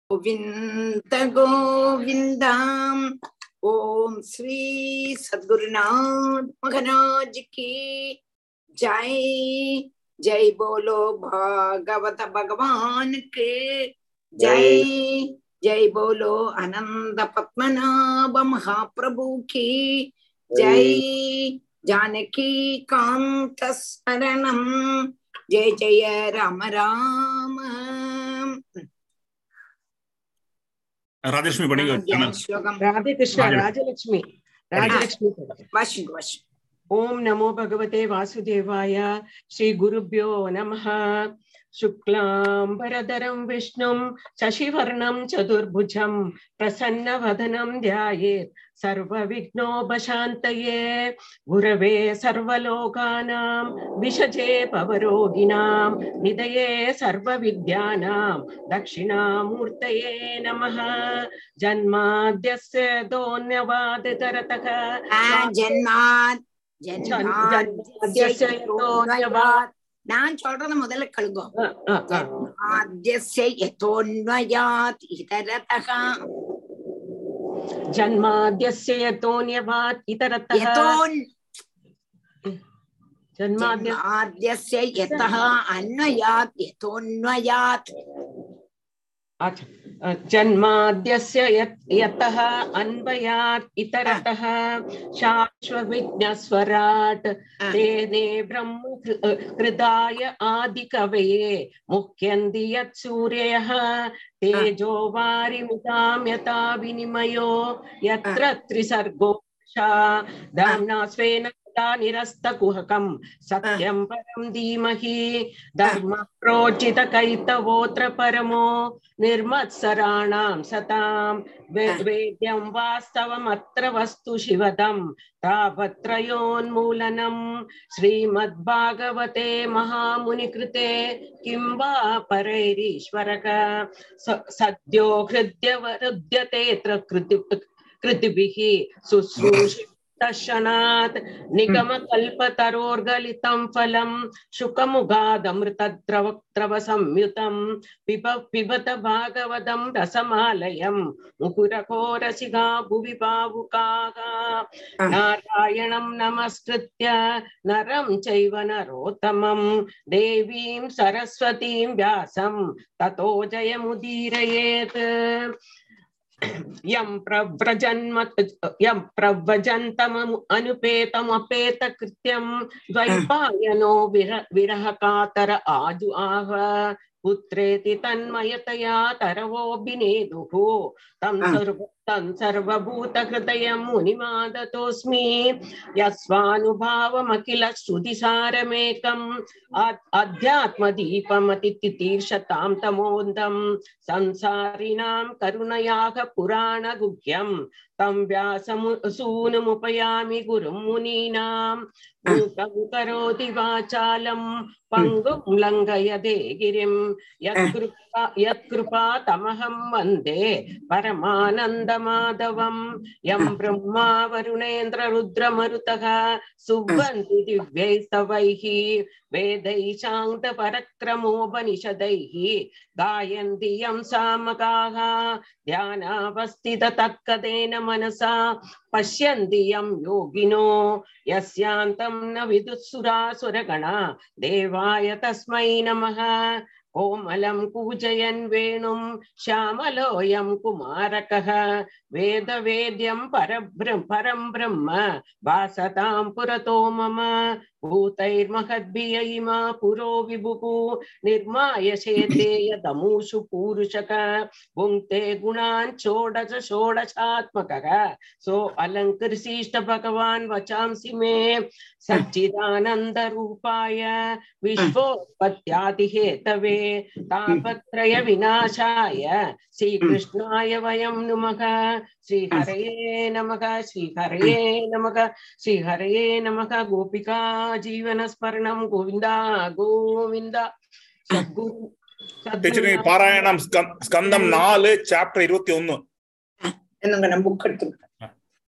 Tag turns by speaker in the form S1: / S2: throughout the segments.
S1: गोविन्द गोविन्दाम् ओम श्री सद्गुरुनाथ महाराज की जय जय बोलो भागवत भगवान के जय जय बोलो अनंत पद्मनाभ महाप्रभु की जय जानकी कांत स्मरणम जय जय राम राम
S2: ராஜலட்சுமி படிங்க
S1: ध्यान श्लोकम
S3: राधे कृष्ण
S2: राजलक्ष्मी।
S3: राजलक्ष्मी राजलक्ष्मी
S1: वशं वशं
S3: ओम नमो भगवते वासुदेवाय श्री गुरुभ्यो नमः शुक्लाम्बरधरं विष्णुं शशिवर्णं चतुर्भुजं प्रसन्नवदनं ध्यायेत् सर्वविघ्नोपशान्तये गुरवे सर्वलोकानां विषजे भवरोगिणां निधये सर्वविद्यानां दक्षिणामूर्तये नमः जन्माद्यस्य दोन्यवादितरतः
S1: ஜன்மாத்
S3: ஜன்மாத்யஸ்ய
S1: ஜன்மாத்யஸ்யோன்வயாத் நான் சொல்றத முதல்ல கழுங்கோ
S3: अ, अ, अ.
S1: ஆத்யஸ்ய யதோன்வயாத் இதரதः
S3: जन्माद्यस्य यतोऽन्यवात् इतरतः
S1: யதோன்
S3: जन्माद्य
S1: ஆத்யஸ்ய யதः அன்வயாத் யதோன்வயாத்
S3: अच्छा अ, जन्माद्यस्य यत्- यतः अन्वयात् इतरतः शाश्वविज्ञस्वराट् तेने ब्रह्म कृ- अ, कृदाय आदिकवये मुह्यन्ति यत् सूर्यः तेजो वारिमुदां यथा विनिमयो यत्र त्रिसर्गो दाम्ना स्वेन सदा निरस्तकुहकं सत्यं परं धीमहि धर्म प्रोचितकैतवोऽत्र परमो निर्मत्सराणां सतां वे- वेद्यं वास्तवमत्र वस्तु शिवदं तावत्रयोन्मूलनं श्रीमद्भागवते महामुनिकृते किं वा परैरीश्वरक स- सद्यो हृद्यवरुध्यतेऽत्र कृति कृतिभिः शुश्रूषितशनात् निगमकल्पतरोर्गलितं फलं शुकमुगादमृतद्रव द्रव संयुतं पिब पिबत भागवतं रसमालयं मुकुरकोरसिगा भुवि भावुकाः नारायणं नमस्कृत्य नरं चैव नरोत्तमं देवीं सरस्वतीं व्यासं ततो जयमुदीरयेत् यं प्रव्रजन्म यं प्रव्रजन्तमनु अनुपेतमपेतकृत्यं द्वैपायनो विर विरहकातर आदु आह पुत्रेति तन्मयतया तरवोऽभिनेदुः तं
S1: आ.
S3: सर्व तं सर्वभूतहृदयं मुनिमादतोऽस्मि यस्वानुभावमखिल श्रुतिसारमेकम् अध्यात्मदीपमतितीर्षतां तमोन्दं संसारिणां करुणयाः पुराणगुह्यं तं व्याससूनुमुपयामि गुरुं मुनीनां मूकं करोति वाचालं पङ्गुं लङ्घयदे गिरिं यत्कृपा यत्कृपा तमहं वन्दे परमानन्दमाधवं यं ब्रह्मा वरुणेन्द्ररुद्रमरुतः सुवन्ति दिव्यैस्तवैः वेदैः शान्तपरक्रमोपनिषदैः गायन्ति यं सामगाः ध्यानावस्थिततत्कदेन मनसा पश्यन्ति यं योगिनो यस्यान्तं न विदुःसुरासुरगणा देवाय तस्मै नमः कोमलं कूजयन् वेणुं श्यामलोऽयं कुमारकः वेदवेद्यं परब्रह्म परं ब्रह्म वासतां पुरतो मम भूतैर्महद्भिय इमा पुरो विभुः निर्माय शेते यदमूषु पूरुषक भुङ्क्ते गुणान् षोडश षोडशात्मकः सो अलङ्कृशिष्ट भगवान् वचांसि मे सच्चिदानन्दरूपाय विश्वोत्पत्त्यादिहेतवे तापत्रय विनाशाय श्रीकृष्णाय वयं नुमः श्रीहरये नमः श्रीहरये नमः श्रीहरये नमः गोपिका जीवनस्मरणं गोविन्द गोविन्द सद्गुरु
S2: டீச்சர் பாராயணம் ஸ்கந்- ஸ்கந்தம் நாலு சாப்டர் இருபத்தி ஒன்னு
S1: என்னங்க நான் புக் எடுத்துக்கிட்டேன்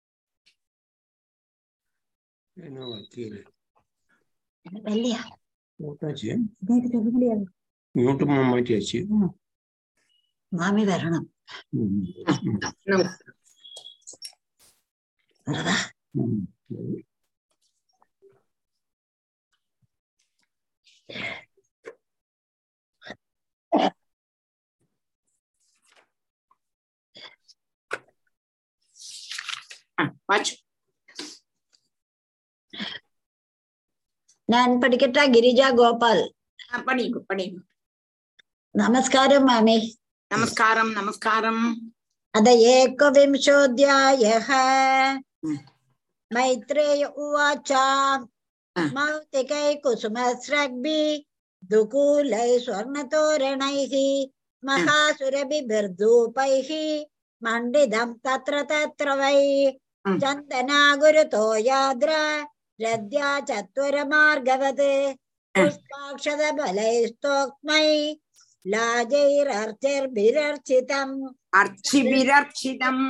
S1: இல்லையா
S4: മ്യൂട്ട് മാറ്റിയാச்சு മാമി വരണം
S1: நமஸ்காரம்.
S4: വരതാ
S1: ஆ, வாச்சு
S4: ഞാൻ പഠിക്കട്ടെ ഗിരിജ ഗോപാൽ
S1: ஆ, படிங்க படிங்க
S4: നമസ്കാരം മാമി
S1: நமஸ்காரம் நமஸ்காரம்
S4: अद एकविंशोऽध्यायः
S1: Mm.
S4: मैत्रेय उवाच
S1: Ah.
S4: मौक्तिकै कुसुमस्रग्भिः दुकूलैः स्वर्णतोरणैः महासुरभिर्धूपैः मण्डितं तत्र तत्र वै
S1: Mm.
S4: चन्दना गुरुतो याद्र रद्या चत्वरमार्गवत् पुष्पाक्षदबलैस्तोक्मै लाजैरर्चिर्भिरर्चितम्
S1: அர்ச்சிபிரர்ச்சிதம்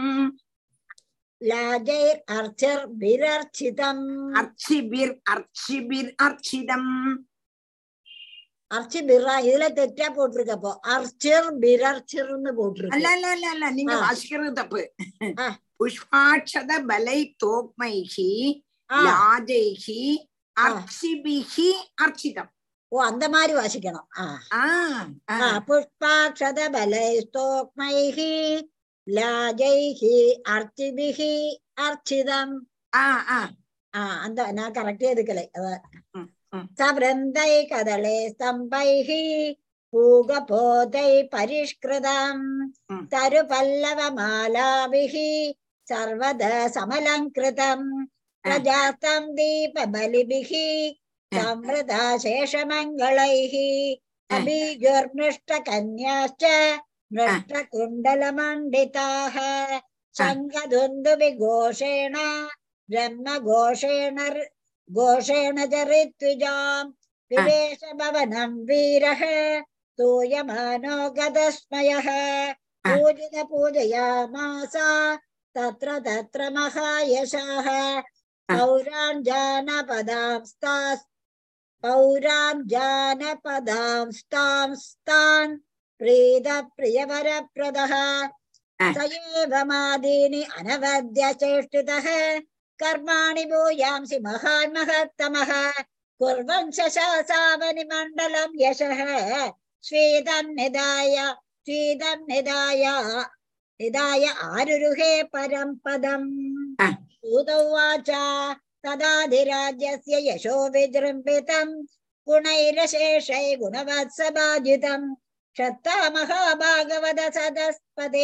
S4: लाजैरर्चिर्भिरर्चितम्
S1: அர்ச்சிபிர் அர்ச்சிபிர் அர்ச்சிதம்
S4: அர்ச்சி பிர்ரா இதுல தெற்றா போட்டிருக்கு அப்போ அர்ச்சிர் பிரர்ச்சிர்னு
S1: அல்ல
S4: போட்டிருக்கு
S1: அல்ல அல்ல அல்ல நீங்க
S4: ஆ.
S1: வாசிக்கிறது தப்பு
S4: ஆ.
S1: புஷ்பாட்சத பலை தோக்மைகி
S4: ஆ,
S1: லாஜைகி அர்ச்சிபிகி அர்ச்சிதம்
S4: ஓ அந்த மாதிரி வாசிக்கணும் ஆ
S1: ஆ ஆ.
S4: ஆ, புஷ்பாட்சத பலை ஸ்தோக்மைஹி லாஜைஹி அர்ச்சிபிஹி அர்ச்சிதம்
S1: ஆ ஆ
S4: ஆ அந்த நான் கரெக்டே எடுக்கலை அத
S1: ம், ம்.
S4: சபிரந்தை கதளே ஸ்தம்பைஹி பூகபோதை பரிஷ்கிருதம்
S1: ம்.
S4: तरुपल्लवमालाभिः सर्वद समलङ्कृतम् प्रजास्तं दीपबलिभिः संवृता शेषमङ्गलैः अभिजुर्मृष्टकन्याश्च मृष्टकुण्डलमण्डिताः शङ्खधुन्दुविघोषेण ब्रह्मघोषेण र- घोषेण च ऋत्विजाम् विवेश भवनं वीरः स्तूयमानो गतस्मयः पूजित पूजयामास तत्र तत्र महायशाः पौरान् जानपदांस्तास् पौरान् जानपदांस्तांस्तान् प्रीत प्रियवरप्रदः स एव मादीनि अनवद्य चेष्टितः कर्माणि भूयांसि महान् महत्तमः कुर्वन् शशासावनि मण्डलं यशः स्वेदं निधाय स्वेदं निधाय निधाय आरुरुहे परं पदम्
S1: आ.
S4: उवाच तदाधिराज्यस्य यशो विजृम्भितम् गुणैरशेषै गुणवत्सभाजितम् क्षत्ता महाभागवत सदस्पदे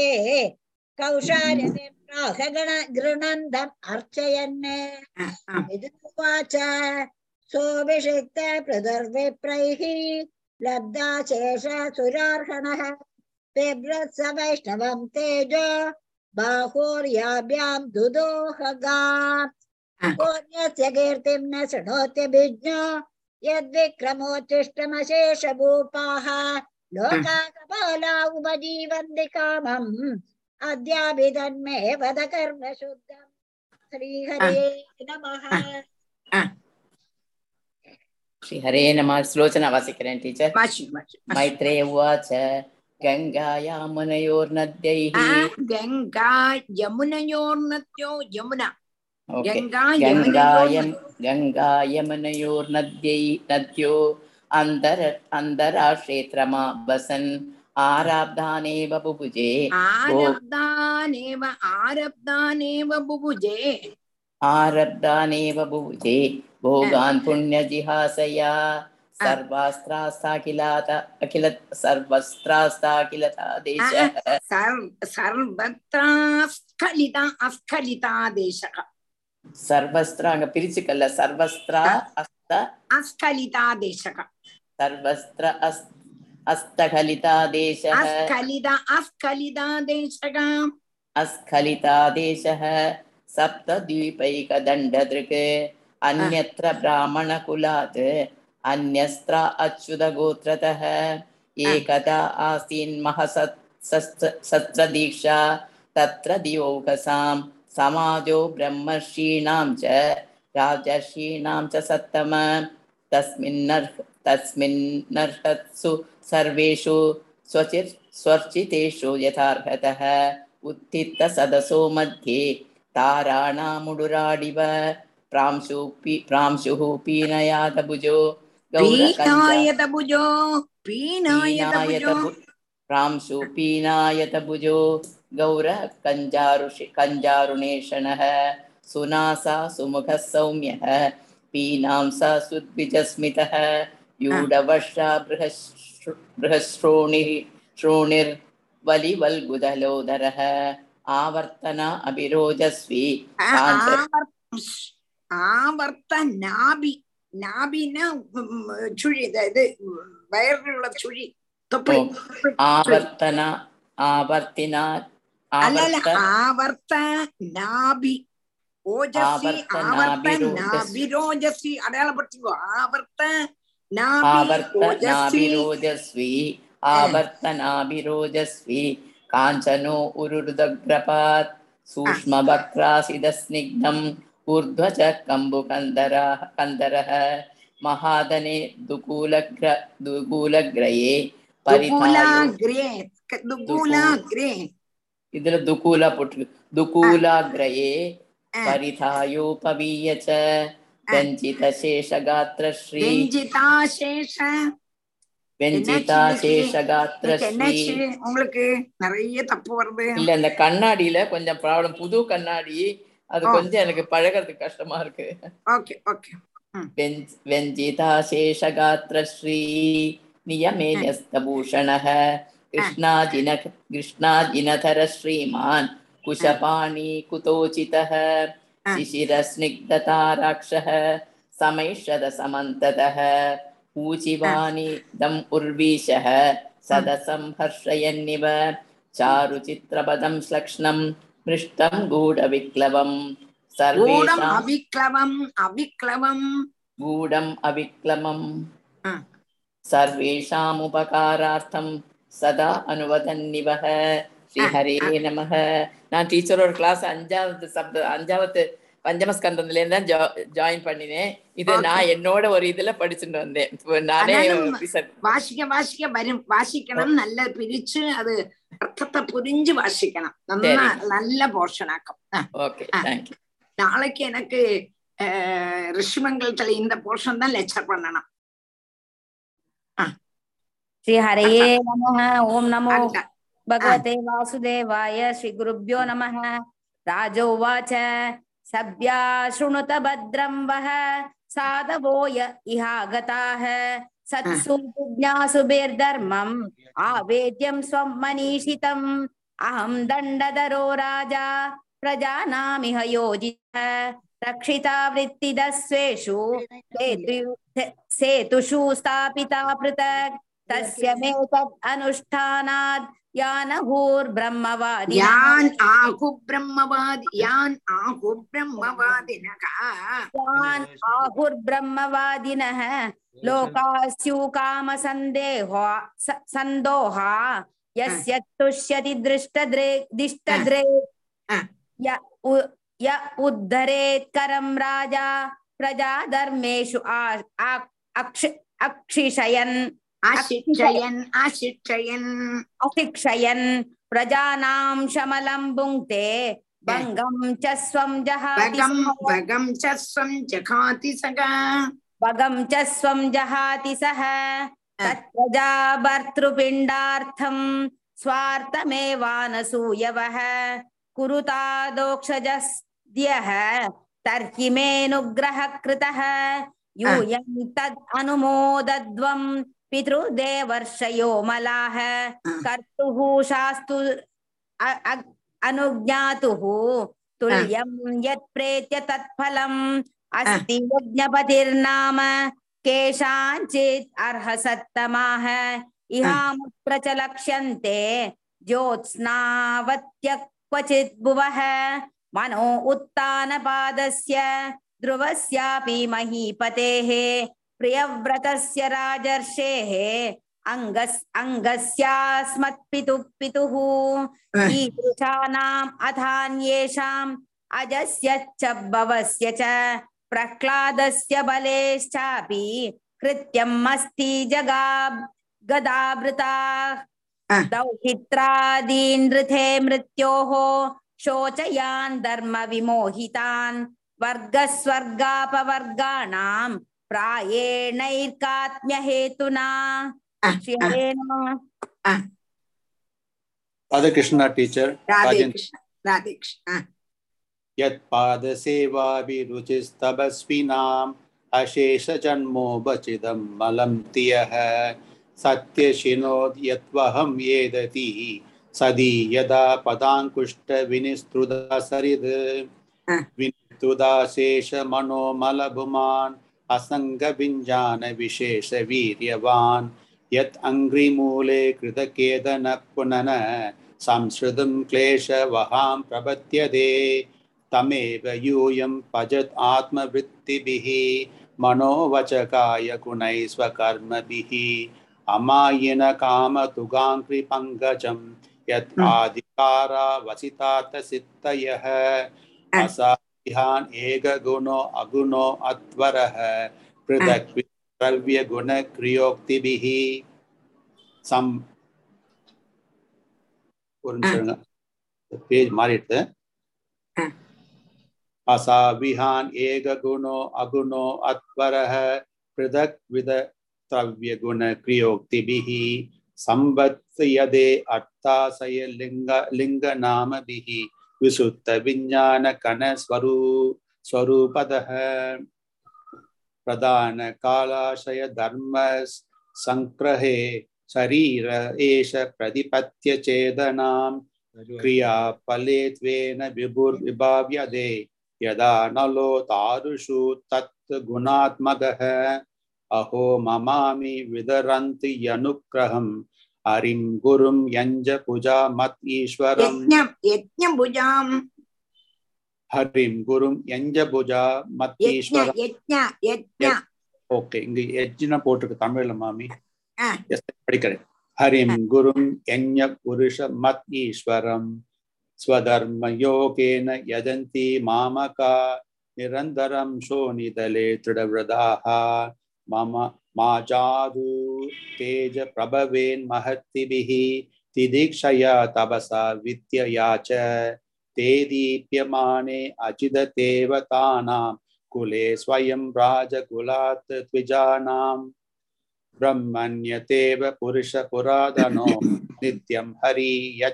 S4: कौशार्यगण गृणन्दम् अर्चयन्
S1: ஆ, ஆ.
S4: उवाच सोऽभिषिक्त पृथुर्विप्रैः लब्धा शेष सुरार्हणः बिभ्रत्स वैष्णवं तेजो बाहुर्याभ्यां दुदोहगा
S1: आ.
S4: पुण्यस्य कीर्तिं न शृणोत्यभिज्ञो यद्विक्रमोत्तिष्ठमशेषभूपाः लोका कपाला उपजीवन्ति कामम् अद्याभिधन्मे वद कर्म शुद्धम् श्रीहरे नमः
S5: श्रीहरे नमः श्लोचना वासिकरेण टीचर
S1: வாசி வாசி வாசி.
S5: मैत्रेय उवाच गङ्गायां मुनयोर्नद्यैः
S1: ஆ, கங்கா யமுனையோர்நத்யோ யமுனா
S5: ओके
S1: கங்கா
S5: गङ्गायं
S1: யமுனையோர்
S5: गङ्गायमुनयोर्नद्यै नद्यो अन्तर् अन्तराक्षेत्रमा वसन् आराब्धानेव बुभुजे
S1: ஆரப்தானேவ ஆரப்தானேவ புபுஜே
S5: आरब्धानेव बुभुजे भोगान् पुण्यजिहासया सर्वास्त्रास्ताखिलात अखिल सर्वस्त्रास्ताखिलता देशः
S1: சர்வ சர்வத்ரா ஸ்கலிதா அஸ்கலிதா தேசக
S5: सर्वस्त्र அங்க பிரிச்சுக்கல்ல சர்வஸ்திரா அஸ்த
S1: அஸ்கலிதா தேசக
S5: सर्वस्त्र अस् अस्तखलिता देशः
S1: அஸ்கலிதா அஸ்கலிதா தேசக
S5: अस्खलिता देशः सप्तद्वीपैकदण्डदृक् अन्यत्र ब्राह्मणकुलात् अन्यस्त्र अच्युतगोत्रतः एकदा आसीन्महसत्सत्रदीक्षा तत्र दियोगसां समाजो ब्रह्मर्षीणां च राजर्षीणां च सत्तम तस्मिन्नर्ह तस्मिन्नर्हत्सु सर्वेषु स्वचिर् स्वर्चितेषु यथार्हतः उत्थितसदसो मध्ये ताराणामुडुराडिव प्रांशु पी प्रांशुः पीनयातभुजो गौरकञ्जा
S1: பீனாயதபுஜோ பீனாயதபுஜோ
S5: प्रांशु पीनायतभुजो गौरकञ्जारुषि कञ्जारुणेशनः सुनासा सुमुखः सौम्यः पीनां सा सुद्विजस्मितः यूढवर्षा बृहश्रु बृहश्रोणिः श्रोणिर्वलिवल्गुदलोदरः आवर्तन अभिरोजस्वी काञ्च
S1: ஆவர்த்த நாபி நாபின்னா உம், சுழி இது இது, வயறுள்ள சுழி தொப்பை
S5: ஓ, आवर्तन आवर्तिना
S1: அல்ல அல்ல
S5: आवर्त
S1: ஆவர்த்த நாபி ஓஜஸ்வி
S5: ஆவர்த்த
S1: ஆவர்த்த
S5: நாபிரோஜஸ்வி.
S1: நாபிரோஜஸ்வி அடையாளப்படுத்திக்கோ ஆவர்த்த நாபி ஓஜஸ்வி
S5: आवर्तनाभिरोजस्वी आवर्तनाभिरोजस्वी काञ्चनो उरुरुदग्रपात् सूक्ष्मवक्रासिदस्निग्धम् ऊर्ध्व च कम्बुकन्दरः कन्दरः महादने दुकूलग्र दुकूलग्रये परिधायो
S1: துகுலாகிரே துகுலாகிரே
S5: இதுல துகூலா போட்டிருக்கு துகூலாகிரயே
S1: ஆ.
S5: परिधायोपवीय च व्यञ्जितशेषगात्रश्री
S1: வெஞ்சிதாசேஷ
S5: व्यञ्जिताशेषगात्रश्री
S1: என்னாச்சு உங்களுக்கு நிறைய தப்பு வருது
S5: இல்ல இந்த கண்ணாடியில கொஞ்சம் ப்ராப்ளம் புது கண்ணாடி அது
S1: ஆ.
S5: கொஞ்சம் எனக்கு பழகிறதுக்கு கஷ்டமா இருக்கு
S1: ஓகே ஓகே
S5: व्यञ्- व्यञ्जिताशेषगात्रश्री नियमेन्यस्तभूषणः कृष्णाजिन कृष्णाजिनधर श्रीमान् कुशपाणि कुतोचितः शिशिरस्निग्धताराक्षः समैषदसमन्ततः ऊचिवानिदम् उर्वीशः सदसं हर्षयन्निव चारुचित्रपदं श्लक्ष्णं मृष्टं गूढविक्लवम्
S1: கூடம்
S5: सर्वेषां
S1: அவிக்ளவம் அவிக்ளவம்
S5: गूढम् अविक्लमम्
S1: ஆ.
S5: सर्वेषामुपकारार्थं सदा अनुवदन्निवः ஸ்ரீஹரே நமக நான் டீச்சரோட கிளாஸ் அஞ்சாவது சப்த அஞ்சாவது பஞ்சமஸ்கந்தத்துல இருந்து தான் ஜாயின் பண்ணினேன் இது
S1: Okay.
S5: நான் என்னோட ஒரு இதுல படிச்சுட்டு வந்தேன் இப்ப நானே
S1: ஆனாலும்
S5: research-
S1: வாசிக்க வாசிக்க வரும் வாசிக்கணும் நல்ல பிரிச்சு அது அர்த்தத்தை புரிஞ்சு வாசிக்கணும் நல்லா
S5: சரி.
S1: நல்ல போர்ஷனாக்கம் ஆ,
S5: ஓகே
S1: ஆ.
S5: தேங்க்யூ
S1: நாளைக்கு எனக்கு அஹ், ரிஷிமங்கலத்துல இந்த போர்ஷன் தான் லெக்சர் பண்ணணும்
S6: श्रीहरये नमः ॐ नमो
S1: அந்த
S6: भगवते वासुदेवाय श्रीगुरुभ्यो नमः राजोवाच सभ्या शृणुत भद्रं वः साधवो य इहागताः सत्सु जिज्ञासुभिर्धर्मम् आवेद्यं स्वं मनीषितम् अहं दण्डधरो राजा प्रजानामिह योजितः रक्षिता वृत्तिदस्वेषु सेतु- सेतुषु स्थापिता पृथक् तस्य मे तद् अनुष्ठानात् यानहूर्ब्रह्मवादिनः
S1: யான் ஆகு பிரம்மவாதி யான் ஆகு பிரம்மவாதினகா
S6: यान् आहुर्ब्रह्मवादिनः लोकास्युकामसन्देहो स- सन्दोहा यस्य तुष्यति दृष्टद्रे दिष्टद्रे
S1: हा.
S6: य उ- य उद्धरेत्करं राजा प्रजाधर्मेषु आ- आ- अक्ष- अक्षिषयन्
S1: அசிச்சயன் அசிச்சயன்
S6: अशिक्षयन् प्रजानां शमलं भुङ्क्ते भङ्गं च स्वं जहाति
S1: பகம்
S6: सः।
S1: பகம் சஸ்வம் ஜகாதி சகா
S6: भगं च स्वं जहाति सः तत्प्रजा भर्तृपिण्डार्थं स्वार्थमेवानसूयवः कुरुतादोक्षजस्यः तर्हि मेऽनुग्रहः कृतः यूयं तद् अनुमोदध्वं पितृदेवर्षयो मलाः कर्तुः शास्तु अ- अ- अनुज्ञातुः तुल्यं यत्प्रेत्य तत्फलम् अस्ति यज्ञपतिर्नाम केषाञ्चित् अर्हसत्तमाः इहामुत्र च लक्ष्यन्ते ज्योत्स्नावत्य क्वचित् भुवः मनो उत्तानपादस्य ध्रुवस्यापि महीपतेः प्रियव्रतस्य राजर्षेः अङ्गस् अङ्गस्यास्मत्पितुः पितुः ईदृशानाम् अथान्येषाम् अजस्य च भवस्य च प्रह्लादस्य बलेश्चापि कृत्यम् अस्ति जगा गदावृता
S1: आ।
S6: दौहित्रादीन् ऋथे मृत्योः शोचयान् धर्मविमोहितान् वर्गस्वर्गापवर्गाणां प्रायेणैर्कात्म्यहेतुना
S1: आ,
S6: श्रीहरे नमः
S7: Radha Krishna teacher,
S1: Radhe
S7: Rajan,
S1: Krishna Radhe Krishna
S7: यत्पादसेवाभिरुचिस्तपस्विनाम् अशेषजन्मोपचिदं मलं तियः सत्यशिनोद् यत्वहं येदति सदी यदा पदाङ्कुष्ठविनिस्तृदा सरिद्
S1: हा।
S7: विनिस्तुदाशेषमनोमलभुमान् असङ्गभिञ्जानविशेषवीर्यवान् यत् अङ्घ्रिमूले कृतकेदन पुनन संश्रुतं क्लेशवहां प्रपद्यते तमेव यूयं भजत् आत्मवृत्तिभिः मनोवचकाय गुणैः स्वकर्मभिः अमायिन कामतुगाङ्घ्रिपङ्कजं यत्
S1: Hmm.
S7: आदिकारा वसितार्थसिद्धयः
S1: Ah.
S7: असाध्यान् एकगुणो अगुणो अत्वरः पृथक् द्रव्यगुणक्रियोक्तिभिः சம் ஒரு நிமிஷம் பேஜ் மாறிடுது
S1: ஆ.
S7: அசாவிஹான் ஏக குணோ அகுணோ அத்வரः பிருதக் வித திரவிய குண கிரியோக்திபிः சம்பத்யதே அர்த்தாசய லிங்க லிங்க நாமபிः விசுத்த விஞ்ஞான கண ஸ்வரூ ஸ்வரூபதः प्रधान कालाशय धर्म संग्रहे शरीर एष प्रतिपत्य चेदनां क्रिया फले त्वेन विभुर्विभाव्यते यदा नलो तारुषु तत् गुणात्मकः अहो ममामि विदरन्ति यनुग्रहम् हरिं गुरुं यञ्ज पूजा मत् ईश्वरम्
S1: யஜ்ஞம் யஜ்ஞம் புஜாம்
S7: हरिं गुरुं यञ्ज भुजा मत्
S1: யஜ்ஞ
S7: ईश्वरम्
S1: யஜ்ஞ யஜ்ஞ
S7: ஓகே இங்க எஜ்ஜின போட்டிருக்கு தமிழ்ல மாமி
S1: ஆ.
S7: Yes, படிக்கிறேன் ஹரிம் குரும் யஞ புருஷ மத் ஈஸ்வரம் ஸ்வதர்ம யோகேன யஜந்தி மாமகா நிரந்தரம் சோனிதலே திருடவிரதாக மம மாஜாது தேஜ பிரபவேன் மஹத்திபிः திதிக்ஷயா தபசா வித்யயா च ते दीप्यमाने अचिदतेवतानां कुले स्वयं राजकुलात् द्विजानां ब्रह्मण्यतेव पुरुषपुरादनो नित्यं हरि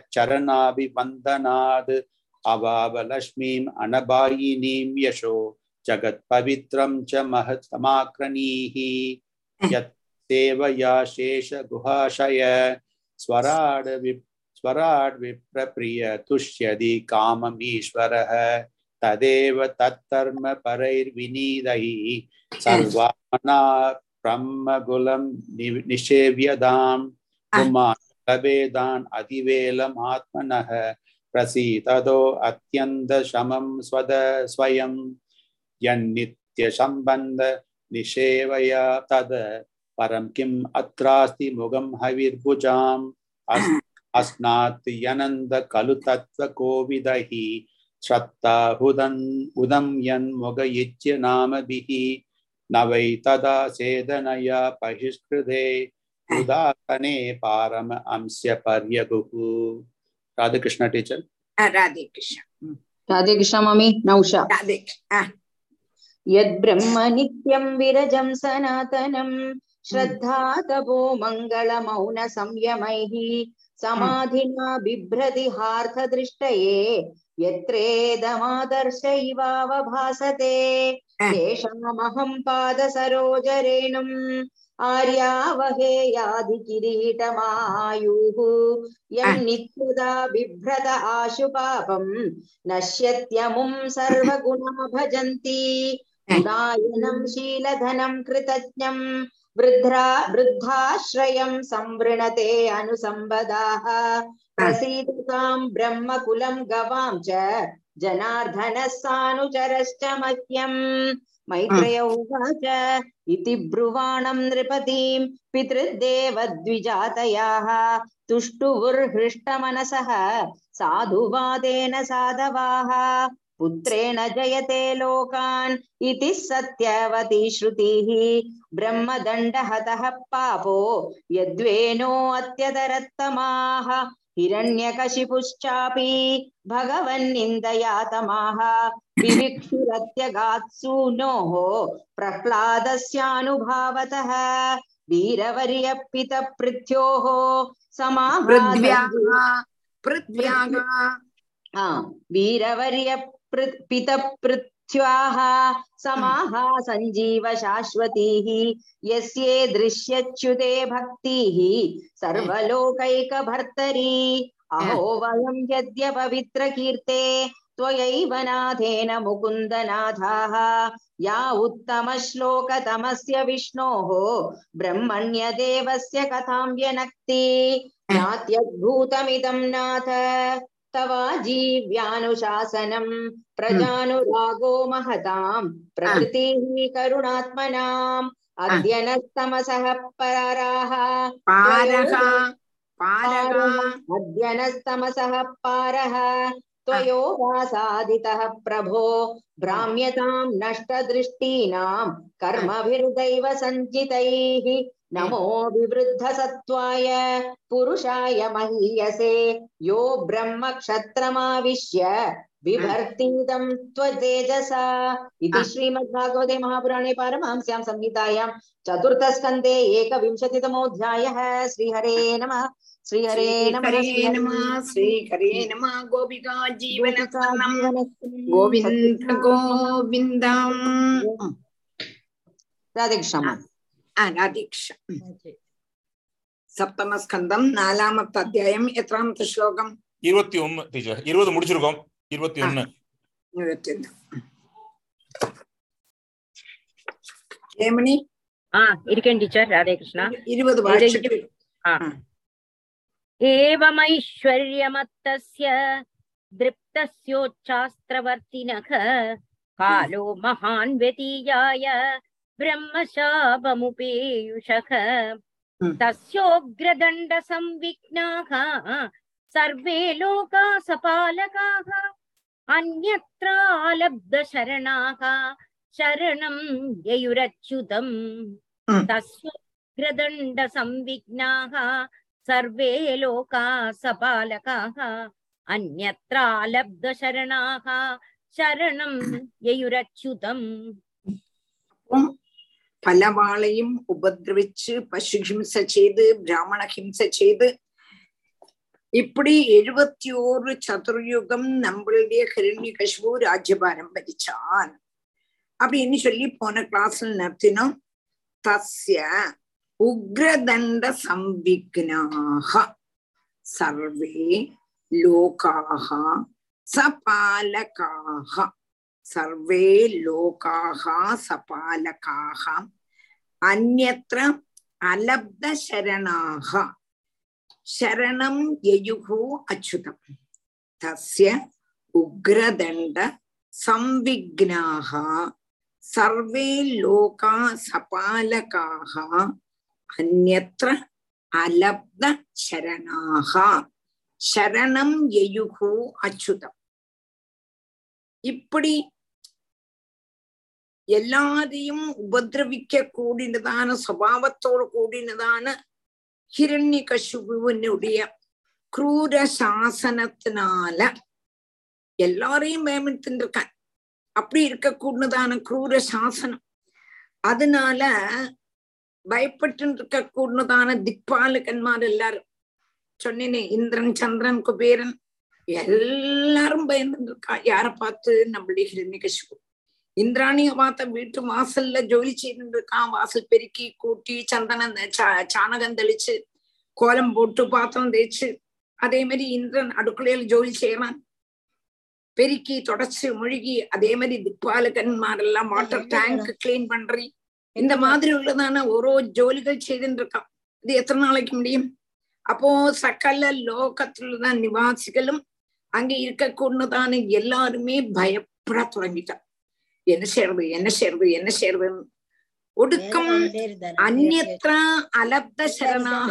S7: यच्चरणाभिवन्दनाद् अवावलक्ष्मीम् अनबायिनीं यशो जगत्पवित्रं च महत्समाक्रणीः यत् सेवया शेषगुहाशय स्वराड् वि स्वराड् विप्रप्रिय तुष्यति काममीश्वरः तदेव तत्कर्म परैर्विनीतैः सर्वाणा ब्रह्मकुलं नि- निषेव्यदां पुमान् लभेदान् अधिवेलम् आत्मनः प्रसीदतो अत्यन्तशमं स्वद स्वयं यन्नित्यसम्बन्ध निषेवया तद् परं किम् अत्रास्ति मुगं हविर्भुजाम् अस् अस्नात् यनन्द खलु तत्त्वकोविदैः श्रत्ता हुदन् उदं यन्मुगयुज्य नामभिः न वै तदा सेदनया बहिष्कृते उदाहने पारम अंस्य पर्यगुः राधाकृष्ण टीचर
S1: ஆ, ராதே கிருஷ்ண ம்,
S8: राधे कृष्ण मम्मी नौषा
S1: ராதே கிருஷ்ண ஆ,
S8: यद्ब्रह्म नित्यं विरजं सनातनं श्रद्धा तपो मङ्गलमौन संयमैः समाधिना बिभ्रति हार्थदृष्टये यत्रेदमादर्श इवावभासते तेषामहं पादसरोजरेणुम् आर्यावहेयादि किरीटमायुः यन्नित्यदा बिभ्रत आशु पापम् नश्यत्यमुं सर्वगुणा भजन्ति गुणायनं शीलधनं कृतज्ञं वृद्ध्रा वृद्धाश्रयं संवृणते अनुसम्बदाः प्रसीदतां ब्रह्मकुलं गवां च जनार्दनः सानुचरश्च मह्यम् मैत्रेय उवाच इति ब्रुवाणं नृपतीं पितृदेवद्विजातयाः तुष्टुवुर्हृष्टमनसः साधुवादेन साधवाः पुत्रेण जयते लोकान् इति सत्यवती श्रुतिः ब्रह्मदण्डहतः पापो यद्वेनो अत्यतरत्तमाः हिरण्यकशिपुश्चापि भगवन्निन्दया तमाः विविक्षुरत्यगात्सूनोः प्रह्लादस्यानुभावतः वीरवर्यपितपृथ्योः
S1: पृथ्व्याः
S8: समाहासञ्जीव
S1: पृथ्व्याः
S8: हा, वीरवर्य पितपृथ्व्याः समाः सञ्जीव शाश्वतीः यस्ये दृश्यच्युते भक्तिः सर्वलोकैकभर्तरी अहो वयं यद्य पवित्रकीर्ते त्वयैव नाथेन मुकुन्दनाथाः या उत्तमश्लोकतमस्य विष्णोः ब्रह्मण्यदेवस्य कथां व्यनक्ति नात्यद्भुतमिदं नाथ तवाजीव्यानुशासनम् प्रजानुरागो महताम् प्रकृतिः करुणात्मनाम् अद्य नस्तमसः पराः
S1: पारः पारः
S8: अद्य नस्तमसः पारः त्वयोगासादितः प्रभो भ्राम्यतां नष्टदृष्टीनां कर्मभिर्दैव सञ्चितैः नमो विवृद्धसत्त्वाय पुरुषाय महीयसे यो ब्रह्मक्षत्रमाविश्य बिभर्तीदं त्वतेजसा इति श्रीमद्भागवते महापुराणे पारमहंस्यां संहितायां चतुर्थस्कन्धे एकविंशतितमोऽध्यायः श्रीहरे नमः श्रीहरे नमः
S1: श्रीहरे नमः श्रीहरे नमः गोपिका जीवनस्मरणम्
S8: जीवनस्मरणम्
S1: गोविन्द गोविन्दम्
S8: രാധേകൃഷ്ണ
S1: അനാദീക്ഷ സപ്തമസ്കന്ധം നാലാമത്തെ അധ്യായം എത്രാമത്തെ ശ്ലോകം
S2: இருபத்தி ஒன்னு டீச்சர் இருபது முடிச்சிருக்கோம் இருபத்தி ஒன்னு
S1: ഇരുപത്തിയൊന്ന് ജയമണി
S6: ஆ இருக்கேன் டீச்சர் ராதே கிருஷ்ணா
S1: ഇരുപത് വായിച്ചിട്ട്
S6: एवमैश्वर्यमत्तस्य दृप्तस्योच्चास्त्रवर्तिनः कालो महान् व्यतीयाय ब्रह्मशापमुपेयुषः
S1: Hmm.
S6: तस्योग्रदण्डसंविघ्नाः सर्वे लोका सपालकाः अन्यत्रालब्धशरणाः शरणं ययुरच्युतम्
S1: Hmm.
S6: तस्योग्रदण्डसंविघ्नाः सर्वे लोका सपालकाः अन्यत्रालब्धशरणाः शरणं ययुरच्युतम्
S1: അപ്പം പല വാളയും ഉപദ്രവിച്ച് പശുഹിംസ ചെയ്ത് ബ്രാഹ്മണ ഹിംസ ചെയ്ത് இப்படி எழுபத்தி ஓரு சதுர்யுகம் நம்மளுடைய ஹிரண்யகசிபு ராஜ்யபாரம் பரிச்சான் அப்படின்னு சொல்லி போன கிளாஸ்ல நிறுத்தினோம் தஸ்ய உக்ரதண்ட சம்பிக்னாக சர்வே லோகாக சபாலகாக सर्वे लोकाः सपालकाः अन्यत्र अलब्धशरणाः शरणं ययुः अच्युतम् तस्य उग्रदण्ड संविघ्नाः सर्वे लोका सपालकाः अन्यत्र अलब्धशरणाः शरणं ययुः अच्युतम् இப்படி எல்லாரையும் உபദ്രവിക്ക கூடினதான சுபாவத்தோடு கூடினதான ஹிரண்ய கசுபுவனுடைய ക്രൂര சாசனத்தினால எல்லாரையும் பயமுறுத்திட்டு இருக்கான் அப்படி இருக்கக்கூடதான ക്രൂര சாசனம் அதனால பயப்பட்டு இருக்க கூடதான திக்பாலகன்மார் எல்லாரும் சொன்னேனே இந்திரன் சந்திரன் குபேரன் எல்லாரும் பயந்துட்டு இருக்கா யார பார்த்து நம்மளுடைய ஹிரண்யகசிபு இந்திராணிய பார்த்த வீட்டு வாசல்ல ஜோலி செய்துட்டு இருக்கான் வாசல் பெருக்கி கூட்டி சந்தனம் சா- சாணகம் தெளிச்சு கோலம் போட்டு பாத்திரம் தேய்ச்சு அதே மாதிரி இந்திரன் அடுக்குளையில ஜோலி செய்யறான் பெருக்கி தொடச்சு முழுகி அதே மாதிரி திக்பாலகன்மாரெல்லாம் வாட்டர் டேங்க் கிளீன் பண்றி இந்த மாதிரி உள்ளதான ஓரோ ஜோலிகள் செய்துட்டு இருக்கான் இது எத்தனை நாளைக்கு முடியும் அப்போ சகல லோகத்துலதான் நிவாசிகளும் அங்க இருக்கக்கூடதான எல்லாருமே பயப்பட தொடங்கிட்டான் என்ன செய்யறது என்ன செய்யறது என்ன செய்யறதுன்னு ஒடுக்கம் அந்நியത്ര அலப்த சரணாக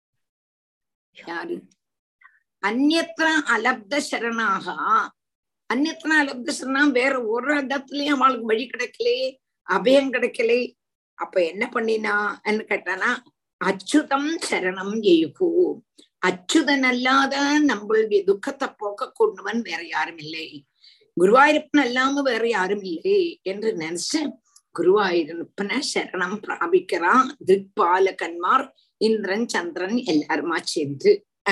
S1: யாரு அந்நியത്ര அலப்த சரணாக அந்நியத்தினா லப்தம்னா வேற ஒரு இடத்துலயும் அவளுக்கு வழி கிடைக்கலே அபயம் கிடைக்கலே அப்ப என்ன பண்ணினான்னு கேட்டானா அச்சுதம் சரணம் எய்கு அச்சுதன் அல்லாத நம்மளுடைய துக்கத்தை போக்க கொண்டவன் வேற யாரும் இல்லை குருவாயூரப்பன் அல்லாம வேற யாரும் இல்லை என்று நினைச்சு குருவாயூரப்பனை சரணம் பிராபிக்கிறான் திக்பாலகன்மார் இந்திரன் சந்திரன் எல்லாருமா சேர்ந்து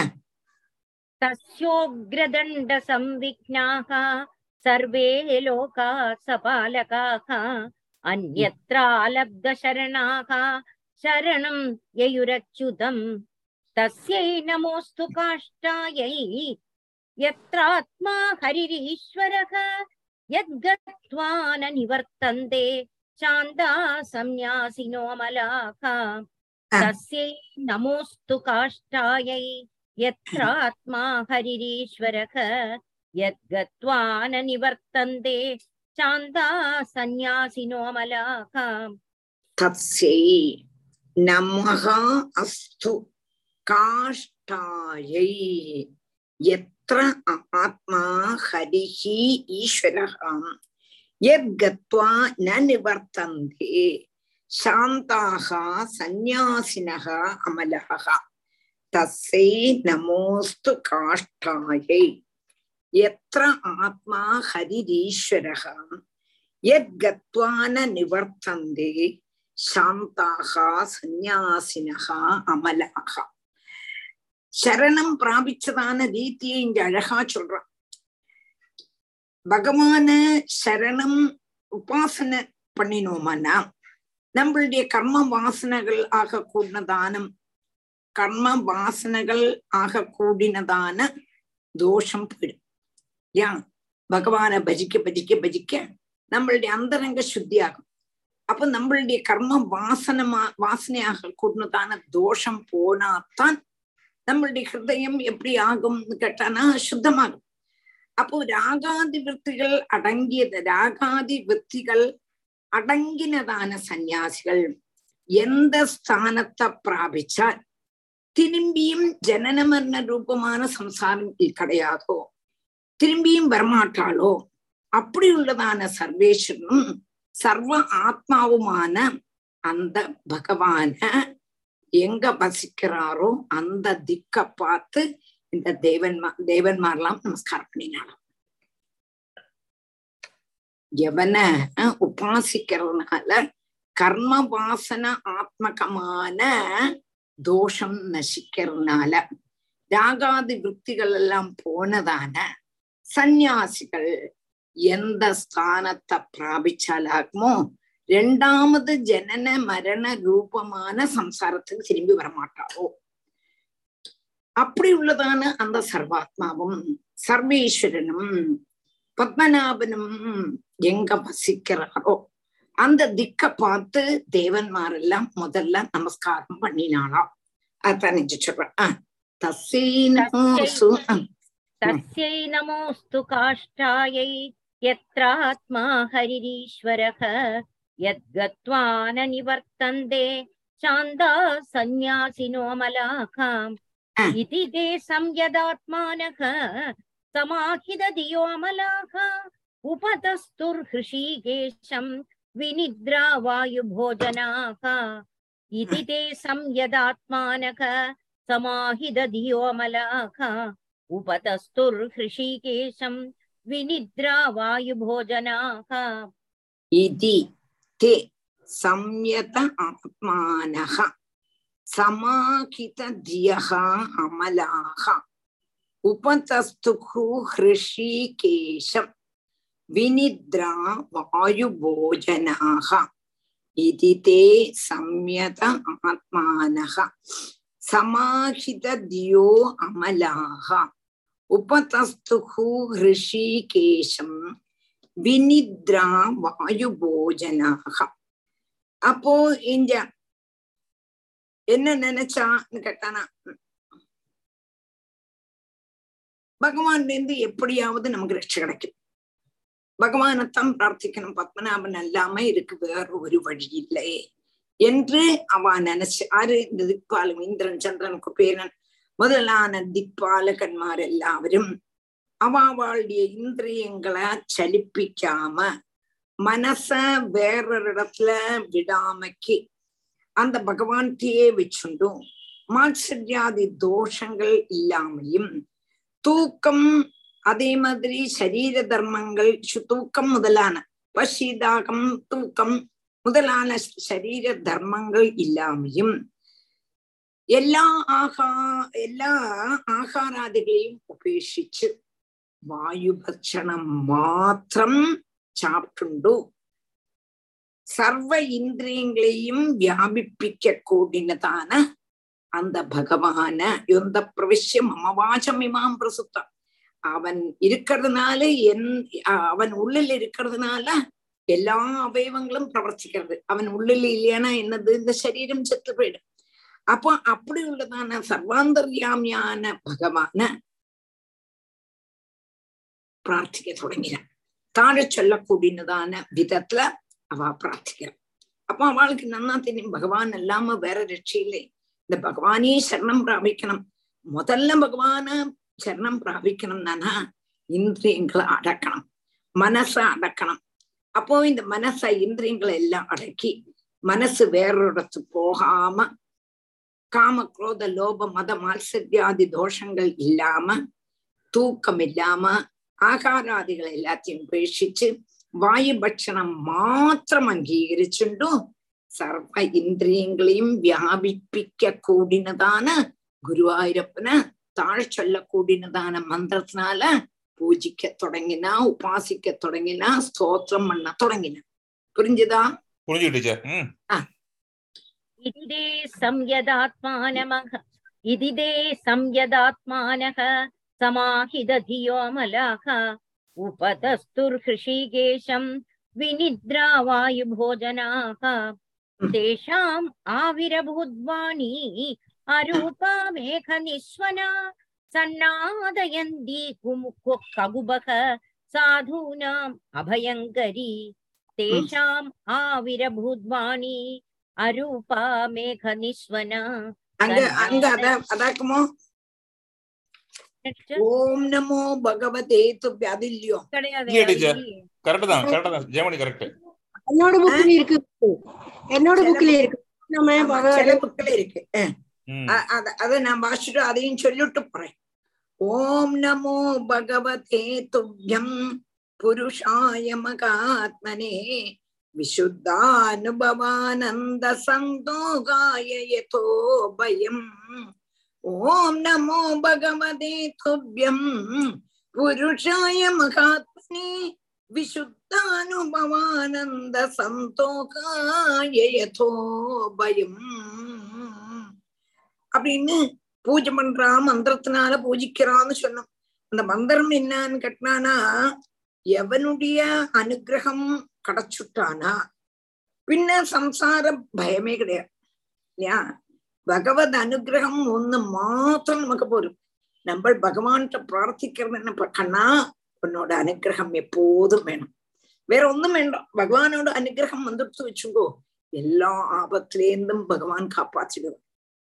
S6: तस्योग्रदण्ड संविघ्नाः सर्वे लोकाः सपालकाः अन्यत्रालब्धशरणाः शरणं ययुरच्युतम् तस्यै नमोऽस्तु काष्ठायै यत्रात्मा हरिरीश्वरः यद्गत्वा न निवर्तन्ते शान्ता संन्यासिनो मलाः तस्यै नमोऽस्तु काष्ठायै यत्रात्मा हरिरीश्वरः यद्गत्वा न निवर्तन्ते शान्ता सन्न्यासिनो मलाः
S1: தத்யை நமக அஸ்து காஷ்டாயை எத்திர ஆத்மா ஹரிஹி ஈஸ்வரः யத்கத்வா ந நிவர்த்தந்தே சாந்தாக சந்நியாசினः அமலः தஸ்யை நமோஸ்து காஷ்டாயை எத்திர ஆத்மா ஹரிரீஸ்வரः யத்கத்வா ந நிவர்த்தந்தே சாந்தாக சந்நியாசினக அமலாக சரணம் பிராபிச்சதான ரீதியை இங்க அழகா சொல்றான் பகவான சரணம் உபாசனை பண்ணினோமானா நம்மளுடைய கர்ம வாசனைகள் ஆக கூடினதானம் கர்ம வாசனைகள் ஆக கூடினதான தோஷம் போயிடும் யா பகவான பஜிக்க பஜிக்க பஜிக்க நம்மளுடைய அந்தரங்க சுத்தியாகும் அப்ப நம்மளுடைய கர்ம வாசனமா வாசனையாக கூடதான தோஷம் போனாத்தான் நம்மளுடைய ஹிருதயம் எப்படி ஆகும்னு கேட்டானா சுத்தமாகும் அப்போ ராகாதி விற்த்திகள் அடங்கியது ராகாதி விற்த்திகள் அடங்கினதான சந்நியாசிகள் எந்த ஸ்தானத்தை பிராபிச்சால் திரும்பியும் ஜனன மரண ரூபமான சம்சாரம் கிடையாதோ திரும்பியும் வரமாட்டாளோ அப்படி உள்ளதான சர்வேஸ்வரனும் சர்வ ஆத்மாவுமான அந்த பகவான எங்க வசிக்கிறாரோ அந்த திக்க பார்த்து இந்த தேவன்மா தேவன்மாரெல்லாம் நமஸ்காரம் பண்ணினாலும் எவன உபாசிக்கிறதுனால கர்ம வாசன ஆத்மகமான தோஷம் நசிக்கிறதுனால ராகாதி விற்த்திகள் எல்லாம் போனதான சந்நியாசிகள் எந்த ஸ்தானத்தை பிராபிச்சாலாகுமோ ரெண்டாவது ஜனன மரண ரூபமான சம்சாரத்துக்கு திரும்பி வரமாட்டாரோ அப்படி உள்ளதான அந்த சர்வாத்மாவும் சர்வேஸ்வரனும் பத்மநாபனும் எங்க வசிக்கிறாரோ அந்த திக்க பார்த்து தேவன்மாரெல்லாம் முதல்ல நமஸ்காரம் பண்ணினாளாம் அதான் நெஞ்சு சொல்றேன் தசீனோசு
S6: तस्यै नमोऽस्तु काष्ठायै यत्रात्मा हरिरीश्वरः यद्गत्वा न निवर्तन्ते शान्ता सन्न्यासिनो मलाकाम् इति ते संयदात्मानः समाहितधियो मलाः उपतस्तुर्हृषीकेशम् विनिद्रा वायुभोजनाः इति ते संयदात्मानः समाहितधियो मलाः उपतस्तुर्हृषीकेशम् विनिद्रा वायुभोजनाः
S1: इति ते संयत आत्मानः समाहितधियः अमलाः उपतस्तुः हृषीकेशम् विनिद्रा वायुभोजनाः इति ते संयत आत्मानः समाहितधियो अमलाः उपतस्तुः हृषीकेशम् வினித்ரா வாயுபோஜனாக அப்போ இங்க என்ன நினைச்சான்னு கேட்டானா பகவான்ல இருந்து எப்படியாவது நமக்கு ரட்ச கிடைக்கும் பகவானைத்தான் பிரார்த்திக்கணும் பத்மநாபன் அல்லாம இருக்கு வேற ஒரு வழி இல்லை என்று அவன் நினைச்சு ஆறு இந்த திக்பாலம் இந்திரன் சந்திரன் குபேரன் முதலான திக்பாலகன்மார் எல்லாவரும் அவளுடைய இந்திரியங்களை சலிப்பிக்காம மனச வேறொரு இடத்துல விடாமக்கு அந்த பகவான்கிட்டயே வச்சுண்டும் மாத்சரியாதி தோஷங்கள் இல்லாமையும் தூக்கம் அதே மாதிரி சரீர தர்மங்கள் சு- தூக்கம் முதலான பசிதாகம் தூக்கம் முதலான சரீர தர்மங்கள் இல்லாமையும் എല്ലാ ആഹാ എല്ലാ ആഹാരാദികളെയും ഉപേക്ഷിച്ച് വായുഭക്ഷണം മാത്രം சாப்பிட்டுண்டு சர்வ இந்திரியங்களையும் வியாபிப்பிக்க கூடினதான அந்த பகவான எந்த பிரவிஷ்ய மமவாச்சம் இமாம் பிரசுத்தம் அவன் இருக்கிறதுனால என் அவன் உள்ளில் இருக்கிறதுனால எல்லா அவயவங்களும் பிரவர்த்திக்கிறது அவன் உள்ளில் இல்லையானா என்னது இந்த சரீரம் செத்து போயிடும் அப்போ அப்படி உள்ளதான சர்வாந்தர்யாமியான பகவான பிரார்த்திக்க தொடங்கினான் தாழ சொல்லக்கூடியதான விதத்துல அவ பிரார்த்திக்கிறான் அப்போ அவளுக்கு நன்னா தெரியும் பகவான் இல்லாம வேற ரட்சி இல்லை இந்த பகவானே சரணம் பிராபிக்கணும் முதல்ல பகவான சரணம் பிராபிக்கணும்னா இந்திரியங்களை அடக்கணும் மனச அடக்கணும் அப்போ இந்த மனச இந்திரியங்களை எல்லாம் அடக்கி மனசு வேறொடத்து போகாம காம குரோத லோப மத மாத்சரியாதி தோஷங்கள் இல்லாம தூக்கம் இல்லாம ആഹാരാദികൾ എല്ലാத்தைയും ഉപേക്ഷിച്ച് വായുഭക്ഷണം മാത്രം അംഗീകരിച്ചുണ്ടും സർവ ഇന്ദ്രിയങ്ങളെയും വ്യാപിപ്പിക്ക കൂടിനതാണ് ഗുരുവായൂരപ്പന് താഴെ ചൊല്ലക്കൂടിനതാണ് മന്ത്രത്തിനാല് പൂജിക്ക തുടങ്ങിന ഉപാസിക്ക തുടങ്ങിന സ്തോത്രം മണ്ണ തുടങ്ങിന പുരിഞ്ചതാ
S2: புரிஞ்சு டீச்சர் ம்
S6: इति ते संयदात्मानमः इति ते संयदात्मानः समाहिदधियो मलाः उपतस्तुर्हृषीकेशम् विनिद्रावायुभोजनाः तेषाम् आविरभूद्वाणी अरूपा मेघनिस्वना सन्नादयन्ती कुमुः कगुबः साधूनाम् अभयङ्करी तेषाम् आविरभूद्वाणी अरूपा मेघनिस्वना
S1: அங்க அங்க அத அதாக்குமோ ஓம் நமோ பகவதே துப்ய அது இல்லையோ
S6: கிடையாது
S2: இல்லையே
S6: அது
S2: teacher.
S6: இல்லையே.
S2: கரெக்ட் தான் கரெக்ட் தான் ஜெயமணி கரெக்ட்
S4: என்னோட புக்ல இருக்கு என்னோட புக்ல இருக்கு நம்ம
S1: ஆமா,
S4: பகவத்
S1: சில புக்ல இருக்கு அஹ்.
S2: ம்
S1: அ- அத- அத நான் வாசிச்சுட்டு அதையும் சொல்லிட்டு போறேன் ஓம் நமோ பகவதே துப்யம் புருஷாய மகாத்மனே விசுத்தானுபவானந்த சந்தோகாய யதோ பயம் ஓம் நமோ பகவதே துப்யம் புருஷாய மகாத்மனே விசுத்தானுபவானந்த சந்தோகாய யதோ பயம் அப்படின்னு பூஜை பண்றான் மந்திரத்தினால பூஜிக்கிறான்னு சொன்னோம் அந்த மந்திரம் என்னன்னு கேட்டானா எவனுடைய அனுகிரகம் கிடைச்சுட்டானா பின்ன சம்சார பயமே கிடையாது இல்லையா பகவத் அனுகிரகம் ஒண்ணு மாத்திரம் நமக்கு போரும் நம்ம பகவான்கிட்ட பிரார்த்திக்கிறது என்ன ப- கண்ணா உன்னோட அனுகிரகம் எப்போதும் வேணும் வேற ஒண்ணும் வேண்டாம் பகவானோட அனுகிரகம் வந்துட்டு வச்சுக்கோ எல்லா ஆபத்திலேருந்தும் பகவான் காப்பாற்றிடுவார்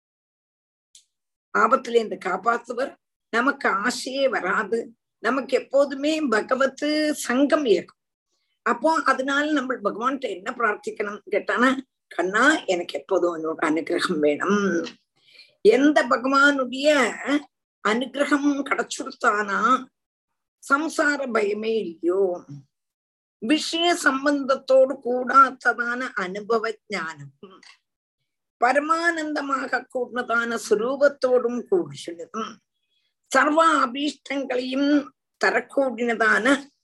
S1: ஆபத்துல இருந்து காப்பாத்துவர் நமக்கு ஆசையே வராது நமக்கு எப்போதுமே பகவத்து சங்கம் இருக்கும் அப்போ அதனால நம்ம பகவான்கிட்ட என்ன பிரார்த்திக்கணும் கேட்டானா கண்ணா எனக்கு எப்போதும் உன்னோட அனுகிரகம் வேணும் எந்த பகவானுடைய அனுகிரகம் கிடைச்சுடுத்தானா சம்சார பயமே இல்லையோ விஷய சம்பந்தத்தோடு கூடாத்ததான அனுபவ ஞானம் பரமானந்தமாக கூடதான சுரூபத்தோடும் கூடினதும் சர்வ அபீஷ்டங்களையும் தரக்கூடினதான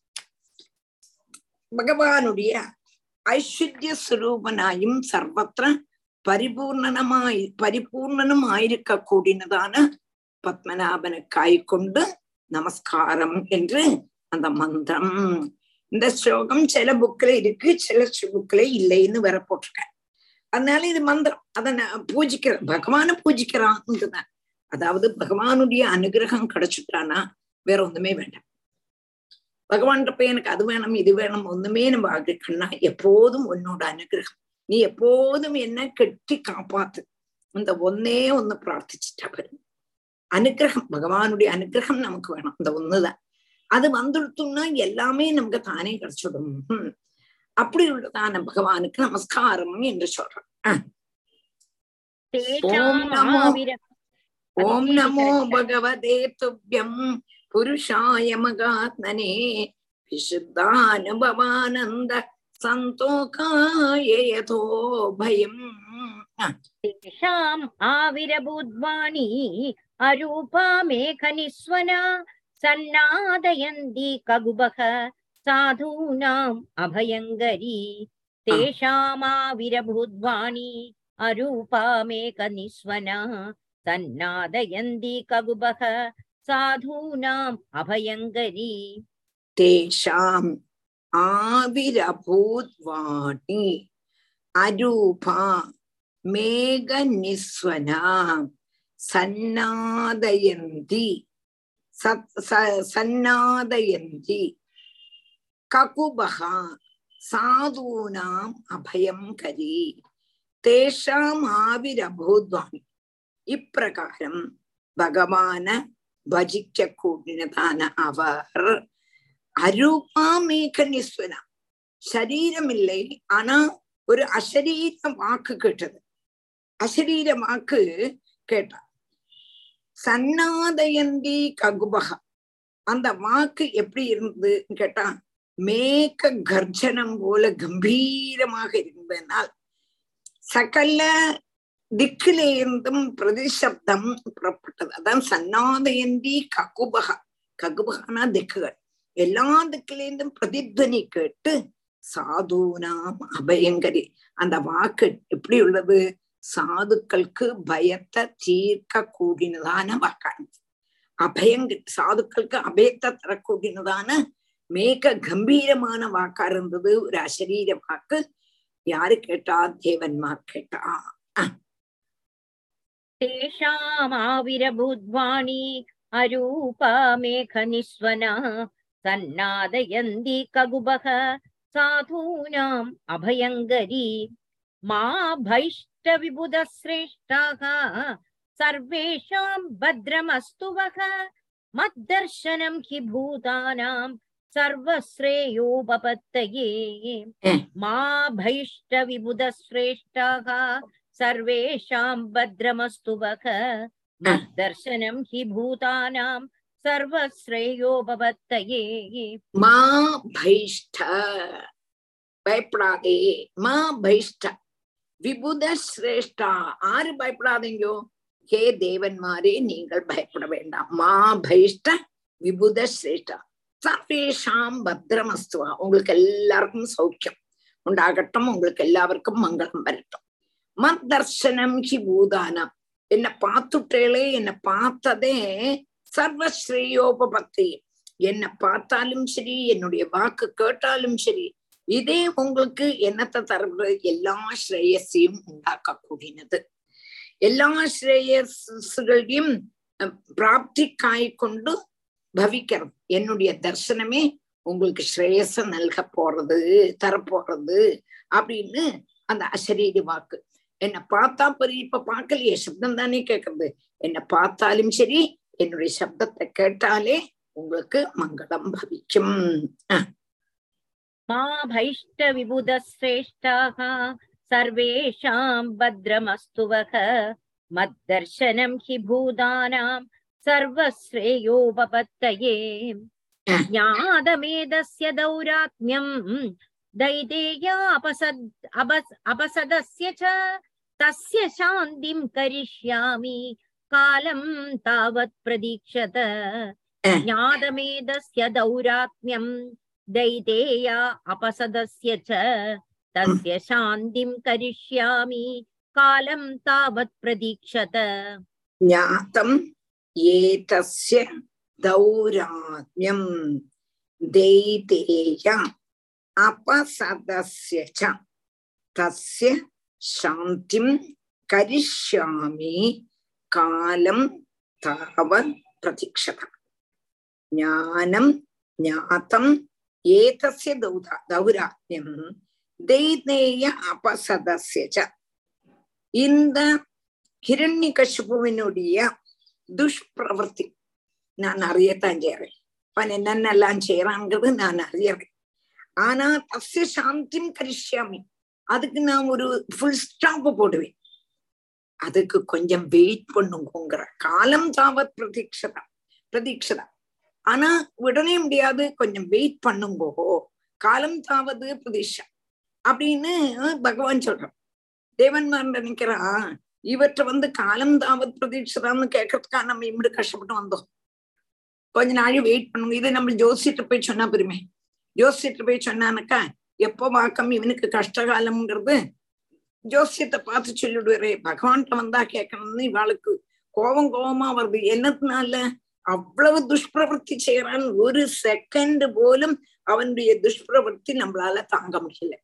S1: பகவானுடைய ஐஸ்வர்ய சுரூபனாயும் சர்வத்திர பரிபூர்ணனமாய் பரிபூர்ணனும் ஆயிருக்க கூடினதான பத்மநாபனுக்காய் கொண்டு நமஸ்காரம் என்று அந்த மந்திரம் இந்த ஸ்லோகம் சில புக்ல இருக்கு சில புக்ல இல்லைன்னு வேற போட்டிருக்கேன் அதனால இது மந்திரம் அதை நான் பூஜிக்கிறேன் பகவான பூஜிக்கிறான்னுதான் அதாவது பகவானுடைய அனுகிரகம் கிடைச்சிட்டானா வேற ஒண்ணுமே வேண்டாம் பகவான் போய் எனக்கு அது வேணும் இது வேணும் ஒண்ணுமே நம்ம ஆகிக்கணும்னா எப்போதும் உன்னோட அனுகிரகம் நீ எப்போதும் என்ன கெட்டி காப்பாத்து இந்த ஒன்னே ஒண்ணு பிரார்த்திச்சுட்டா போதும் அனுகிரகம் பகவானுடைய அனுகிரகம் நமக்கு வேணும் இந்த ஒண்ணுதான் அது வந்துடுத்துன்னா எல்லாமே நமக்கு தானே கிடைச்சிடும் ஹம். அப்படி உள்ளதான பகவானுக்கு நமஸ்காரம் என்று சொல்றோம் அஹ்.
S6: तेषाम्
S1: नमो-
S6: आविर-
S1: ஓம்
S6: अभिषेक
S1: நமோ
S6: करच्छ।
S1: பகவதே துப்யம் புருஷாய மகாத்மனே விசுத்தானுபவானந்த சந்தோகாய யதோ பயம் அஹ்.
S6: तेषाम् आविरभूद्वाणी अरूपामेकनिस्वना सन्नादयन्ति कगुबः साधूनाम् अभयङ्करी तेषामाविरभूद्वाणी अरूपामेकनिस्वना सन्नादयन्ति कगुबः साधूनाम् अभयङ्करी
S1: தேஷாம் ஆவிரபூத்வாணி அரூபா மேக நிஸ்வனா சன்னாதயந்தி சத்- ச- சன்னாதயந்தி ககுபகா சாதூனாம் அபயம் கரி தேஷாம் ஆவிரபூத்வாணி இப்பிரகாரம் பகவான பஜிக்க கூடினதான அவர் அரூபாமேக நிஸ்வனா சரீரம் இல்லை ஆனா ஒரு அசரீர வாக்கு கேட்டது அசரீர வாக்கு கேட்டா சன்னாதயந்தி ககுபகா அந்த வாக்கு எப்படி இருந்ததுன்னு கேட்டா மேக கர்ஜனம் போல கம்பீரமாக இருந்ததனால் சகல திக்கில இருந்தும் பிரதிசப்தம் புறப்பட்டது அதான் சன்னாதயந்தி ககுபகா ககுபகனா திக்குகள் எல்லா திக்கிலேருந்தும் பிரதித்வனி கேட்டு சாதுனாம் அபயங்கரி அந்த வாக்கு எப்படி உள்ளது சாதுக்களுக்கு பயத்தை தீர்க்க கூடினதான வாக்காണ് அபயங்க சாதுக்களுக்கு அபயத்தை தரக்கூடியதான மேக கம்பீரமான வாக்கா இருந்தது ஒரு அசரீர வாக்கு யாரு கேட்டா தேவன்மார் கேட்டா
S6: तेषामाविरभूद्वाणी अरूपामेघनिस्वना सन्नादयन्ति कगुबः साधूनाम् अभयङ्करी मा भैष्टविबुधश्रेष्ठाः सर्वेषां भद्रमस्तु वः मद्दर्शनं हि भूतानां सर्वश्रेयोपपत्तये
S1: Eh.
S6: मा भैष्टविबुधश्रेष्ठाः सर्वेषां भद्रमस्तु वः मद्दर्शनं हि भूतानां सर्वश्रेयोपपत्तये
S1: மா பைஷ்ட பயப்படாதே மா பைஷ்ட விபுத சிரேஷ்டா ஆறு பயப்படாதீங்கோ ஹே தேவன்மாரே நீங்கள் பயப்பட வேண்டாம் மா பைஷ்ட விபுத சிரேஷ்டா சர்வேஷாம் பத்ரமஸ்துவா உங்களுக்கு எல்லாருக்கும் சௌக்கியம் உண்டாகட்டும் உங்களுக்கு எல்லாருக்கும் மங்களம் வரட்டும் மத் தர்சனம் ஹி பூதானம் என்ன பார்த்துட்டேளே என்ன பார்த்ததே சர்வஸ்ரேயோபபக்தி என்ன பார்த்தாலும் சரி என்னுடைய வாக்கு கேட்டாலும் சரி இதே உங்களுக்கு என்னத்தை தருவது எல்லா ஸ்ரேயஸையும் உண்டாக்கக்கூடியது எல்லா ஸ்ரேயஸுகளையும் அஹ், பிராப்திக்காய் கொண்டு பவிக்கிறது என்னுடைய தர்சனமே உங்களுக்கு ஸ்ரேயஸ நல்க போறது தரப்போறது அப்படின்னு அந்த அசரீரி வாக்கு என்ன பார்த்தா பெரிய இப்ப பார்க்கலையே சப்தம் தானே கேட்கறது என்ன பார்த்தாலும் சரி என்னுடைய சப்தத்தை கேட்டாலே உங்களுக்கு மங்களம் பவிக்கும் அஹ்,
S6: मा भैष्टविबुधश्रेष्ठाः सर्वेषां भद्रमस्तु वः मद्दर्शनं हि भूतानां सर्वश्रेयोपपत्तये ज्ञातमेदस्य दौरात्म्यं दैतेया अपसद् अपस् अपसदस्य च तस्य शान्तिं करिष्यामि कालं तावत् प्रतीक्षत ज्ञातमेदस्य दौरात्म्यं दैतेया अपसदस्य च तस्य शान्तिं करिष्यामि कालं तावत् प्रतीक्षत
S1: ஞாத்தம் ஏதஸ்ய தௌராத்யம் தைதேய அபசதஸ்ய ச தஸ்ய சாந்திம் கரிஷ்யாமி காலம் தாவத் பிரதீட்சதம் ஞானம் ஞாத்தம் ஏதஸ்ய தௌதா தௌராத்யம் தைதேய அபசதஸ்ய ச இந்த ஹிரண்யகசிபுவினுடைய துஷ்பிரவர்த்தி நான் அறியத்தான் செய்றேன் அவன் என்னென்னலாம் செய்யறாங்கிறது நான் அறியறேன் ஆனா தஸ்ய சாந்திம் கரிஷ்யாமி அதுக்கு நான் ஒரு ஃபுல் ஸ்டாப் போடுவேன் அதுக்கு கொஞ்சம் வெயிட் பண்ணுங்கோங்கிற காலம் தாவத் பிரதீட்சதா பிரதீட்சதா ஆனா உடனே முடியாது கொஞ்சம் வெயிட் பண்ணுங்கோ காலம் தாவது பிரதீஷா அப்படின்னு பகவான் சொல்றான் தேவன்மார் நினைக்கிறான் இவற்றை வந்து காலம் தாவத் பிரதீட்சதான்னு கேட்கறதுக்காக நம்ம இப்படி கஷ்டப்பட்டு வந்தோம் கொஞ்ச நாள் வெயிட் பண்ணுங்க இது நம்ம ஜோசிட்டு போய் சொன்னா பெருமை ஜோசிட்டு போய் சொன்னானாக்கா எப்போ வாக்கம் இவனுக்கு கஷ்டகாலம்ங்கிறது ஜோசியத்தை பார்த்து சொல்லிடுவாரே பகவான்கிட்ட வந்தா கேட்கணும்னு இவாளுக்கு கோபம் கோபமா வருது என்னத்தினால அவ்வளவு துஷ்பிரவൃத்தி செய்யறான் ஒரு செகண்ட் போலும் அவனுடைய துஷ்பிரவൃத்தி நம்மளால தாங்க முடியல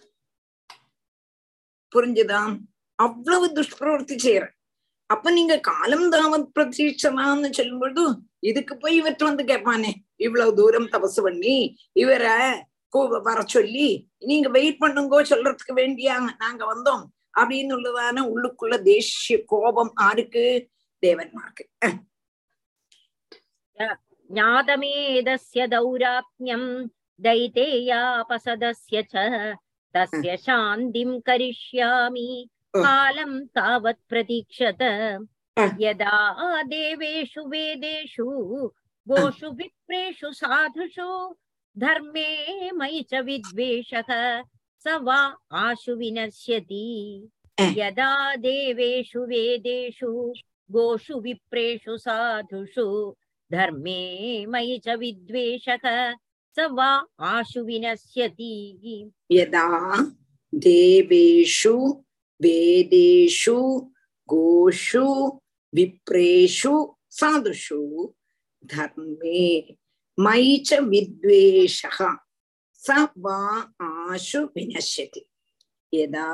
S1: புரிஞ்சுதா அவ்வளவு துஷ்பிரவൃத்தி செய்யற அப்ப நீங்க காலம் தாவத் பிரதீட்சமான்னு சொல்லும்போது இதுக்கு போய் இவற்றை வந்து கேட்பானே இவ்வளவு தூரம் தபசு பண்ணி இவரை கூ- வர சொல்லி நீங்க வெயிட் பண்ணுங்கோ சொல்றதுக்கு வேண்டியா நாங்க வந்தோம் அப்படின்னு உள்ளதான உள்ளுக்குள்ள தேசிய கோபம் ஆருக்கு தேவன்மார்க்கு அஹ்,
S6: ज्ञातमेदस्य दौरात्म्यम् दैतेयापसदस्य च तस्य शान्तिम् करिष्यामि
S1: अ.
S6: कालम् तावत् प्रतीक्षत
S1: अ.
S6: यदा देवेषु वेदेषु गोषु विप्रेषु साधुषु धर्मे मयि च विद्वेषः स वा आशु विनश्यति
S1: अ.
S6: यदा देवेषु वेदेषु गोषु विप्रेषु साधुषु धर्मे मयि च विद्वेषः स वा आशु विनश्यति
S1: யதா தேவேஷு வேதேஷு கோஷு விப்ரேஷு சாதுஷு தர்மே மயி ச வித்வேஷः ச வா ஆஷு வினஷ்யதி யதா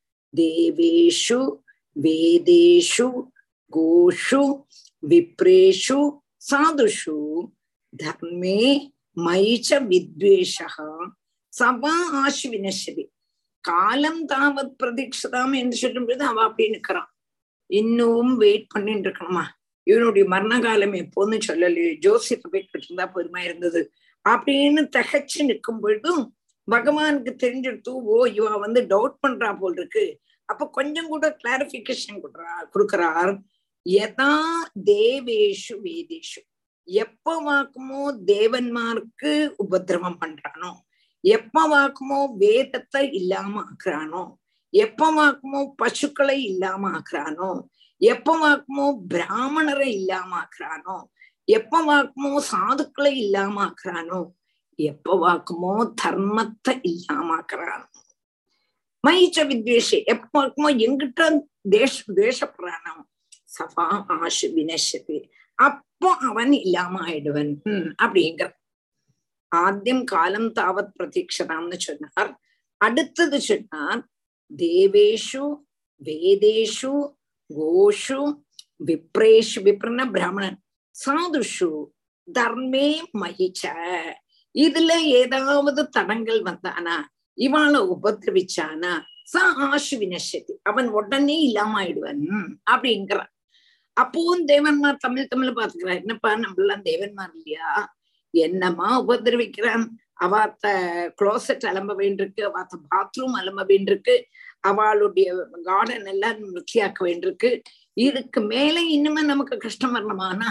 S1: தேவேஷு வேதேஷு கோஷு விப்ரேஷு சாதுஷு தர்மே மயி ச வித்வேஷः சபா ஆஷு வினஷ்யதி காலம் தாவத் பிரதீட்சதாம் என்று சொல்லும் பொழுது அவ அப்படி நிக்கிறான் இன்னும் வெயிட் பண்ணிட்டு இருக்கணுமா இவனுடைய மரண காலம் எப்போன்னு சொல்லலையே ஜோசியத்தை போய் இருந்தா பெருமா இருந்தது அப்படின்னு தகச்சு நிற்கும் பொழுதும் பகவானுக்கு தெரிஞ்சிடுத்து ஓ இவ வந்து டவுட் பண்றா போல் இருக்கு அப்ப கொஞ்சம் கூட கிளாரிபிகேஷன் கொடுறா கொடுக்கிறார் யதா தேவேஷு வேதேஷு எப்ப வாக்குமோ தேவன்மாருக்கு உபதிரவம் பண்றானோ எப்ப வாக்குமோ வேதத்தை இல்லாம ஆக்குறானோ எப்ப வாக்குமோ பசுக்களை இல்லாம ஆக்குறானோ எப்ப வாக்குமோ பிராமணரை இல்லாம ஆக்குறானோ எப்ப வாக்குமோ சாதுக்களை இல்லாம ஆக்குறானோ எப்ப வாக்குமோ தர்மத்தை இல்லாம ஆக்குறானோ மயிச்ச வித்வேஷே எப்ப வாக்குமோ எங்கிட்ட தேச தேசப்படுறானோ சபா ஆஷு வினஷது அப்போ அவன் இல்லாம ஆயிடுவன் உம் அப்படிங்கிற ஆദ്യം காலம் தாவத் பிரதீட்சதாம்னு சொன்னார் அடுத்தது சொன்னார் தேவேஷு வேதேஷு கோஷு விப்ரேஷு விப்ரன பிராமணன் சாதுஷு தர்மே மகிச்ச இதுல ஏதாவது தடங்கள் வந்தானா இவாளை உபதிரவிச்சானா ச ஆஷு வினஷதி அவன் உடனே இல்லாம ஆயிடுவன் அப்படிங்கிறான் அப்பவும் தேவன்மார் தமிழ் தமிழ் பாத்துக்கிறான் என்னப்பா நம்மளாம் தேவன்மார் இல்லையா என்னமா உபதிரவிக்கிறான் அவாத்த குளோசெட் அலம்ப வேண்டியிருக்கு அவாத்த பாத்ரூம் அலம்ப வேண்டியிருக்கு அவளுடைய கார்டன் எல்லாம் வൃത്തിயாக்க வேண்டியிருக்கு இதுக்கு மேல இன்னுமே நமக்கு கஷ்டம் வரணுமானா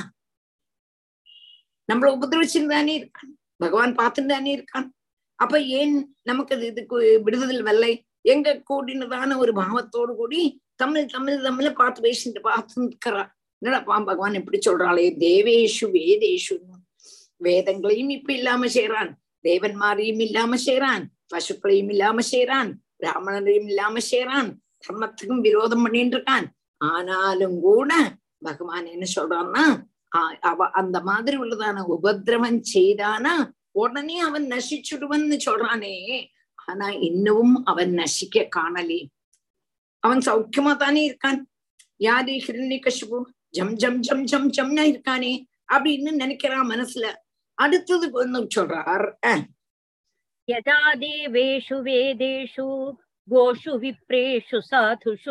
S1: நம்மள உபதிரவிச்சுன்னு தானே இருக்கான் பகவான் பார்த்துட்டு தானே இருக்கான் அப்ப ஏன் நமக்கு இது இதுக்கு விடுதல் வெள்ளை எங்க கூடினதான ஒரு பாவத்தோடு கூடி தமிழ் தமிழ் தமிழ பார்த்து பேசிட்டு பார்த்து நிற்கிறா என்னடா பகவான் எப்படி சொல்றாளே தேவேஷு வேதேஷு வேதங்களையும் இப்ப இல்லாம செய்யறான் தேவன்மாரையும் இல்லாம செய்யறான் பசுக்களையும் இல்லாம செய்யறான் பிராமணரையும் இல்லாம செய்யறான் தர்மத்துக்கும் விரோதம் பண்ணிட்டு இருக்கான் ஆனாலும் கூட பகவான் என்ன சொல்றான்னா ஆ- அவ அந்த மாதிரி உள்ளதான உபதிரவம் செய்தானா உடனே அவன் நசிச்சுடுவன்னு சொல்றானே ஆனா இன்னமும் அவன் நசிக்க காணலே அவன் சௌக்கியமா தானே இருக்கான் யாரு ஹிரண்ய கஷிபு ஜம் ஜம் ஜம் ஜம் ஜம்னா இருக்கானே அப்படின்னு நினைக்கிறான் மனசுல அடுத்தது ஒண்ணு சொல்றார் அஹ்,
S6: यदा देवेषु वेदेषु गोषु विप्रेषु साधुषु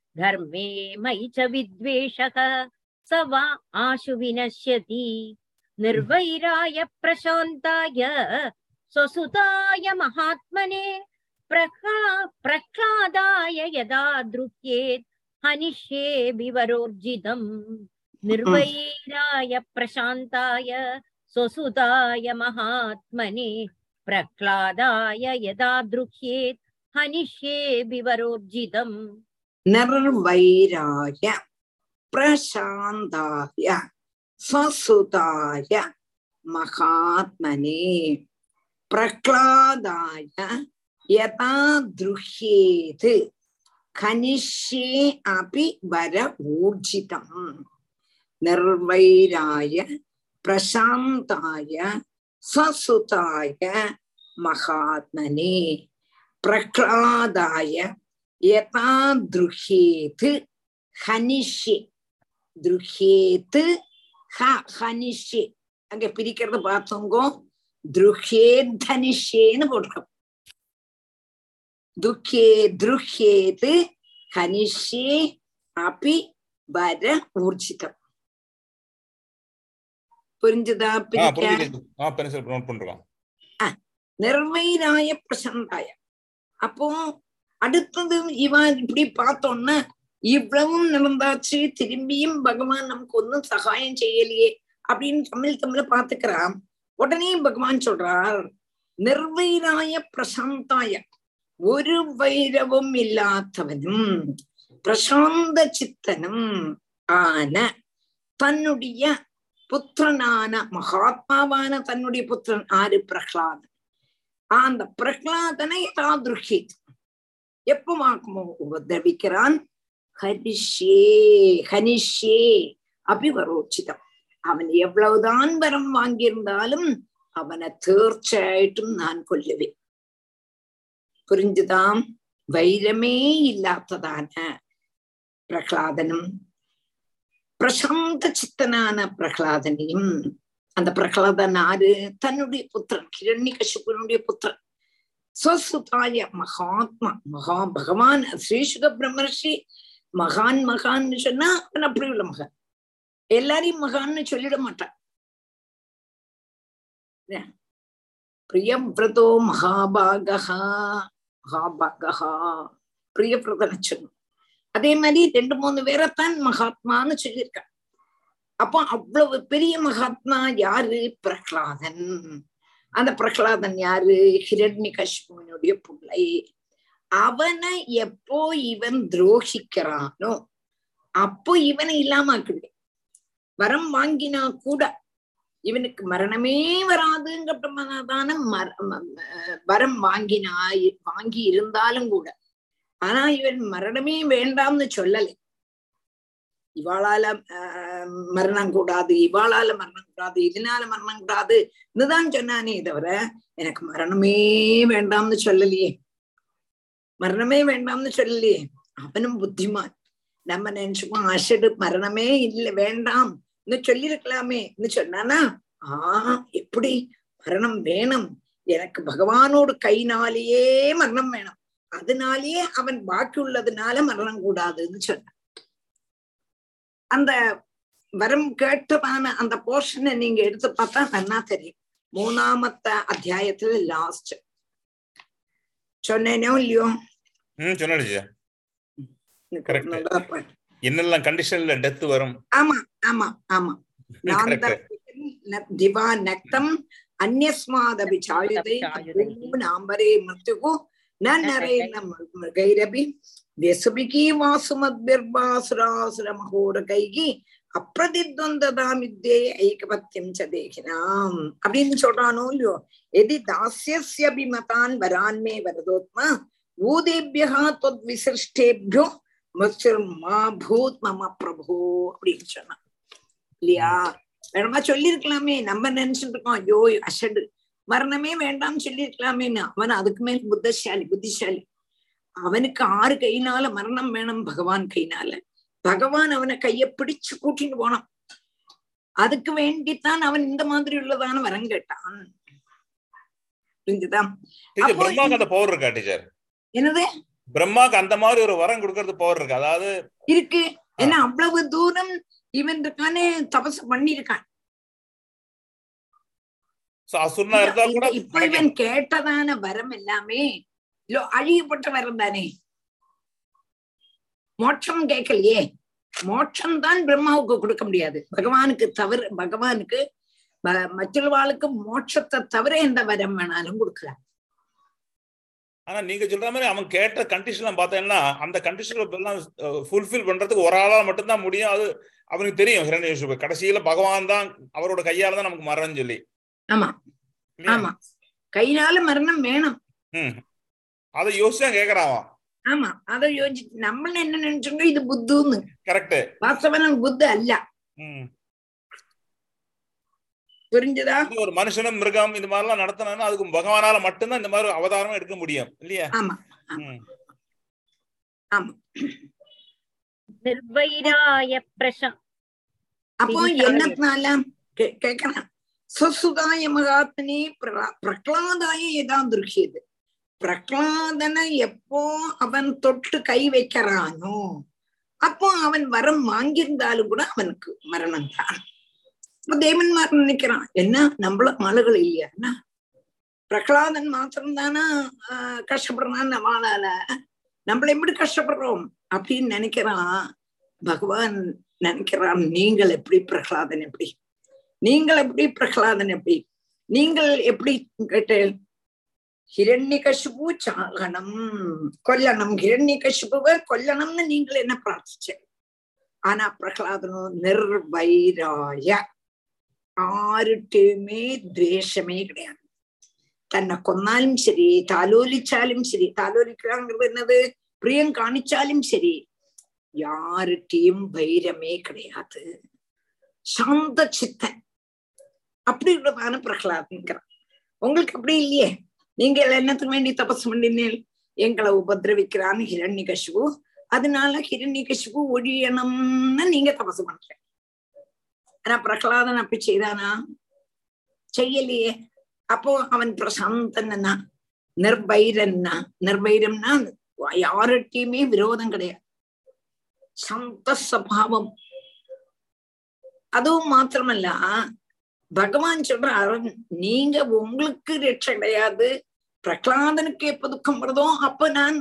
S6: धर्मे मयि च विद्वेषः स वा आशु विनश्यति निर्वैराय प्रशान्ताय स्वसुताय महात्मने प्रह्ला प्रह्लादाय यदा दृह्येत् हनिष्ये विवरोर्जितम् निर्वैराय प्रशान्ताय स्वसुताय महात्मने प्रह्लादाय यदा दृह्येत् हनिष्ये विवरोर्जितम्
S1: निर्वैराय प्रशान्ताय स्वसुताय महात्मने प्रह्लादाय यथा दृह्येत् खनिष्ये अपि वर ऊर्जितम् निर्वैराय प्रशान्ताय स्वसुताय महात्मने प्रह्लादाय यथा दृह्येत् ஹனிஷே துருஹேத்து ஹ ஹனிஷே அங்க பிரிக்கிறத பார்த்தோங்கோ துருஹேத் தனிஷேன்னு போட்டிருக்கோம் துக்கே துருஹேத்து ஹனிஷே அபி வர ஊர்ஜிதம் புரிஞ்சுதா
S2: ஆ
S1: பிரிக்க
S2: புரியுது ஆ பென்சில் நோட் பண்றோம்
S1: நிர்வൈരായ பிரசந்தாய அப்போ அடுத்தது இவன் இப்படி பார்த்தோன்னா இவ்வளவும் நடந்தாச்சு திரும்பியும் பகவான் நமக்கு ஒன்னும் சகாயம் செய்யலையே அப்படின்னு தமிழ் தமிழ பாத்துக்கிறான் உடனே பகவான் சொல்றார் நிர்வைராய பிரசாந்தாய ஒரு வைரவும் இல்லாதவனும் பிரசாந்த சித்தனும் ஆன தன்னுடைய புத்திரனான மகாத்மாவான தன்னுடைய புத்திரன் ஆறு பிரகலாதன் அந்த பிரகலாதனை தாதுருகி எப்ப வாக்குமோ உபதிரவிக்கிறான் ஹரிஷே ஹனிஷே அபிவரோச்சிதம் அவன் எவ்வளவுதான் வரம் வாங்கியிருந்தாலும் அவனை தீர்ச்சயாയിട്ടും நான் கொல்லுவேன் புரிஞ்சுதாம் வைரமே இல்லாததான பிரகலாதனும் பிரசாந்த சித்தனான பிரகலாதனையும் அந்த பிரகலாதன் ஆறு தன்னுடைய புத்திரன் கிரண்ய கசிபனுடைய புத்திரன் ஸ்வசுதாய மகாத்மா மகா பகவான் ஸ்ரீசுக பிரம்மர்ஷி மகான் மகான்னு சொன்னா அவன் அப்படி உள்ள மகான் எல்லாரையும் மகான்னு சொல்லிட மாட்டான் பிரியவிரதோ மகாபாகா மகாபாகா பிரியவிரதனை சொன்னோம் அதே மாதிரி ரெண்டு மூணு பேரைத்தான் மகாத்மான்னு சொல்லியிருக்கான் அப்போ அவ்வளவு பெரிய மகாத்மா யாரு பிரகலாதன் அந்த பிரகலாதன் யாரு ஹிரண்ய கஷ்மனுடைய பிள்ளை அவனை எப்போ இவன் துரோகிக்கிறானோ அப்போ இவனை இல்லாம ஆக்கிடுவேன் வரம் வாங்கினா கூட இவனுக்கு மரணமே வராதுங்கப்பட்டதான மர வரம் வாங்கினா வாங்கி இருந்தாலும் கூட ஆனா இவன் மரணமே வேண்டாம்னு சொல்லலை இவாளால ஆஹ் மரணம் கூடாது இவாளால மரணம் கூடாது இதனால மரணம் கூடாது இதுதான் சொன்னானே தவிர எனக்கு மரணமே வேண்டாம்னு சொல்லலையே மரணமே வேண்டாம்னு சொல்லலையே அவனும் புத்திமான் நம்ம நினைச்சுப்போம் அஷடு மரணமே இல்லை வேண்டாம் இன்னும் சொல்லியிருக்கலாமே சொன்னானா ஆஹ் எப்படி மரணம் வேணும் எனக்கு பகவானோடு கைனாலேயே மரணம் வேணும் அதனாலேயே அவன் பாக்கி உள்ளதுனால மரணம் கூடாதுன்னு சொன்னான் அந்த வரம் கேட்டதான அந்த போர்ஷனை நீங்க எடுத்து பார்த்தா நன்னா தெரியும் மூணாமத்த அத்தியாயத்துல லாஸ்ட் சொன்னேனோ இல்லையோ
S2: ம் சொன்னாடிச்சு Correct.
S1: நல்லா பாரு.
S2: என்னெல்லாம் கண்டிஷன்ல டெத் வரும்
S1: ஆமா ஆமா ஆமா
S2: Correct.
S1: நாந்தர திவா நக்தம் அந்யஸ்மாதபி சாயுதை நாம்பரே மிருத்யுகு ந நரேன கைரபி व्यसुभिकी वासुमद्भिर्वासुरासुर மகோரகைகி அப்பிரதித்வந்ததாமித்யே ஐகபத்தியம் ச தேகினாம் அப்படின்னு சொல்றானோ இல்லையோ எதி தாசியஸ்யபிமதான் வரான்மே வரதோத்மா ஊதேபியா தொத் விசிருஷ்டேபியோ மத்சிர் மா பூத் மம பிரபு அப்படின்னு சொன்னான் இல்லையா வேணுமா சொல்லியிருக்கலாமே நம்ம நினைச்சுட்டு இருக்கோம் ஐயோ அஷடு மரணமே வேண்டாம்னு சொல்லியிருக்கலாமேன்னு அவன் அதுக்கு மேல் புத்தசாலி புத்திசாலி அவனுக்கு ஆறு கையினால மரணம் வேணும் பகவான் கையினால பகவான் அவனை கைய பிடிச்சு கூட்டிட்டு போனான் அதுக்கு வேண்டித்தான் அவன் இந்த மாதிரி உள்ளதான வரம் கேட்டான் புரிஞ்சுதா
S2: டீச்சர்
S1: அப்போ
S2: பிரம்மாக்கு அந்த பவர் இருக்கா டீச்சர்
S1: என்னது
S2: பிரம்மாக்கு அந்த மாதிரி ஒரு வரம் கொடுக்கறது பவர் இருக்கு அதாவது
S1: இருக்கு ஏன்னா அவ்வளவு தூரம் இவன் இருக்கானே தபசு பண்ணியிருக்கான்
S2: சோ அசுரனா இருந்தா கூட
S1: இந்த- இப்ப இவன் கேட்டதான வரம் எல்லாமே லோ- அழியப்பட்ட வரம் தானே மோட்சம் கேட்கலையே மோட்சம் தான் பிரம்மாவுக்கு கொடுக்க முடியாது பகவானுக்கு தவிர பகவானுக்கு ம- மற்றவாளுக்கு மோட்சத்தை தவிர எந்த வரம் வேணாலும் கொடுக்கலாம்
S2: ஆனா நீங்க சொல்ற மாதிரி அவன் கேட்ட கண்டிஷன் பார்த்தேன்னா அந்த கண்டிஷன் எல்லாம் ஃபுல்ஃபில் பண்றதுக்கு ஒரு ஆளா மட்டும்தான் முடியும் அது அவனுக்கு தெரியும் ஹிரண்யகசிபு கடைசியில பகவான் தான் அவரோட கையால தான் நமக்கு மரணம் சொல்லி
S1: ஆமா
S2: இல்லையா?
S1: ஆமா கையினால மரணம் வேணும்
S2: ம். அதை யோசிச்சா கேக்குறான் அவன்
S1: ஆமா அதை யோசிச்சு நம்ம என்ன நினைச்சோங்க இது புத்துன்னு
S2: கரெக்ட்
S1: வாஸ்தவன் புத்து அல்ல புரிஞ்சுதா
S2: ஒரு மனுஷனும் மிருகம் இந்த மாதிரி எல்லாம் நடத்தினா அதுக்கு பகவானால மட்டும்தான் இந்த மாதிரி அவதாரம் எடுக்க முடியும் இல்லையா
S1: ஆமா
S2: ம்.
S1: ஆமா
S6: निर्वैराय प्रशा
S1: அப்போ
S6: பிரித்தாளர்.
S1: என்னத்தினால கே- கேட்கலாம் சுசுதாய மகாத்மனே பிரகலா- பிரகலாதாய எதான் துருக்கியது பிரகலாதனை எப்போ அவன் தொட்டு கை வைக்கிறானோ அப்போ அவன் வரம் வாங்கியிருந்தாலும் கூட அவனுக்கு மரணம் தான் இப்ப தேவன்மார் நினைக்கிறான் என்ன நம்மள ஆளுகள் இல்லையா என்ன பிரகலாதன் மாத்திரம் தானே கஷ்டப்படுறான் நம்மளால நம்மள எப்படி கஷ்டப்படுறோம் அப்படின்னு நினைக்கிறான் பகவான் நினைக்கிறான் நீங்கள் எப்படி பிரகலாதன் எப்படி நீங்கள் எப்படி பிரகலாதன் எப்படி நீங்கள் எப்படி கேட்டேன் ஹிரண்யகசிபு சாகனம் கொல்லணும் ஹிரண்யகசிபுவை கொல்லணும்னு நீங்கள் என்ன பிரார்த்திச்ச ஆனா பிரகலாதனோ நிர்வைராய ആരുടെയുമേ ദ്വേഷമേ கிடையாது തന്നെ കൊന്നാലും ശരി താലോലിച്ചാലും ശരി താലോലിക്കാங்கிறது என்னது பிரியம் காணிச்சாலும் சரி யாருகிட்டையும் வைரமே கிடையாது சாந்த சித்தன் அப்படின்றதான பிரகலாதங்கிறான் உங்களுக்கு அப்படி இல்லையே நீங்க என்னத்துக்கு வேண்டி தபசு பண்ணினேன் எங்களை உபதிரவிக்கிறான்னு ஹிரண்யகசிபு அதனால ஹிரண்யகசிபு ஒழியணும்னு நீங்க தபசு பண்ற ஆனா பிரகலாதன் அப்படி செய்தானா செய்யலையே அப்போ அவன் பிரசாந்தன்னா நிர்பைரன்னா நிர்பைரம்னா யார்கிட்டயுமே விரோதம் கிடையாது சாந்த சபாவம் அதுவும் மாத்திரமல்ல பகவான் சொல்ற அரண் நீங்க உங்களுக்கு ரட்சை கிடையாது பிரகலாதனுக்கு எப்ப துக்கம் வருதோ அப்ப நான்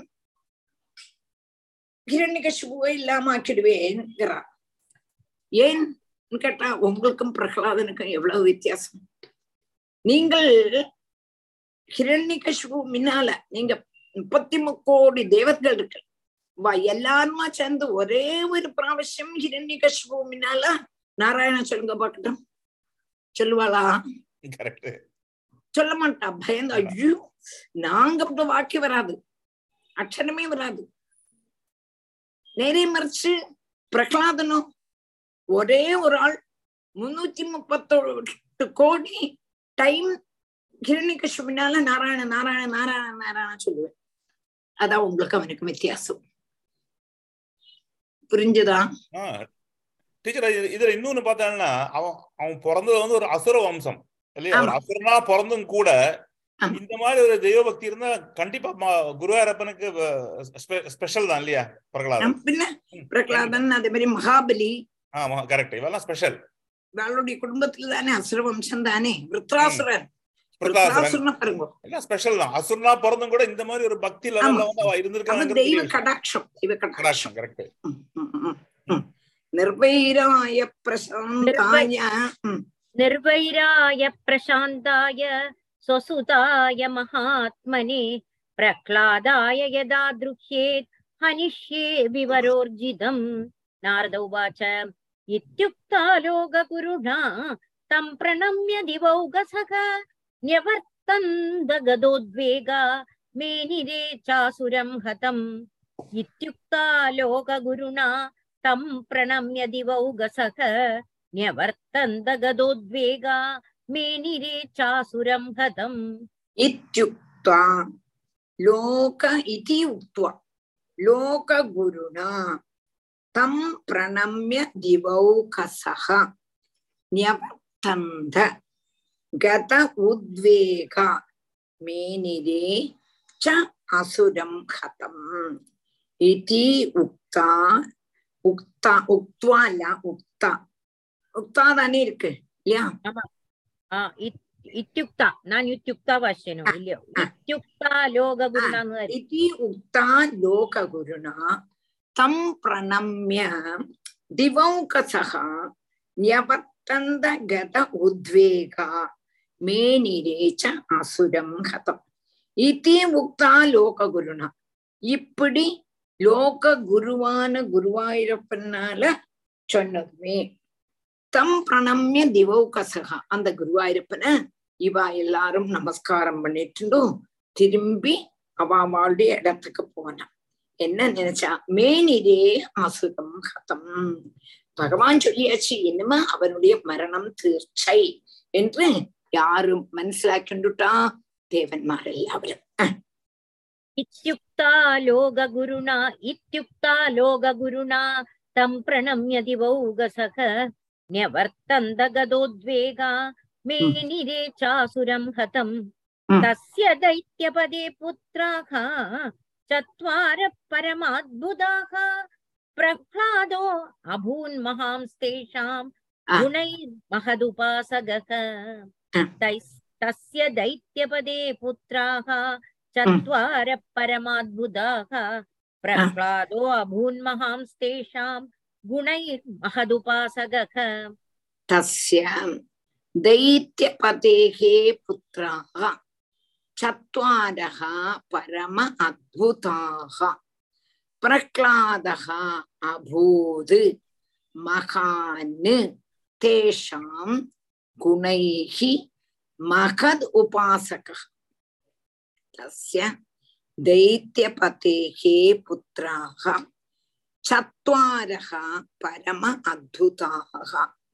S1: ஹிரண்யகசிபுவை இல்லாம ஆக்கிடுவேன்ங்கிறான் ஏன் கேட்டா உங்களுக்கும் பிரகலாதனுக்கும் எவ்வளவு வித்தியாசம் நீங்கள் ஹிரண்யகசிபு முன்னால நீங்க முப்பத்தி முக்கோடி தேவர்கள் இருக்கு வா எல்லாருமா சேர்ந்து ஒரே ஒரு பிராவசியம் ஹிரண்யகசிபு முன்னால நாராயண சொல்லுங்க பாக்கட்டும் சொல்லுவாளா
S2: கரெக்ட்
S1: சொல்ல மாட்டா பயந்து ஐயோ நாங்க அப்படி வாக்கி வராது அக்ஷரமே வராது நேரே மறைச்சு பிரகலாதனும் ஒரே ஒரு ஆள் முன்னூத்தி முப்பத்தோட்டு கோடி டைம் கிரணிகசுபினால நாராயண நாராயண நாராயண நாராயண சொல்லுவேன் அதான் உங்களுக்கு அவனுக்கு வித்தியாசம் புரிஞ்சுதா
S2: டீச்சர் இதுல இன்னொன்னு பார்த்தாங்கன்னா அவன் அவன் பிறந்தது வந்து ஒரு அசுர வம்சம் இல்லையா ஒரு
S1: ஆமா.
S2: அசுரனா பிறந்தும் கூட
S1: ஆமா.
S2: இந்த மாதிரி ஒரு தெய்வ பக்தி இருந்தா கண்டிப்பா ம- குருவாயூரப்பனுக்கு ஸ்பெஷல் தான் இல்லையா பிரகலாதன்
S1: நம் பின்ன பிரகலாதன் அதே மாதிரி மகாபலி
S2: ஆமா கரெக்ட் இவெல்லாம் ஸ்பெஷல்
S1: அவளுடைய குடும்பத்துல தானே அசுர வம்சம் தானே விருத்ராசுரன்
S2: பிரகலாதன்
S1: விருத்ராசுரனை பாருங்க
S2: எல்லாம் ஸ்பெஷல் தான் அசுரனா பிறந்தும் கூட இந்த மாதிரி ஒரு பக்தி லெவல்ல
S1: ஆமா.
S2: வந்து அவ
S1: அவன்
S2: இருந்திருக்காங்க
S1: தெய்வ கடாட்சம் தெய்வ கடாட்சம்
S2: கரெக்ட்
S1: ம், ம், ம், ம். நிர்வைராய பிரசாந்தாய ம்,
S6: निर्वैराय प्रशान्ताय स्वसुताय महात्मने प्रह्लादाय यदा दृह्येत् हनिष्ये विवरोर्जितम् नारद उवाच इत्युक्ता लोकगुरुणा तं प्रणम्य दिवौगसः न्यवर्तन्दगदोद्वेगा मेनिरे चासुरं हतम् इत्युक्ता लोकगुरुणा तं प्रणम्य दिवौगसः न्यवर्तन्दगदोद्वेगा मेनिरे चासुरं हतम्
S1: इत्युक्त्वा लोक इति उक्त्वा लोकगुरुणा तं प्रणम्य दिवौकसः न्यवर्तन्त गत उद्वेगा मेनिरे च असुरं हतम् इति उक्ता उक्ता उक्त्वा இல்ல உக்தா உக்தா தானே இருக்கு இல்லையா
S6: ஆ, இத்- ഇത്യുക്ത ഞാൻ യുക്ത ഭാഷ്യനോ ഇല്ലയോ
S1: ആ.
S6: ഇത്യുക്ത ലോകഗുരുണ എന്ന് വരും.
S1: इति उक्ता लोकगुरुणा तं प्रणम्य दिवौकसः न्यवर्तन्तगत उद्वेगा मेनिरे च असुरं हतम् इति उक्ता लोकगुरुण இப்படி லோக குருவான குருவாயூரப்பனால சொன்னதுமே தம் பிரணம்ய திவௌகசகா அந்த குருவாயூரப்பனை இவா எல்லாரும் நமஸ்காரம் பண்ணிட்டுண்டும் திரும்பி அவ அவளுடைய இடத்துக்கு போனான் என்ன நினைச்சா மேனிரே அசுதம் ஹதம் பகவான் சொல்லியாச்சு இனிமே அவனுடைய மரணம் தீர்ச்சை என்று யாரும் മനസ്സിലാക്കിണ്ടുട്ടാ ദേവന്മാർ എല്ലാവരും
S6: इत्युक्ता लोकगुरुणा इत्युक्ता लोकगुरुणा तं प्रणम्य दिवौगसः न्यवर्तन्त गदोद्वेगा मेनिरे चासुरं हतम्
S1: Hmm.
S6: तस्य दैत्यपदे पुत्राः चत्वारः परमाद्भुताः प्रह्लादो अभून्महांस्तेषां
S1: Ah.
S6: गुणैर्महदुपासगः
S1: Ah.
S6: तैस्- तस्य दैत्यपदे पुत्राः चत्वारः परमाद्भुताः प्रह्लादो अभून्महांस्तेषां गुणैर्महदुपासगः
S1: തസ്യ ദൈത്യപതേः പുത്രാः ചത്വാരः പരമ അദ്ഭുതാः പ്രഹ്ലാദः അഭൂത് മഹാന് തേഷാം ഗുണൈः മഹദ് ഉപാസകः തസ്യ ദൈത്യപതേः പുത്രാः ചത്വാരः പരമ അദ്ഭുതാः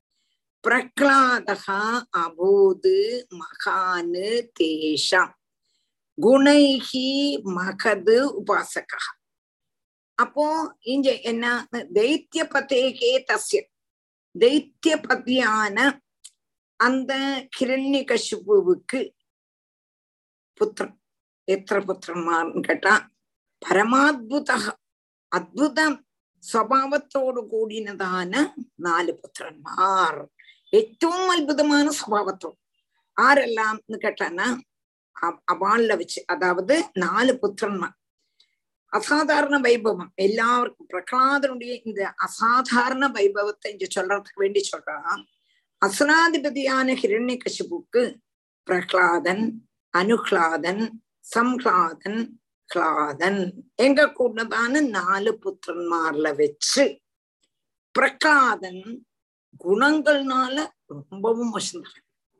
S1: പ്രഹ്ലാദः അഭൂത് മഹാന് തേഷാം ഗുണൈः மகது உபாசக அப்போ இங்க என்ன தைத்தியபதேகே தஸ்ய தைத்தியபதியான அந்த கிரண்யகசிபுவுக்கு புத்திரன் எത്ര പുത്രന്മാർന്ന് കേട്ടാ പരമാത്ഭുത അദ്ഭുതം സ്വഭാവത്തോടു കൂടിനതാണ് നാല് പുത്രന്മാർ ഏറ്റവും അത്ഭുതமான സ്വഭാവത്തോடு ആരെല്ലാം എന്ന് കേട്ടാனா அவாள்ல வச்சு அதாவது நாலு புத்திரன்மார் அசாதாரண வைபவம் எல்லாருக்கும் பிரகலாதனுடைய இந்த அசாதாரண வைபவத்தை இங்க சொல்றதுக்கு வேண்டி சொல்றான் அசுராதிபதியான ஹிரண்ய கசிபுக்கு பிரகலாதன் அனுஹ்லாதன் சம்ஹ்லாதன் ஹ்லாதன் எங்க கூடதான நாலு புத்திரன்மார்ல வச்சு பிரகலாதன் குணங்கள்னால ரொம்பவும் வசந்தவன்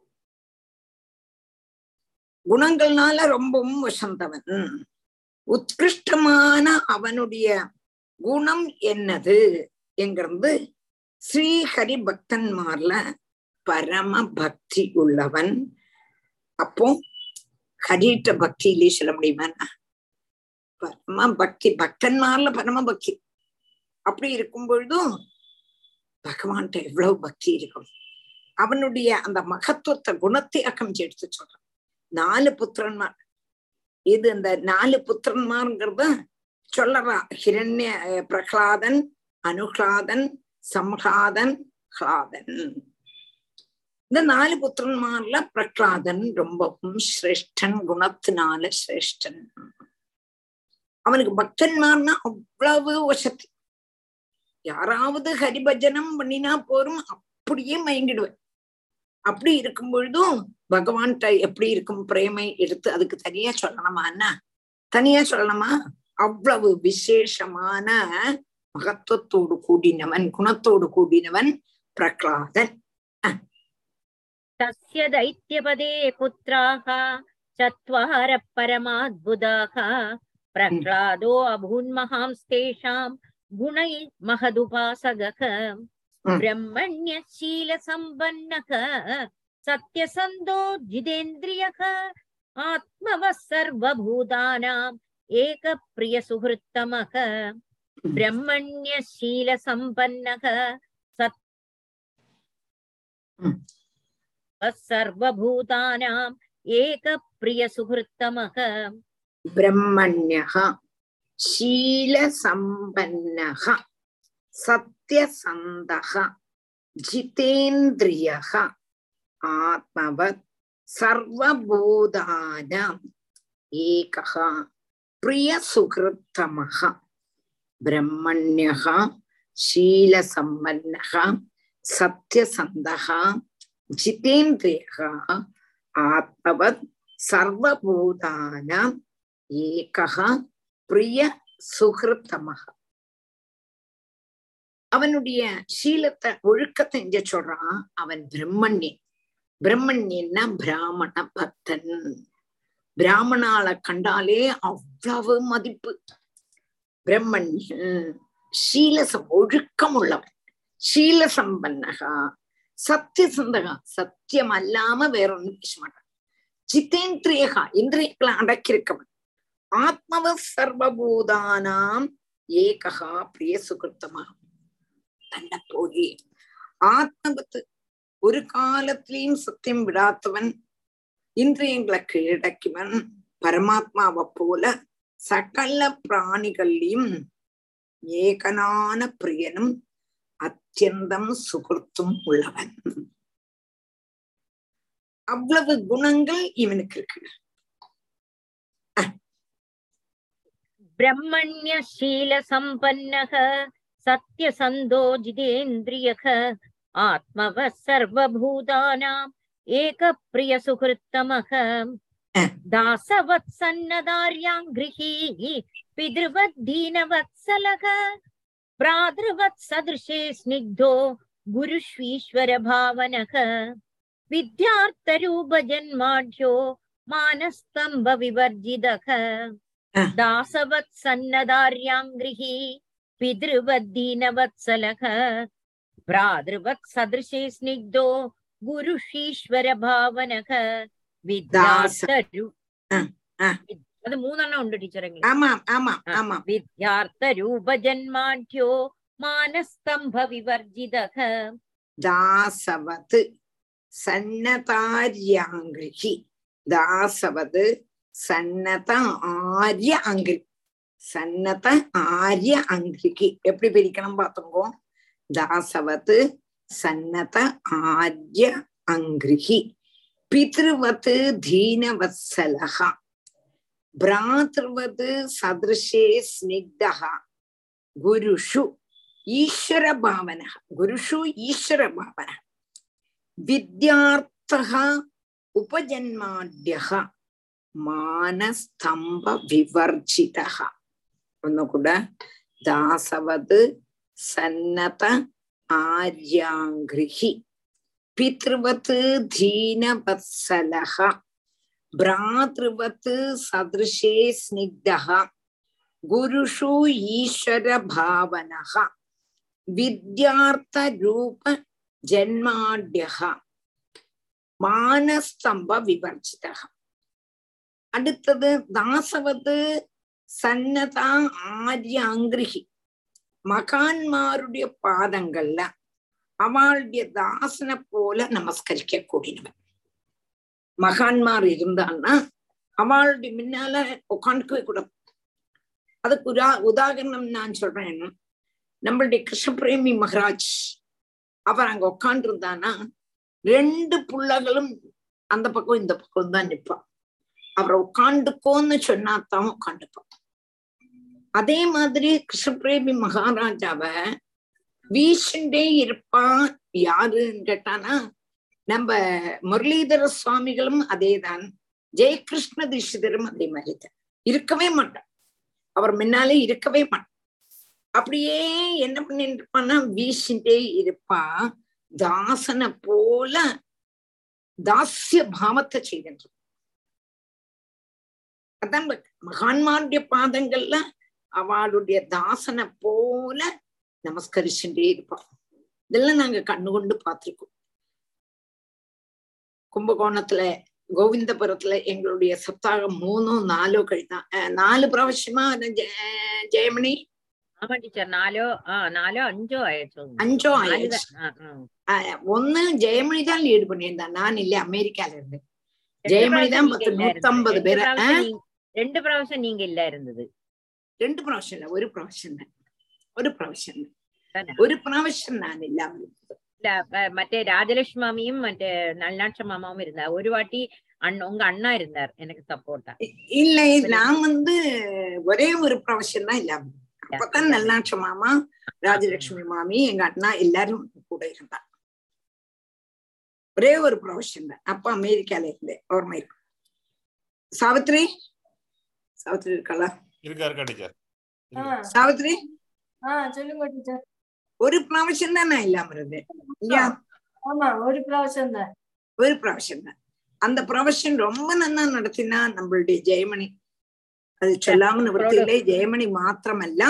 S1: குணங்கள்னால ரொம்பவும் வசந்தவன் உத்கிருஷ்டமான அவனுடைய குணம் என்னது என்கிறது ஸ்ரீஹரி பக்தன்மார்ல பரம பக்தி உள்ளவன் அப்போ ஹரிட்ட பக்தியிலே சொல்ல முடியுமா பரம பக்தி பக்தன்மார்ல பரம பக்தி அப்படி இருக்கும் பொழுதும் பகவான்கிட்ட எவ்வளவு பக்தி இருக்கும் அவனுடைய அந்த மகத்துவத்தை குணத்தை அக்கம் எடுத்து சொல்றான் நாலு புத்திரன்மார் இது இந்த நாலு புத்திரன்மார்ங்கிறத சொல்லறா ஹிரண்ய பிரகலாதன் அனுஹ்லாதன் சம்ஹாதன் ஹ்லாதன் இந்த நாலு புத்திரன்மார்ல பிரகலாதன் ரொம்பவும் சிரேஷ்டன் குணத்தினால சிரேஷ்டன் அவனுக்கு பக்தன்மார்னா அவ்வளவு வசதி யாராவது ஹரிபஜனம் பண்ணினா போரும் அப்படியே மயங்கிடுவேன் அப்படி இருக்கும் பொழுதும் பகவான்கிட்ட எப்படி இருக்கும் பிரேமை எடுத்து அதுக்கு தனியா சொல்லணுமா என்ன தனியா சொல்லணுமா அவ்வளவு விசேஷமான மகத்துவத்தோடு கூடினவன் குணத்தோடு கூடினவன் பிரகலாதன்
S6: तस्य दैत्यपदे पुत्राः चत्वारः परमाद्भुताः प्रह्लादो अभून्महांस्तेषां गुणैः महदुपासगः ब्रह्मण्यशीलसम्पन्नः सत्यसन्धो जितेन्द्रियः आत्मवः सर्वभूतानाम् एकप्रियसुहृत्तमः ब्रह्मण्यशीलसम्पन्नः सत् सर्वभूतानाम् एकप्रियसुहृत्तमः
S1: ब्रह्मण्यः शीलसम्पन्नः सत्यसन्धः जितेन्द्रियः आत्मवत् സർവഭൂതാനാം ഏകഃ പ്രിയസുഹൃത്തമഃ ബ്രഹ്മണ്യഃ ശീലസമ്പന്നഃ സത്യസന്ധഃ ജിതേന്ദ്രിയഃ ആത്മവത് സർവഭൂതാനാം ഏകഃ പ്രിയ சுகிருத்தமாக அவனுடைய சீலத்தை ஒழுக்கத்தை இங்க சொல்றான் அவன் பிரம்மண்யன் பிரம்மண்யன்னா பிராமண பக்தன் பிராமணால கண்டாலே அவ்வளவு மதிப்பு பிரம்மண்யன் சீலசம் ஒழுக்கம் உள்ளவன் சீல சம்பன்னகா சத்தியசந்தகா சத்தியம் அல்லாம வேற ஒண்ணும் பேச மாட்டான் ஜிதேந்திரியகா இந்திரியங்களை அடக்கியிருக்கவன் ஆத்மவ சர்வபூதானாம் ஏகா பிரிய சுகிருத்தமாக തന്നെ പോയി ആത്മവത്ത് ഒരു കാലത്തിലെയും സത്യം വിടാത്തവൻ ഇന്ദ്രിയങ്ങളെ കീഴടക്കിവൻ പരമാത്മാവെ പോലെ സകല പ്രാണികളിലെയും ഏകനാന പ്രിയനും അത്യന്തം സുഹൃത്തും ഉള്ളവൻ அவ்வளவு குணங்கள் இவனுக்கு இருக்கு
S6: ब्रह्मण्यशीलसम्पन्नः सत्यसन्धो जितेन्द्रियः आत्मवः सर्वभूतानाम् एकप्रियसुहृत्तमः दासवत्सन्नदार्याम् गृहीः पितृवद्दीनवत्सलः भ्रातृवत्सदृशे स्निग्धो गुरुष्वीश्वरभावनः विद्यार्थरूपजन्माढ्यो मानस्तम्भविवर्जितः दासवत्सन्नदार्याङ्गृही पितृवद्दीनवत्सलः भ्रातृवत्सदृशे स्निग्धो ഗുരുഷീശ്വരഭാവനക വിദ്യാർത്ഥരു
S1: ആ, ആ.
S6: അത് മൂന്നെണ്ണം ഉണ്ട് ടീച്ചർ
S1: ஆமா ஆமா ஆமா
S6: വിദ്യാർത്ഥ രൂപജന്മാഢ്യോ മാനസ്തംഭ വിവർജിത
S1: தாசவது சன்னதாரியாங்கிரி தாசவது சன்னத ஆரிய அங்கிரி சன்னத ஆரிய அங்கிரிக்கு எப்படி பிரிக்கணும் பார்த்துக்கோ தாசவது சன்னத ஆரிய அங்கிரிகி பித்ருவத் தீனவத்சலகா ഭ്രാതൃവത് സദൃശേ സ്നിഗ്ധ ഗുരുഷു ഈശ്വരഭാവന ഗുരുഷു ഈശ്വരഭാവന വിദ്യാർത്ഥ ഉപജന്മാഢ്യ മാനസ്തംഭ വിവർജിത ഒന്നുകൂടെ ദാസവത് സന്നത ആര്യാംഗൃഹി പിതൃവത് ധീനവത്സലഃ ഭ്രാതൃവത് സദൃശേ സ്നിഗ്ധ ഗുരുഷു ഈശ്വരഭാവന വിദ്യാർത്ഥരൂപ ജന്മാഢ്യ മാനസ്തംഭ വിവർജിത അടുത്തത് ദാസവത് സന്നത ആര്യ അംഗ്രഹി മகான்மாருடைய பாதங்கள்ல அவளுடைய தாசனை போல நமஸ்கரிக்க கூடினவன் மகான்மார் இருந்தான்னா அவளுடைய முன்னால உட்காந்துக்கவே கூடாது அதுக்கு உதா உதாரணம் நான் சொல்றேன் நம்மளுடைய கிருஷ்ணபிரேமி மகராஜ் அவர் அங்க உட்காந்து இருந்தானா ரெண்டு புள்ளகளும் அந்த பக்கம் இந்த பக்கம் தான் நிப்பான் அவரை உட்காந்துக்கோன்னு சொன்னாதான் உட்காந்துப்பான் அதே மாதிரி கிருஷ்ணபிரேமி மகாராஜாவ வீசுண்டே இருப்பான் யாருன்னு கேட்டானா நம்ம முரளிதர சுவாமிகளும் அதேதான் ஜெயகிருஷ்ண தீட்சிதரும் அதே மாதிரிதான் இருக்கவே மாட்டான் அவர் முன்னாலே இருக்கவே மாட்டான் அப்படியே என்ன பண்ணிட்டு இருப்பான்னா வீசிண்டே இருப்பான் தாசனை போல தாசிய பாவத்தை செய்கின்ற அதான் மகான்மாருடைய பாதங்கள்ல அவளுடைய தாசனை போல நமஸ்கரிச்சுட்டே இருப்பான் இதெல்லாம் நாங்க கண்ணு கொண்டு பார்த்திருக்கோம் கும்பகோணத்துல கோவிந்தபுரத்துல எங்களுடைய சப்தாகம் மூணோ நாலோ கழிதான் நாலு പ്രാവശ്യமா ജയമണി
S6: ஆமா டீச்சர் நாலோ ஆ நாலோ அஞ்சோ ஆயிடுச்சு
S1: அஞ்சோ
S6: நாலு
S1: ஆயிடுச்சு
S6: தான். ஆ, ஆ.
S1: ஒன்னு ஜெயமணி தான் லீடு பண்ணியிருந்தா நான் இல்ல அமெரிக்கால இருந்து
S6: ரெண்டு
S1: ஜெயமணி தான்
S6: പ്രാവശ്യം
S1: பத்து
S6: நீங்க இல்ல
S1: நூத்தம்பது
S6: இருந்தது.
S1: பேரு
S6: ரெண்டு പ്രാവശ്യം நீங்க- ரெண்டு പ്രാവശ്യം நீங்க இல்ல இருந்தது
S1: ரெண்டு പ്രാവശ്യം இல்ல ஒரு പ്രാവശ്യം தான் ஒரு പ്രാവശ്യം தான்
S6: தானே?
S1: ഒരു പ്രാവശ്യം ഞാൻ ഇല്ലാമ ഇരുന്നത്
S6: இல்ல அஹ், மറ്റே ராஜலட்சுமி மாமியும் மറ്റே நல்லாட்ச மாமாவும் இருந்தார் ஒரு வாட்டி அண்ணன் உங்க அண்ணா இருந்தார் எனக்கு சப்போர்ட்டா
S1: இல்ல நான் வந்து ஒரே ஒரு ப்ரொஃபஷன் தான் இல்லாம அப்பதான் நல்லாட்ச மாமா ராஜலட்சுமி மாமி எங்க அண்ணா எல்லாரும் கூட இருந்தா ஒரே ஒரு ப்ரொஃபஷன் தான் அப்ப அமெரிக்கால இருந்தேன் ஓர்மை இருக்கு. சாவித்ரி சாவித்ரி இருக்காளா
S2: இருக்கா இருக்கா டீச்சர்
S1: சாவித்ரி
S9: ஆஹ் சொல்லுங்க டீச்சர்
S1: ஒரு ப்ரொஃபஷன் தான் நான் இல்லாம இருந்தேன் இல்லையா
S9: ஆமா ஒரு ப்ரொஃபஷன் தான்
S1: ஒரு ப்ரொஃபஷன் தான் அந்த ப்ரொஃபஷன் ரொம்ப நல்லா நடத்தினா நம்மளுடைய ஜெயமணி அது சொல்லாம நிவர்த்தியிலே ஜெயமணி மாத்திரமല്ല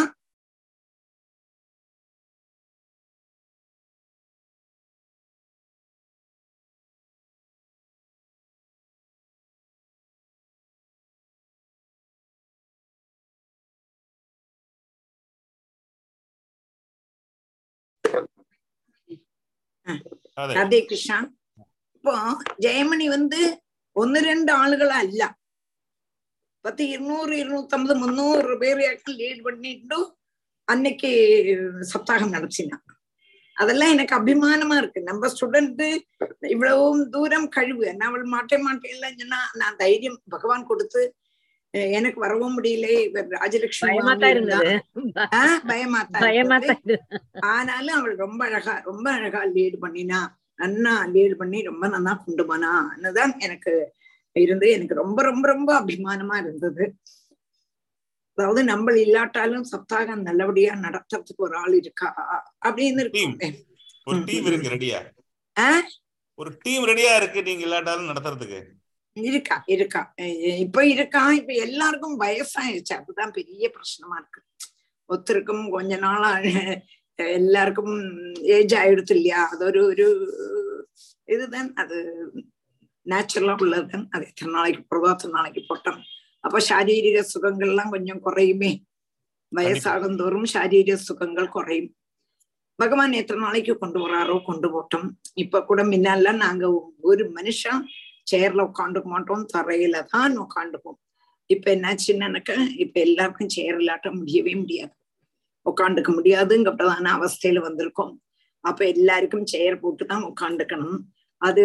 S2: അതെ
S1: ராதே கிருஷ்ணா இப்போ ஜெயமணி வந்து ഒന്ന് രണ്ട് ആളുകളല്ല பத்து இருநூறு இருநூத்தம்பது முந்நூறு பேரையாக்கள் லீட் பண்ணிட்டு அன்னைக்கு சப்தாகம் நடத்தினா அதெல்லாம் எனக்கு அபிமானமா இருக்கு நம்ம ஸ்டூடெண்ட் இவ்வளவும் தூரம் கழிவு என்ன அவள் மாட்டே மாட்டேன் சொன்னா நான் தைரியம் பகவான் கொடுத்து அஹ் எனக்கு வரவும் முடியல இவர் ராஜலட்சுமி
S6: பயமா
S1: மாமி
S6: தான்
S1: இருந்தா.
S6: இருந்தது
S1: ஆஹ் பயமாத்தான்
S6: பயமா
S1: இருந்தது.
S6: தான் இருந்தது
S1: ஆனாலும் அவள் ரொம்ப அழகா ரொம்ப அழகா லீடு பண்ணினா நன்னா லீடு பண்ணி ரொம்ப நன்னா கொண்டு போனான்னுதான் எனக்கு இருந்து எனக்கு ரொம்ப ரொம்ப ரொம்ப அபிமானமா இருந்தது அதாவது நம்ம இல்லாட்டாலும் சப்தாகம் நல்லபடியா நடத்துறதுக்கு ஒரு ஆள் இருக்கா அப்படின்னு இருக்கும்
S2: ஒரு
S1: ம்,
S2: டீம்
S1: ம்,
S2: இருக்கு ரெடியா
S1: ஆ?
S2: ஒரு டீம் ரெடியா இருக்கு நீங்க இல்லாட்டாலும் நடத்துறதுக்கு
S1: இருக்கா இருக்கா அஹ் இப்ப இருக்கா இப்ப எல்லாருக்கும் வயசாயிருச்சு அதுதான் பெரிய பிரச்சனமா இருக்கு ஒருத்தருக்கும் கொஞ்ச நாளா அஹ் எல்லாருக்கும் ஏஜ் ஆயிடுத்து இல்லையா அതൊരു ஒரு இதுதான் அது நேச்சுரலா உள்ளதுதான் அது எத்தனை நாளைக்கு போடுதோ அத்தனை நாளைக்கு போட்டோம் அப்ப சாரீரிக சுகங்கள்லாம் கொஞ்சம் குறையுமே வயசாகும் தோறும் சாரீரிக சுகங்கள் குறையும் பகவான் எத்தனை நாளைக்கு கொண்டு வராரோ கொண்டு போட்டோம் இப்ப கூட முன்னால நாங்க ஒரு மனுஷன் சேர்ல உட்காந்துக்க மாட்டோம் தரையில தான் உட்காந்துப்போம் இப்ப என்னாச்சுன்னாக்க இப்ப எல்லாருக்கும் சேர் இல்லாட்ட முடியவே முடியாது உட்காந்துக்க முடியாதுங்கப்பட்டதான அவஸ்தையில வந்திருக்கோம் அப்ப எல்லாருக்கும் சேர் போட்டு தான் உட்காந்துக்கணும் அது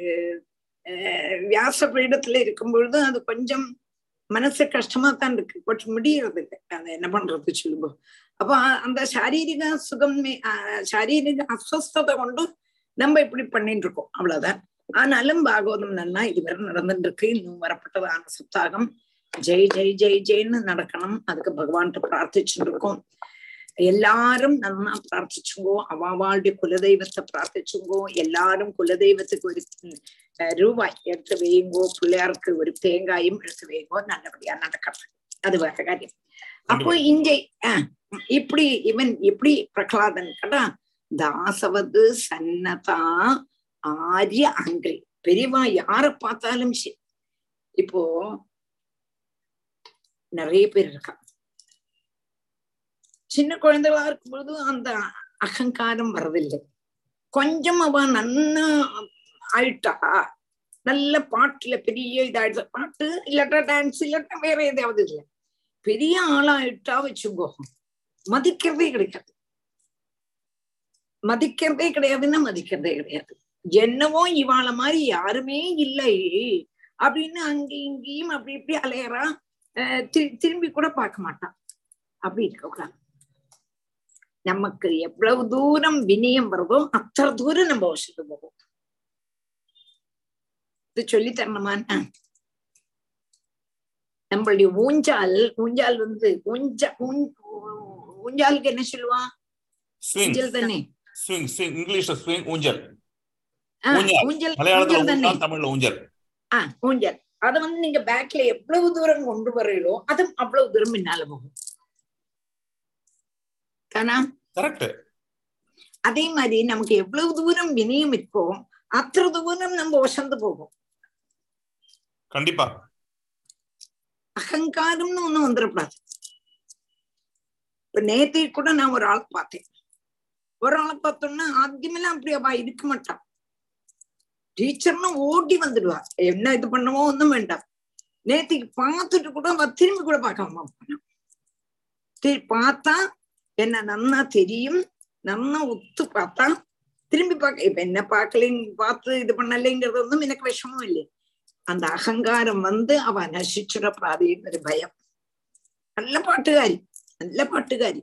S1: அஹ், வியாச பீடத்துல இருக்கும் பொழுது அது கொஞ்சம் மனசு கஷ்டமா தான் இருக்கு பட் முடியறது இல்லை அதை என்ன பண்றது சொல்லுங்க அப்ப அ- அந்த சாரீரிக சுகம் சாரீரிக அஸ்வஸ்ததை கொண்டு நம்ம இப்படி பண்ணிட்டு இருக்கோம் அவ்வளவுதான் ஆனாலும் பாகவதம் நல்லா இதுவரை நடந்துட்டு இருக்கு இன்னும் வரப்பட்டதான சப்தாகம் ஜெய் ஜெய் ஜெய் ஜெய்ன்னு நடக்கணும் அதுக்கு பகவான்கிட்ட பிரார்த்திச்சுட்டு இருக்கோம் எல்லாரும் நல்லா பிரார்த்திச்சுங்கோ அவாவாளுடைய குலதெய்வத்தை பிரார்த்திச்சுங்கோ எல்லாரும் குலதெய்வத்துக்கு ஒரு அஹ், ரூபாய் எடுத்து வையுங்கோ பிள்ளையாருக்கு ஒரு தேங்காயும் எடுத்து வையுங்கோ நல்லபடியா நடக்கிறது அது வேற காரியம் அப்போ இங்கே அஹ், இப்படி இவன் எப்படி பிரகலாதன் கடா தாசவது சன்னதா ஆரிய அங்கிரி பெரியவா யார பார்த்தாலும் சரி இப்போ நிறைய பேர் இருக்கா சின்ன குழந்தைகளா இருக்கும் பொழுது அந்த அகங்காரம் வரதில்லை கொஞ்சம் அவ நன்னா ஆயிட்டா நல்ல பாட்டுல பெரிய இதாயிடுச்சு பாட்டு இல்லாட்டா டான்ஸ் இல்லாட்டா வேற எதாவது இல்லை பெரிய ஆளாயிட்டா வச்சுக்கோ மதிக்கிறதே கிடையாது மதிக்கிறதே கிடையாதுன்னா மதிக்கிறதே கிடையாது என்னவோ இவாள மாதிரி யாருமே இல்லை அப்படின்னு அங்கேயும் இங்கேயும் அப்படி இப்படி அலையறா அஹ் தி- திரும்பி கூட பார்க்க மாட்டான் அப்படி இருக்கக்கூடாது நமக்கு எவ்வளவு தூரம் வினயம் வருதோ அத்தனை தூரம் நம்ம வசத்து போகும் இது சொல்லி தரணுமான்னு நம்மளுடைய ஊஞ்சால் ஊஞ்சால் வந்து ஊஞ்சா ஊஞ்- ஊஞ்சாலுக்கு என்ன சொல்லுவான்
S2: ஸ்விங்
S1: ஊஞ்சல் தானே
S2: ஸ்விங் ஸ்விங் இங்கிலீஷ்ல ஸ்விங் ஊஞ்சல்
S1: ஆஹ்
S2: ஊஞ்சல்.
S1: ஊஞ்சல்
S2: மலையாளத்துல
S1: ஊஞ்சல் தானே
S2: ஊஞ்சல் தமிழ்ல ஊஞ்சல்
S1: ஆஹ் ஊஞ்சல் அத வந்து நீங்க பேக்ல எவ்வளவு தூரம் கொண்டு வரீங்களோ அது அவ்வளவு தூரம் பின்னால போகும் தானா
S2: கரெக்ட்
S1: அதே மாதிரி நமக்கு எவ்வளவு தூரம் வினயம் இருக்கோ அத்தனை தூரம் நம்ம வசந்து போகும்
S2: கண்டிப்பா
S1: அகங்காரம்னு ஒண்ணும் வந்துடக்கூடாது இப்ப நேத்தி கூட நான் ஒரு ஆளை பார்த்தேன் ஒரு ஆளை பார்த்தோம்னா ஆദ്യമெல்லாம் அப்படி அவ இருக்க மாட்டான் டீச்சர்னு ஓடி வந்துடுவா என்ன இது பண்ணவோ ஒண்ணும் வேண்டாம் நேத்திக்கு பார்த்துட்டு கூட அவ திரும்பி கூட பார்க்காம போனா. திரு- பார்த்தா என்ன நன்னா தெரியும் நன்னா ஒத்து பார்த்தா திரும்பி பார்க்க இப்ப என்ன பார்க்கலைங்க பார்த்து இது பண்ணலைங்கிறது ஒன்றும் எனக்கு விஷமம் இல்லை அந்த அகங்காரம் வந்து அவ நசிச்சுடப்படாதுன்னு பயம் நல்ல பாட்டுக்காரி நல்ல பாட்டுக்காரி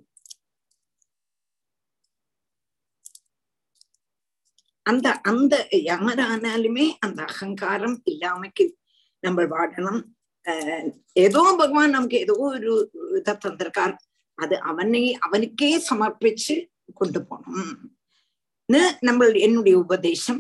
S1: அந்த அந்த யாரானாலுமே அந்த அகங்காரம் இல்லாமக்கு நம்ம வாழணும் ஆஹ் ஏதோ பகவான் நமக்கு ஏதோ ஒரு இதை தந்திருக்கார் அது அவனை அவனுக்கே சமர்ப்பிச்சு கொண்டு போகணும் நம்ம என்னுடைய உபதேசம்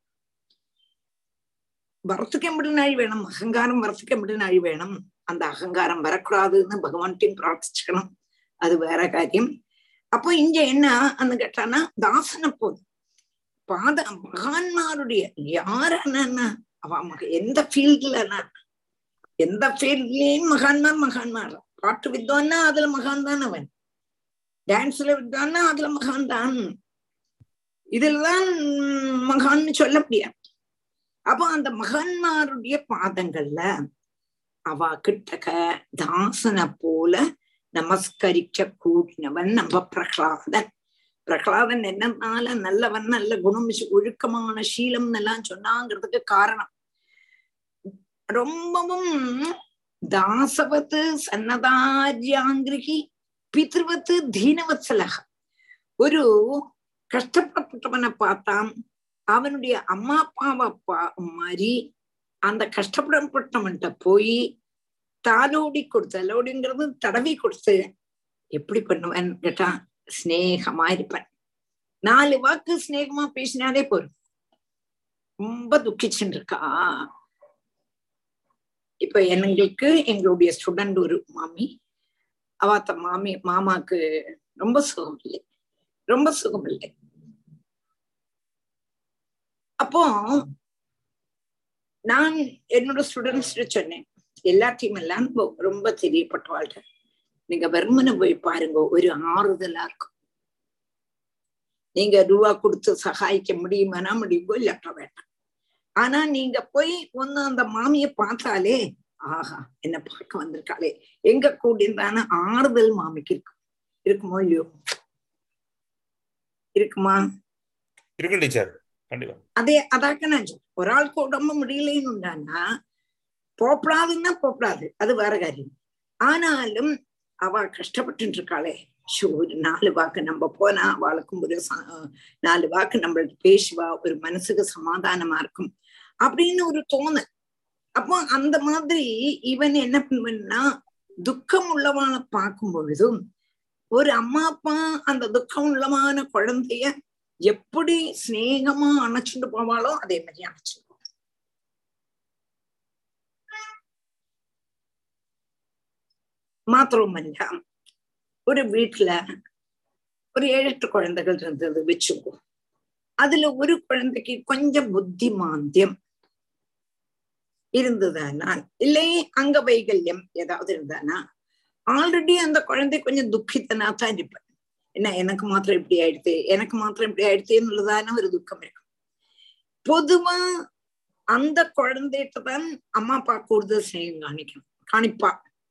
S1: வரத்துக்கு எப்படி நாள் வேணும் அகங்காரம் வரத்துக்கு எப்படி நாள் வேணும் அந்த அகங்காரம் வரக்கூடாதுன்னு பகவான்கிட்டையும் பிரார்த்திச்சுக்கணும் அது வேற காரியம் அப்போ இங்க என்ன அந்த கேட்டானா தாசனை போதும் பாத மகான்மாருடைய யாரான அவ மக எந்த ஃபீல்ட்ல எந்த ஃபீல்ட்லயும் மகான்மார் மகான்மார் பாட்டு வித்வான்னா அதுல மகான் தான் அவன் டான்ஸ்ல வித்வான்னா அதுல மகான் தான் இதுலதான் மகான்னு சொல்ல முடியாது அப்போ அந்த மகான்மாருடைய பாதங்கள்ல அவ கிட்டக்க தாசனை போல நமஸ்கரிக்க கூடினவன் நம்ம பிரகலாதன் பிரகலாதன் என்னன்னால நல்லவன் நல்ல குணம் ஒழுக்கமான சீலம் எல்லாம் சொன்னாங்கிறதுக்கு காரணம் ரொம்பவும் தாசவத்து சன்னதாரியாங்கிரிகி பித்ருவத்து தீனவத்சலக ஒரு கஷ்டப்பட்டவனை பார்த்தான் அவனுடைய அம்மா அப்பாவை பா மாதிரி அந்த கஷ்டப்படப்பட்டவன்கிட்ட போய் தாலோடி கொடுத்து அலோடிங்கிறது தடவி கொடுத்து எப்படி பண்ணுவேன் கேட்டா ஸ்னேகமா இருப்பேன் நாலு வாக்கு ஸ்னேகமா பேசினாலே போரும் ரொம்ப துக்கிச்சுட்டு இருக்கா இப்ப எங்களுக்கு எங்களுடைய ஸ்டூடெண்ட் ஒரு மாமி அவாத்த மாமி மாமாக்கு ரொம்ப சுகம் இல்லை ரொம்ப சுகம் இல்லை அப்போ நான் என்னோட ஸ்டூடெண்ட்ஸ் சொன்னேன் எல்லாத்தையும் எல்லாம் ரொம்ப தெரியப்பட்டவாள்கிட்ட நீங்க வெறுமனை போய் பாருங்க ஒரு ஆறுதலா இருக்கும் நீங்க ரூபா கொடுத்து சகாயிக்க முடியுமானா முடியுமோ இல்லாட்ட வேண்டாம் ஆனா நீங்க போய் ஒண்ணு அந்த மாமிய பார்த்தாலே ஆஹா என்ன பார்க்க வந்திருக்காளே எங்க கூடியிருந்தான ஆறுதல் மாமிக்கு இருக்கும் இருக்குமோ இல்லையோ இருக்குமா
S2: இருக்கும் டீச்சர் கண்டிப்பா
S1: அதே அதாக்க நான் சொல்றேன் ஒராளுக்கு உடம்பு முடியலைன்னு உண்டானா போப்படாதுன்னா போப்படாது அது வேற காரியம் ஆனாலும் அவ கஷ்டப்பட்டு இருக்காளே ஷோ ஒரு நாலு வாக்கு நம்ம போனா அவளுக்கும் ஒரு நாலு வாக்கு நம்மளுக்கு பேசுவா ஒரு மனசுக்கு சமாதானமா இருக்கும் அப்படின்னு ஒரு தோணல் அப்போ அந்த மாதிரி இவன் என்ன பண்ணுவன்னா துக்கம் உள்ளவான பார்க்கும் பொழுதும் ஒரு அம்மா அப்பா அந்த துக்கம் உள்ளமான குழந்தைய எப்படி சிநேகமா அணைச்சுட்டு போவாளோ அதே மாதிரி அணைச்சுட்டு மாத்திரமல்ல ஒரு வீட்டுல ஒரு ஏழு எட்டு குழந்தைகள் இருந்தது வச்சுக்கோ அதுல ஒரு குழந்தைக்கு கொஞ்சம் புத்திமாந்தியம் இருந்ததானா இல்லை அங்க வைகல்யம் ஏதாவது இருந்தானா ஆல்ரெடி அந்த குழந்தை கொஞ்சம் துக்கித்தனா தான் இருப்பேன் என்ன எனக்கு மாத்திரம் இப்படி ஆயிடுத்து எனக்கு மாத்திரம் இப்படி ஆயிடுத்துன்னுள்ளதான ஒரு துக்கம் இருக்கும் பொதுவா அந்த குழந்தைகிட்ட தான் அம்மா அப்பா கூடுதல் ஸ்நேகம் காணிக்கணும் காணிப்பா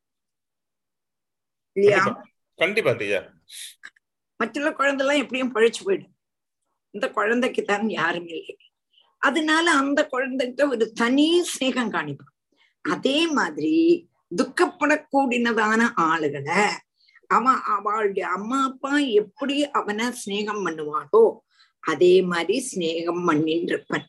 S1: இல்லையா
S2: கண்டிப்பா டீச்சர்
S1: மറ്റുள்ள குழந்தைலாம் எப்படியும் பழிச்சு போயிடும் இந்த குழந்தைக்கு தான் யாரும் இல்லை அதனால அந்த குழந்தைகிட்ட ஒரு தனி ஸ்நேகம் காணிப்பான் அதே மாதிரி துக்கப்படக்கூடினதான ஆளுகளை அவன் அவளுடைய அம்மா அப்பா எப்படி அவனை ஸ்நேகம் பண்ணுவாளோ அதே மாதிரி ஸ்நேகம் பண்ணின்னு இருப்பன்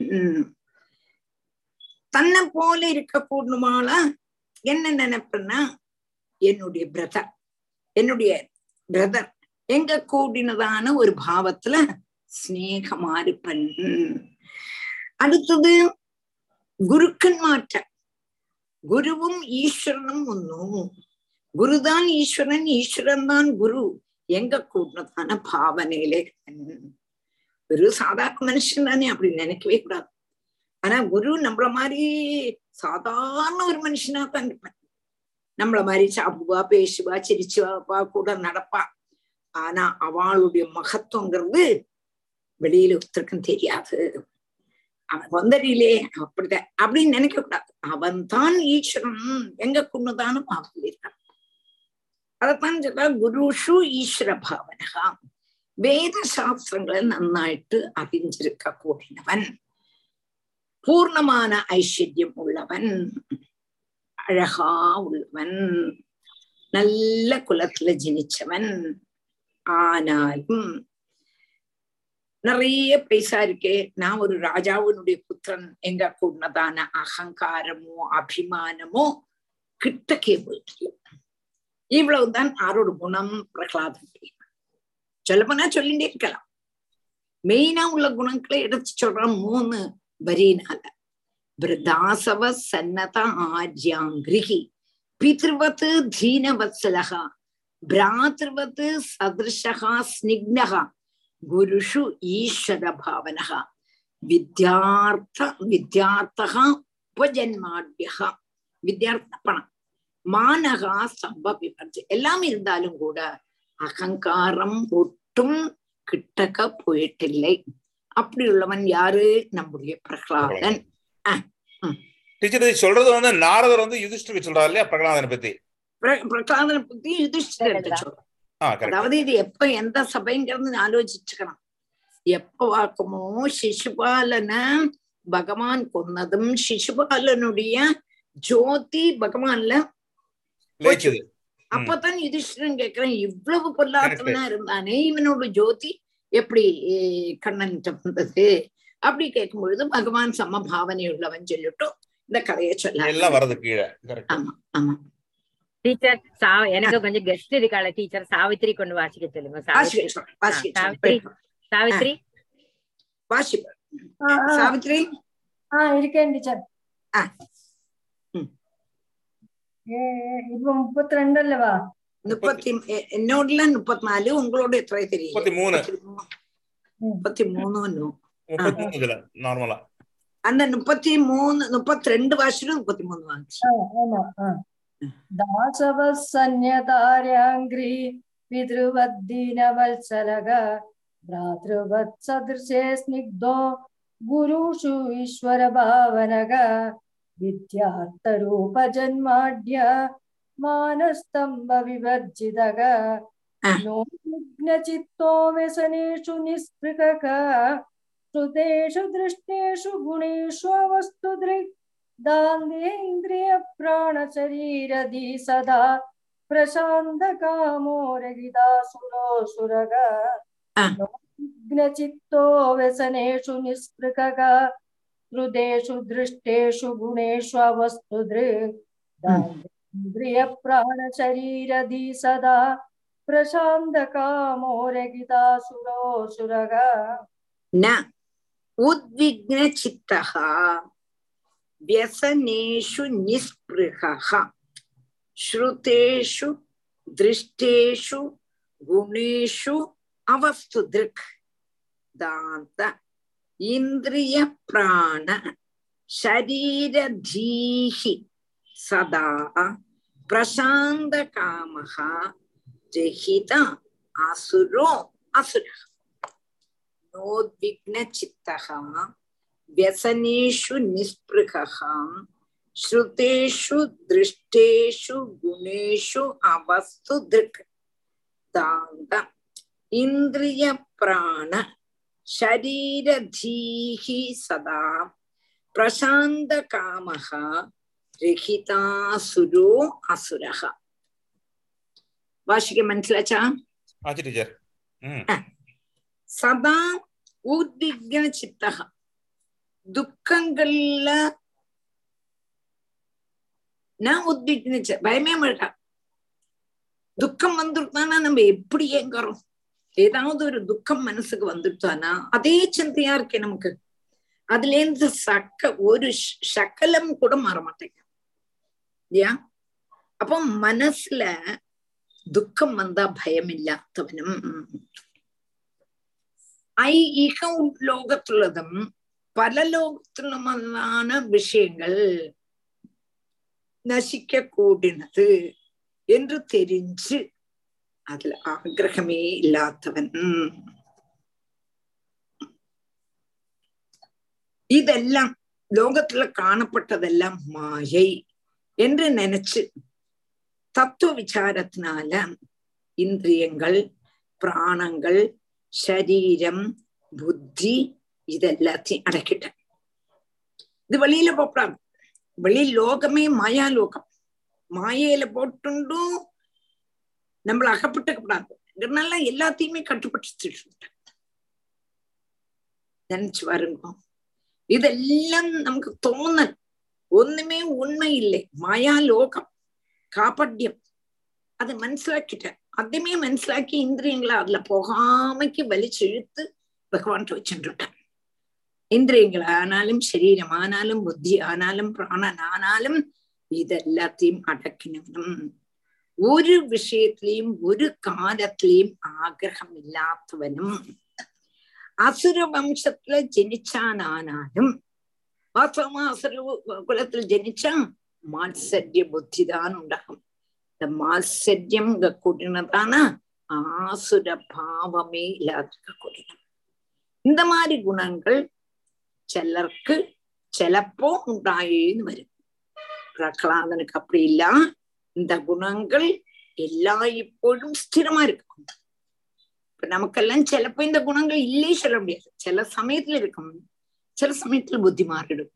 S1: தன்னை போல இருக்க கூடமால என்ன நினைப்பேன்னா என்னுடைய பிரதர் என்னுடைய பிரதர் எங்க கூடினதான ஒரு பாவத்துல ஸ்நேகமா இருப்பன் அடுத்தது குருக்கன்மாற்ற குருவும் ஈஸ்வரனும் ஒன்னும் குருதான் ஈஸ்வரன் ஈஸ்வரன் தான் குரு எங்க கூடதான பாவனையிலே ஒரு சாதாரண மனுஷன் தானே அப்படி நினைக்கவே கூடாது ஆனா குரு நம்மள மாதிரி சாதாரண ஒரு மனுஷனா தான் இருப்பேன் நம்மள மாதிரி சாப்பிடுவா பேசுவா சிரிச்சுவா கூட நடப்பா ஆனா அவளுடைய மகத்துவங்கிறது வெளியில ஒருத்தருக்கும் தெரியாது அவன் வந்தடியிலே அப்படிதான் அப்படின்னு நினைக்க கூடாது அவன் தான் ஈஸ்வரன் எங்க கொண்டுதானும் அவன் இருக்கான் அதைத்தான் சொல்ல குருஷு ஈஸ்வர பாவனகா വേദശാസ്ത്രങ്ങളെ നന്നായിട്ട് അറിഞ്ഞിരിക്ക കൂടിനവൻ പൂർണ്ണமான ஐஸ்வர்யம் உள்ளவன் அழகா உள்ளவன் நல்ல குலத்துல ஜனிச்சவன் ஆனாலும் நிறைய பைசா இருக்கே நான் ஒரு ராஜாவினுடைய புத்திரன் எங்க கூடதான அகங்காரமோ அபிமானமோ கிட்டக்கே போயிட்டு இவ்வளவுதான் ஆரோட குணம் பிரகலாதன் சொல்லப்போனா சொல்லிட்டே இருக்கலாம் மெயினா உள்ள குணங்களை எடுத்து சொல்றான் மூணு வரியினால விரதாசவ சன்னத ஆர்யாங்கிரிகி பிதிருவத் தீனவத்சலகா பிராதிருவத் சதிருஷகா ஸ்னிக்னகா குருஷு ஈஸ்வர பாவனக வித்யார்த்த வித்யார்த்தகா உபஜன்மாட்யகா வித்யார்த்த பணம் மானகா சம்ப விபர்ஜி எல்லாம் இருந்தாலும் கூட அகங்காரம் ஒட்டும் கிட்டக்க போயிட்டில்லை அப்படி உள்ளவன் யாரு நம்முடைய பிரகலாதன்
S2: டீச்சர் இது சொல்றது வந்து நாரதர் வந்து யுதிஷ்டருக்கு சொல்றாரு இல்லையா பிரகலாதனை பத்தி
S1: பிர- பிரகலாதனை பத்தி யுதிஷ்டிரத்தை சொல்றான்
S2: ஆ கரெக்ட்
S1: அதாவது இது எப்ப எந்த சபைங்கிறது ஆலோசிச்சுக்கணும் எப்ப வாக்குமோ சிசுபாலன பகவான் கொன்னதும் சிசுபாலனுடைய ஜோதி பகவான்ல
S2: லயிச்சது
S1: அப்பதான் யுதிஷ்டிரன் கேக்குறேன் இவ்வளவு பொல்லாதவனா இருந்தானே இவனோட ஜோதி எப்படி eh, கண்ணன்கிட்ட வந்தது அப்படி கேட்கும் பொழுது பகவான் சமபாவனை உள்ளவன் சொல்லிட்டு இந்த கதையை சொல்ல
S2: எல்லாம் வரது கீழே கரெக்ட்
S1: ஆமா ஆமா
S6: டீச்சர் சா எனக்கு கொஞ்சம் கெஸ்ட் இருக்காள டீச்சர் சாவித்திரி கொண்டு வாசிக்க சொல்லுங்க சாவித்ரி
S1: வாசிக்க சொல்றேன், வாசிக்க
S6: ஆ,
S1: சொல்றேன்.
S6: சாவித்ரி சாவித்ரி
S1: வாசிப்ப
S9: ஆ, ஆ.
S1: சாவித்ரி
S9: ஆ இருக்கேன் டீச்சர்
S1: ஆ. ம்.
S9: இப்ப முப்பத்தி ரெண்டு அல்லவா
S1: முப்பத்தி எ- என்னோடல முப்பத்தினாலு உங்களோட எത്ര தெரியல
S2: முப்பத்தி மூணு
S1: முப்பத்தி மூணு
S2: முப்பத்தி மூணு இதுல நார்மலா
S1: அந்த முப்பத்தி மூணு முப்பத்தி ரெண்டு வருஷம் முப்பத்தி மூணு வாங்கிச்சு
S9: ஆ, ஆமா ஆ. दासवः सन्यतार्याङ्घ्रि पितृवद्दीनवत्सलग भ्रातृवत्सदृशे स्निग्धो गुरुषु ईश्वरभावनग विद्यार्थरूपजन्माढ्य मानस्तम्भविवर्जितग
S1: आ.
S9: नो विघ्नचित्तो व्यसनेषु निःस्पृहक श्रुतेषु दृष्टेषु गुणेषु अवस्तुदृक् दान्देन्द्रिय प्राणशरीरधि सदा प्रशान्त कामो रहिदासुरोऽसुरग
S1: आ.
S9: विघ्नचित्तो व्यसनेषु निःस्पृहग हृदेषु दृष्टेषु गुणेषु अवस्तुदृक् दान्देन्द्रिय प्राणशरीरधि सदा प्रशान्त कामो रहिदासुरोऽसुरग
S1: न उद्विग्नचित्तः व्यसनेषु निःस्पृहः श्रुतेषु दृष्टेषु गुणेषु अवस्तु दृक् दान्त इन्द्रियप्राण शरीरधीः सदा प्रशान्तकामः रहित असुरो असुरः नोद्विग्नचित्तः व्यसनेषु निःस्पृहः श्रुतेषु दृष्टेषु गुणेषु अवस्तु दृक् दान्त इन्द्रियप्राण शरीरधीः सदा प्रशान्तकामः रहितासुरो असुरः വാർഷിക മനസ്സിലാച്ചാ
S2: ஆச்சு டீச்சர் ம்
S1: சதா உத்விக்ன சித்தக துக்கங்கள்ல நான் உத்விக்னிச்ச பயமே மாட்டா துக்கம் வந்துட்டானா நம்ம எப்படி ஏங்குறோம் ஏதாவது ஒரு துக்கம் மனசுக்கு வந்துட்டானா அதே சிந்தையா இருக்கே நமக்கு அதுல இருந்து சக்க ஒரு ஷ- சக்கலம் கூட மாற மாட்டேங்க இல்லையா அப்போ மனசுல துக்கம் வந்தா பயம் இல்லாதவனும் ഐഹിക ലോകത്തുള്ളതും പരലോകത്തുള്ളതുமான விஷயங்கள் நசிக்க கூடினது என்று தெரிஞ்சு அதுல ஆக்கிரகமே இல்லாதவன் இதெல்லாம் லோகத்துல காணப்பட்டதெல்லாம் மாயை என்று நினைச்சு தத்துவ விசாரத்தினால இந்திரியங்கள் பிராணங்கள் சரீரம் புத்தி இதெல்லாத்தையும் அடக்கிட்டேன் இது வெளியில போப்படாது வெளி லோகமே மாயா லோகம் மாயையில போட்டுண்டும் நம்மள அகப்பட்டுக்க கூடாது இதனால எல்லாத்தையுமே கட்டுப்பட்டு நினைச்சு பாருங்க இதெல்லாம் நமக்கு தோணல் ஒண்ணுமே உண்மை இல்லை மாயா லோகம் காப்பட்யம் அது മനസ്സിലാക്കിட்டேன் அதுமே മനസ്സിലാക്കി இந்திரியங்களை அதுல போகாமைக்கு വലിச்சு இழுத்து பகவான்கிட்ட வச்சுட்டான் இந்திரியங்கள் ஆனாலும் சரீரம் ஆனாலும் புத்தி ஆனாலும் பிராணன் ஆனாலும் ഇതെല്ലാത്തെയും അടക്കിനവനും ഒരു വിഷയത്തിലെയും ഒരു കാലത്തിലെയും ആഗ്രഹമില്ലാത്തവനും അസുരവംശത്തില് ജനിച്ചാനാനാലും വാസ്തവമാ അസുര കുലത്തിൽ ജനിച്ച മാത്സര്യ ബുദ്ധിதான் ഉണ്ടാകും இந்த மாத்சரியம் கூட்டினதான ஆசுர பாவமே இல்லாத கூடினம் இந்த மாதிரி குணங்கள் சிலருக்கு ചിലപ്പോ ഉണ്ടായേന്ന് വരും பிரகலாதனுக்கு அப்படி இல்ல இந்த குணங்கள் எல்லா இப்பொழுதும் ஸ்திரமா இருக்கும் இப்ப நமக்கெல்லாம் சிலப்போ இந்த குணங்கள் இல்லே சொல்ல முடியாது சில சமயத்துல இருக்கும் சில சமயத்துல புத்தி மாறிடும்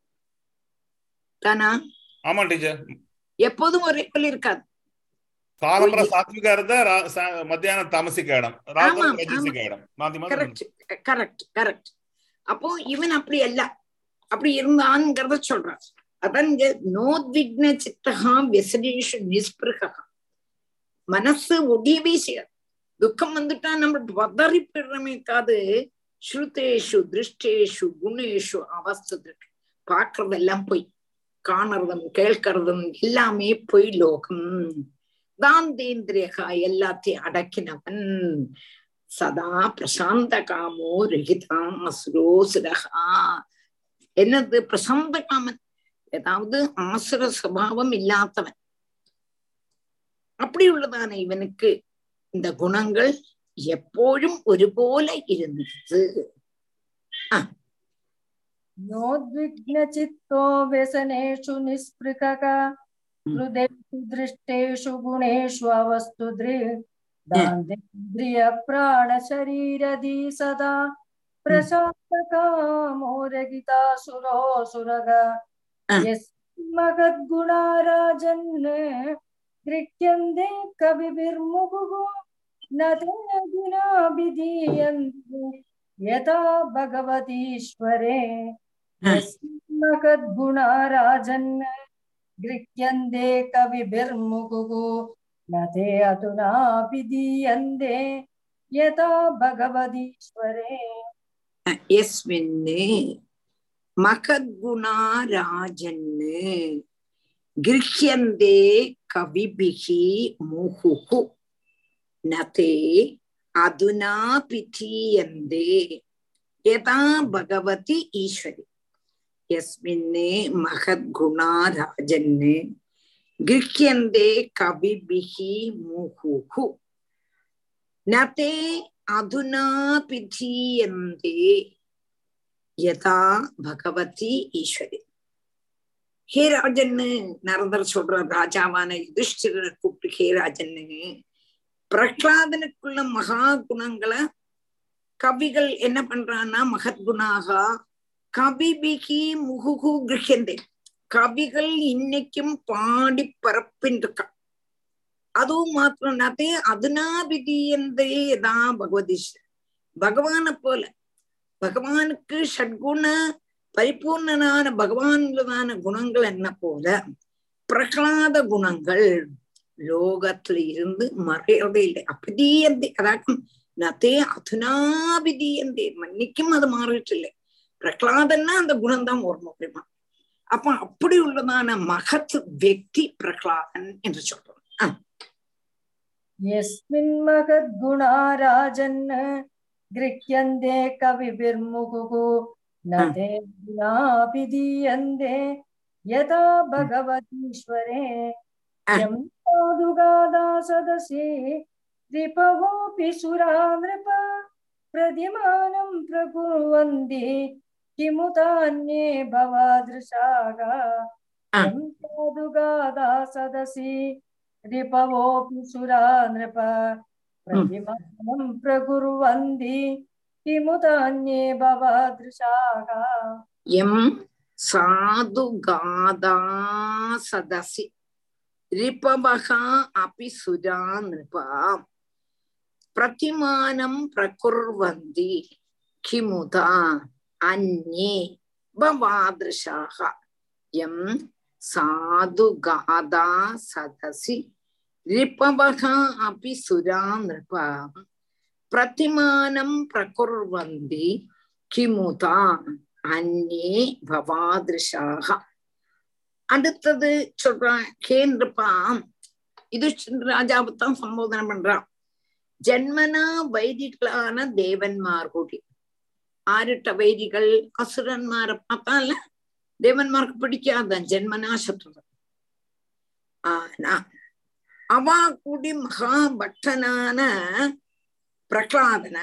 S1: தானா
S2: ஆமா டீச்சர்
S1: எப்போதும் ஒரே போல இருக்காது
S2: காலம்பர சாத்விகா இருந்தா ரா- சா- மத்தியானம் தாமசிக்க இடம் ராத்திரி
S1: ஆமா,
S2: ரஜசிக்க இடம் மாத்தி மாத்தி
S1: கரெக்ட் கரெக்ட் கரெக்ட் அப்போ இவன் அப்படி அல்ல அப்படி இருந்தான்ங்கிறத சொல்றான் அதான் இங்க நோத்விக்ன சித்தகா வியசனேஷு நிஸ்பிருகா மனசு ஒடியவே செய்யாது துக்கம் வந்துட்டா நம்ம பதறி போயிடுறமேக்காது ஸ்ருதேஷு திருஷ்டேஷு குணேஷு அவஸ்து பாக்குறதெல்லாம் போய் காணறதும் கேட்கறதும் எல்லாமே பொய் லோகம் தாந்தேந்திரியகா எல்லாத்தையும் அடக்கினவன் சதா பிரசாந்த காமோ ரஹிதாம் அசுரோசுரகா என்னது பிரசாந்த காமன் ஏதாவது ஆசுர சுபாவம் இல்லாதவன் அப்படி உள்ளதான இவனுக்கு இந்த குணங்கள் எப்போഴും ഒരുപോലെ ഇരുന്നത്
S9: नोद्विग्नचित्तो व्यसनेषु निःस्पृहः हृदेषु दृष्टेषु गुणेषु अवस्तु दृदान्तेन्द्रियप्राणशरीरधी सदा प्रशान्तकामोरगितासुरोऽसुरग यस्मगद्गुणाराजन् गृह्यन्ते कविभिर्मुहुः न ते गुणाभिधीयन्ते यथा भगवतीश्वरे यस्मगद्गुणाराजन् गृह्यन्ते कविभिर्मुहुः न ते अधुनाभिधीयन्ते यथा भगवतीश्वरे
S1: യസ്മിന്ന് മഹദ്ഗുണാരാജന് ഗൃഹ്യന്തേ കവിഭിഹി മുഹുഹു നതേ അധുനാ പിധീയന്തേ യഥാ ഭഗവതി ഈശ്വരി യസ്മിന്ന് മഹദ്ഗുണാരാജന് ഗൃഹ്യന്തേ കവിഭിഹി മുഹുഹു നതേ அதுனா பிதீயந்தே யதா பகவதி ஈஸ்வரி ஹே ராஜன்னு நரதர் சொல்ற ராஜாவான யுதிஷ்டிரனை கூப்பிட்டு ஹே ராஜன்னு பிரகலாதனுக்குள்ள மகா குணங்களை கவிகள் என்ன பண்றான்னா மகத்குணாக கவிபிகி முகுகு கிரகியந்தே கவிகள் இன்னைக்கும் பாடி பரப்பின்றிருக்கா அதுவும் மாத்திரம் இல்லாதே அதுனாபிதீயந்தே தான் பகவதீஸ்வரன் பகவானை போல பகவானுக்கு ஷட்குண பரிபூர்ணனான பகவான்களதான குணங்கள் என்ன போல பிரகலாத குணங்கள் லோகத்துல இருந்து மறையறதே இல்லை அபிதீயந்தே அதாக்கும் நத்தே அதுனாபிதீயந்தே மன்னிக்கும் அது மாறிட்டில்லை பிரகலாதன்னா அந்த குணம் தான் ஓர்ம புரியுமா அப்ப அப்படி உள்ளதான மகத் வெக்தி பிரகலாதன் என்று சொல்றோம் ஆஹ்
S9: यस्मिन् महद्गुणाराजन् गृह्यन्ते कविभिर्मुहुः न ते गुणाभिधीयन्ते यथा भगवतीश्वरे यं साधुगादा सदसि रिपवोऽपि सुरा नृप प्रतिमानं प्रकुर्वन्ति किमुतान्ये भवादृशाः यं साधुगादा सदसि रिपवोऽपि सुरा नृप प्रतिमानं प्रकुर्वन्ति किमुतान्ये भवादृशाः
S1: எம் சாது காதா சதசி ரிபவகா அபி சுரா நிருபா பிரதிமானம் பிரகுர்வந்தி கிமுதா அந்யே பவாதிருஷாக எம் சாது காதா சதசி ரிபவகா அபி சுரா நிருபா பிரதிமானம் பிரகுர்வந்தி கிமுதா அந்நே பவாதிருஷாக அடுத்தது சொல்றான் கேந்திரப்பாம் இது ராஜாவைத்தான் சம்போதனை பண்றான் ஜன்மனா வைதிகளான தேவன்மார் கூடி ஆரிட்ட வைதிகள் அசுரன்மாரை பார்த்தால தேவன்மார்க்கு பிடிக்காதான் ஜென்மனா சத்ருதன் ஆனா அவா கூடி மகாபக்தனான பிரகலாதன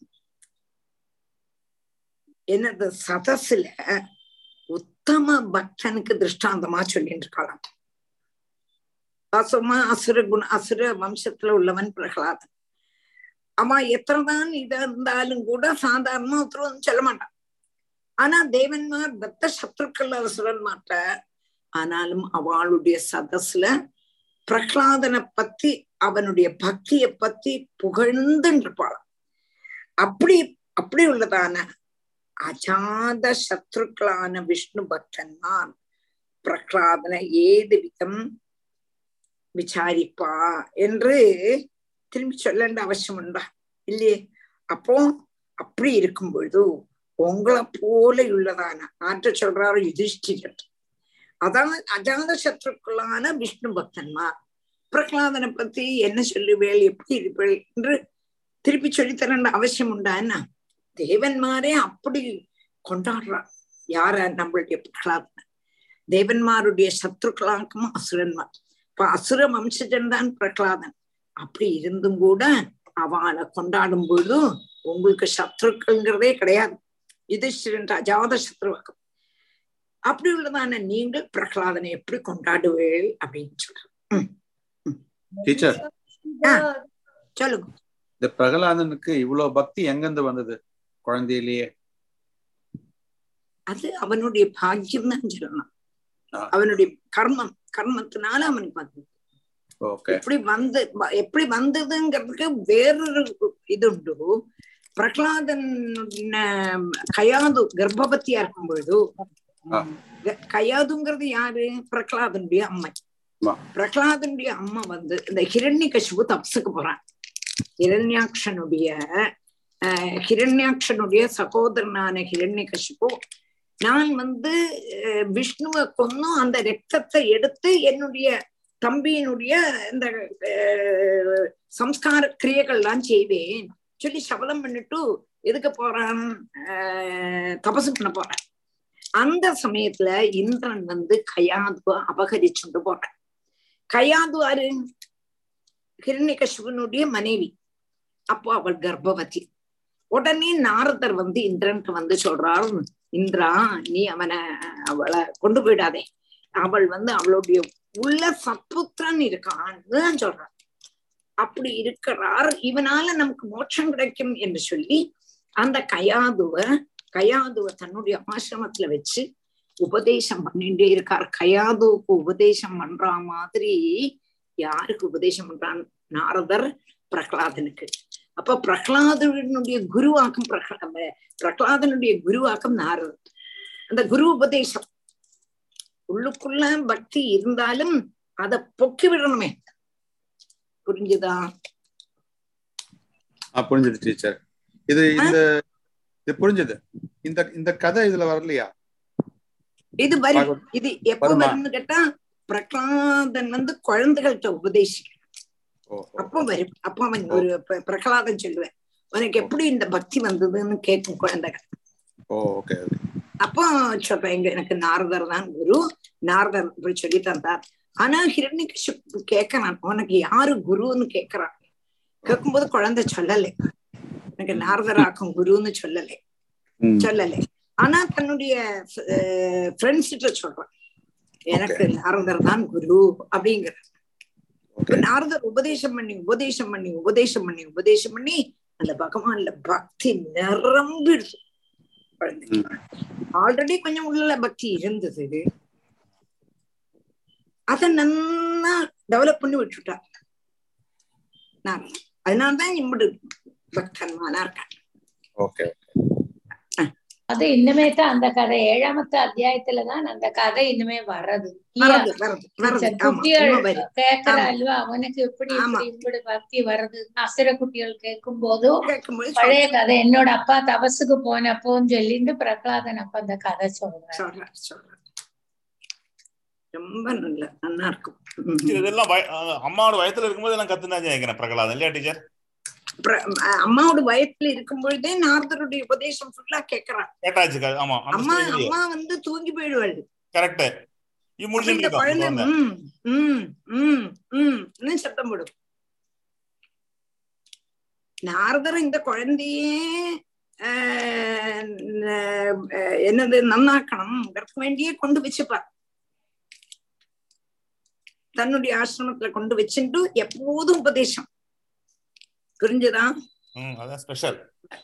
S1: என்னது சதசுல உத்தம பக்தனுக்கு திருஷ்டாந்தமா சொல்லிட்டு இருக்கலாம் வாசமா அசுர குண அசுர வம்சத்துல உள்ளவன் பிரகலாதன் அவன் எத்தனைதான் இதா இருந்தாலும் கூட சாதாரணமா ஒருத்தர் சொல்ல மாட்டான் ஆனா தேவன்மார் பக்த சத்ருக்கள் அசுரன்மார்ட்ட ஆனாலும் அவளுடைய சதஸ்ல பிரகலாதனை பத்தி அவனுடைய பக்திய பத்தி புகழ்ந்துன்னு இருப்பாளாம் அப்படி அப்படி உள்ளதான அஜாத சத்ருக்களான விஷ்ணு பக்தன்மார் பிரகலாதனை ஏது விதம் விசாரிப்பா என்று திரும்பி சொல்ல அவசியம் உண்டா இல்லையே அப்போ அப்படி இருக்கும் பொழுது உங்களை போல உள்ளதான ஆற்ற சொல்றாரு யுதிஷ்டிரர் அதான் அஜாத சத்ருக்களான விஷ்ணு பக்தன்மார் பிரகலாதனை பத்தி என்ன சொல்லுவேள் எப்படி இருப்பேள் என்று திருப்பி சொல்லித்தர அவசியம் உண்டா என்ன தேவன்மாரே அப்படி கொண்டாடுறார் யார நம்மளுடைய பிரகலாதன தேவன்மாருடைய சத்ருக்களாக்கும் அசுரன்மார் இப்ப அசுர வம்சஜன் தான் பிரகலாதன் அப்படி இருந்தும் கூட அவளை கொண்டாடும் பொழுது உங்களுக்கு சத்ருக்கள்ங்கிறதே கிடையாது யுதிஷ்டிரன் அஜாத சத்ருவாக்கம் அப்படி உள்ளதான நீங்கள் பிரகலாதனை எப்படி கொண்டாடுவேள் அப்படின்னு சொல்றேன்
S7: டீச்சர்
S1: சொல்லுங்க
S7: இந்த பிரகலாதனுக்கு இவ்வளவு பக்தி எங்கிருந்து வந்தது குழந்தையிலேயே
S1: அது அவனுடைய பாக்கியம் தான் சொல்லணும் அவனுடைய கர்மம் கர்மத்தினால அவனுக்கு வந்தது எப்படி வந்து எப்படி வந்ததுங்கிறதுக்கு வேறொரு இது உண்டு பிரகலாதன் கயாது கர்ப்பவத்தியா இருக்கும் பொழுது கயாதுங்கிறது யாரு பிரகலாதனுடைய அம்மை பிரகலாதனுடைய அம்மா வந்து இந்த ஹிரண்ய கசிபு தப்சுக்கு போறான் ஹிரண்யாட்சனுடைய அஹ் ஹிரண்யாட்சனுடைய சகோதரனான ஹிரண்ய கசிபு நான் வந்து விஷ்ணுவை கொன்னும் அந்த ரத்தத்தை எடுத்து என்னுடைய தம்பியினுடைய இந்த சம்ஸ்கார கிரியைகள்லாம் செய்வேன் சொல்லி சபதம் பண்ணிட்டு எதுக்கு போறான் தபசு பண்ண போறான் அந்த சமயத்துல இந்திரன் வந்து கயாதுவ அபகரிச்சுட்டு போறான் கயாது ஆறு ஹிரண்யகசிபனுடைய மனைவி அப்போ அவள் கர்ப்பவதி உடனே நாரதர் வந்து இந்திரனுக்கு வந்து சொல்றாரு இந்திரா நீ அவனை அவளை கொண்டு போயிடாதே அவள் வந்து அவளுடைய உள்ள சத்புத்திரன் இருக்கான்னு சொல்றார் அப்படி இருக்கிறார் இவனால நமக்கு மோட்சம் கிடைக்கும் என்று சொல்லி அந்த கயாதுவ கயாதுவ தன்னுடைய ஆசிரமத்துல வச்சு உபதேசம் பண்ணிட்டே இருக்கார் கயாதுவுக்கு உபதேசம் பண்ற மாதிரி யாருக்கு உபதேசம் பண்றான் நாரதர் பிரகலாதனுக்கு அப்ப பிரகலாதனுடைய குருவாக்கம் பிரகலா பிரகலாதனுடைய குருவாக்கம் நாரதர் அந்த குரு உபதேசம் உள்ளுக்குள்ள பக்தி இருந்தாலும் அத பொக்கி விடணுமே புரிஞ்சுதா
S7: புரிஞ்சுது டீச்சர் இது இந்த இது புரிஞ்சுது இந்த இந்த கதை இதுல வரலையா
S1: இது வரும் இது எப்ப வரும்னு கேட்டா பிரகலாதன் வந்து குழந்தைகள்கிட்ட உபதேசிக்கிறான் அப்ப வரும் அப்ப அவன் ஒரு பிரகலாதன் சொல்லுவேன் உனக்கு எப்படி இந்த பக்தி வந்ததுன்னு கேட்கும் குழந்தைகள் அப்போ சொல்றேன் எங்க எனக்கு நாரதர் தான் குரு நாரதர் இப்படி சொல்லி தந்தார் ஆனா ஹிரண்யகிஷு கேட்கறான் உனக்கு யாரு குருன்னு கேக்குறான் கேட்கும்போது குழந்தை சொல்லலை எனக்கு நாரதராக்கும் குருன்னு சொல்லலை சொல்லலை ஆனா தன்னுடைய ஃப்ரெண்ட்ஸ் கிட்ட சொல்றான் எனக்கு நாரதர் தான் குரு அப்படிங்கிற
S7: ஓகே
S1: நாரதர் உபதேசம் பண்ணி உபதேசம் பண்ணி உபதேசம் பண்ணி உபதேசம் பண்ணி அந்த பகவான்ல பக்தி நிரம்பிடுது குழந்தைக்கு ஆல்ரெடி கொஞ்சம் உள்ள பக்தி இருந்தது அத நல்லா டெவலப் பண்ணி விட்டுட்டா நாரதர் அதனாலதான் இம்படு பக்தன்மானா இருக்கான்
S7: ஓகே
S10: அது இன்னுமே தான் அந்த கதை ஏழாமത്തെ அத்தியாயத்துல தான் அந்த கதை இன்னுமே வர்றது இல்லையா
S1: வரது வரது வரது
S10: சரி,
S1: ஆமா
S10: குட்டிகள்
S1: உண்மை வருது
S10: கேக்குற
S1: ஆமா.
S10: அல்வா அவனுக்கு எப்படி
S1: ஆமா.
S10: இப்படி இப்படி பக்தி வருது அசுர குட்டிகள் கேட்கும் போதும்
S1: கேட்கும்போது
S10: பழைய கதை என்னோட அப்பா தபசுக்கு போனப்போன்னு சொல்லிட்டு பிரகலாதன் அப்ப அந்த கதை சொல்றாரு
S1: சொல்றார் சொல்றார் ரொம்ப நல்ல நல்லா இருக்கும் ம்.
S2: இதெல்லாம் வய- அஹ் அம்மாவோட வயத்துல இருக்கும்போது எல்லாம் கத்துனாச்சு நினைக்கிறேன் பிரகலாதன் இல்லையா டீச்சர்
S1: அப்புறம், அஹ், அம்மாவோட வயத்துல இருக்கும் பொழுதே நாரதருடைய உபதேசம் ஃபுல்லா கேக்குறான்
S2: கேட்டாச்சு க- ஆமா அந்த
S1: அம்மா
S2: ஸ்டேஜ்லயே
S1: அம்மா வந்து தூங்கி போயிடுவாள்
S2: கரெக்ட் இது
S1: அப்ப
S2: முடிஞ்சுட்டு
S1: இந்த
S2: இருக்கோம்
S1: குழந்தை
S2: இந்த
S1: ம் ம் ம் ம் ன்னு சத்தம் போடும் நாரதர் இந்த குழந்தையே ஆஹ், ஆஹ், என்னது நன்னாக்கணும்ங்கிறதுக்கு வேண்டியே கொண்டு வச்சுப்பார் தன்னுடைய ஆசிரமத்துல கொண்டு வச்சுட்டு எப்போதும் உபதேசம் புரிஞ்சுதா
S2: ம் அதான் ஸ்பெஷல்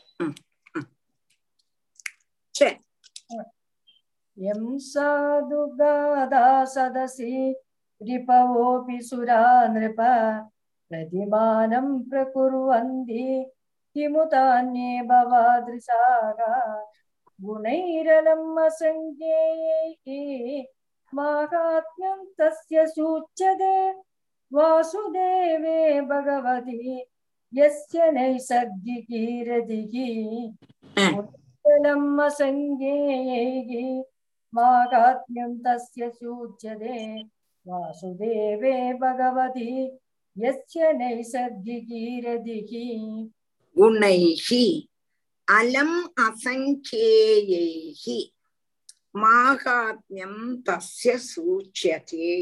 S1: சரி
S9: यं साधु गाधा सदसि रिपवोऽपि सुरा नृप प्रतिमानं प्रकुर्वन्ति किमुतान्ये भवादृशाः गुणैरलम् असङ्ख्यैः माहात्म्यं तस्य सूच्यते वासुदेवे भगवति यस्य नैसर्गिकी रतिः कुलम् असङ्गेयैः माहात्म्यं तस्य सूच्यते वासुदेवे भगवति यस्य नैसर्गिकी रतिः
S1: குணைஹி அலம் அசங்கேயைஹி மாகாத்மியம் தஸ்ய சூச்சியதே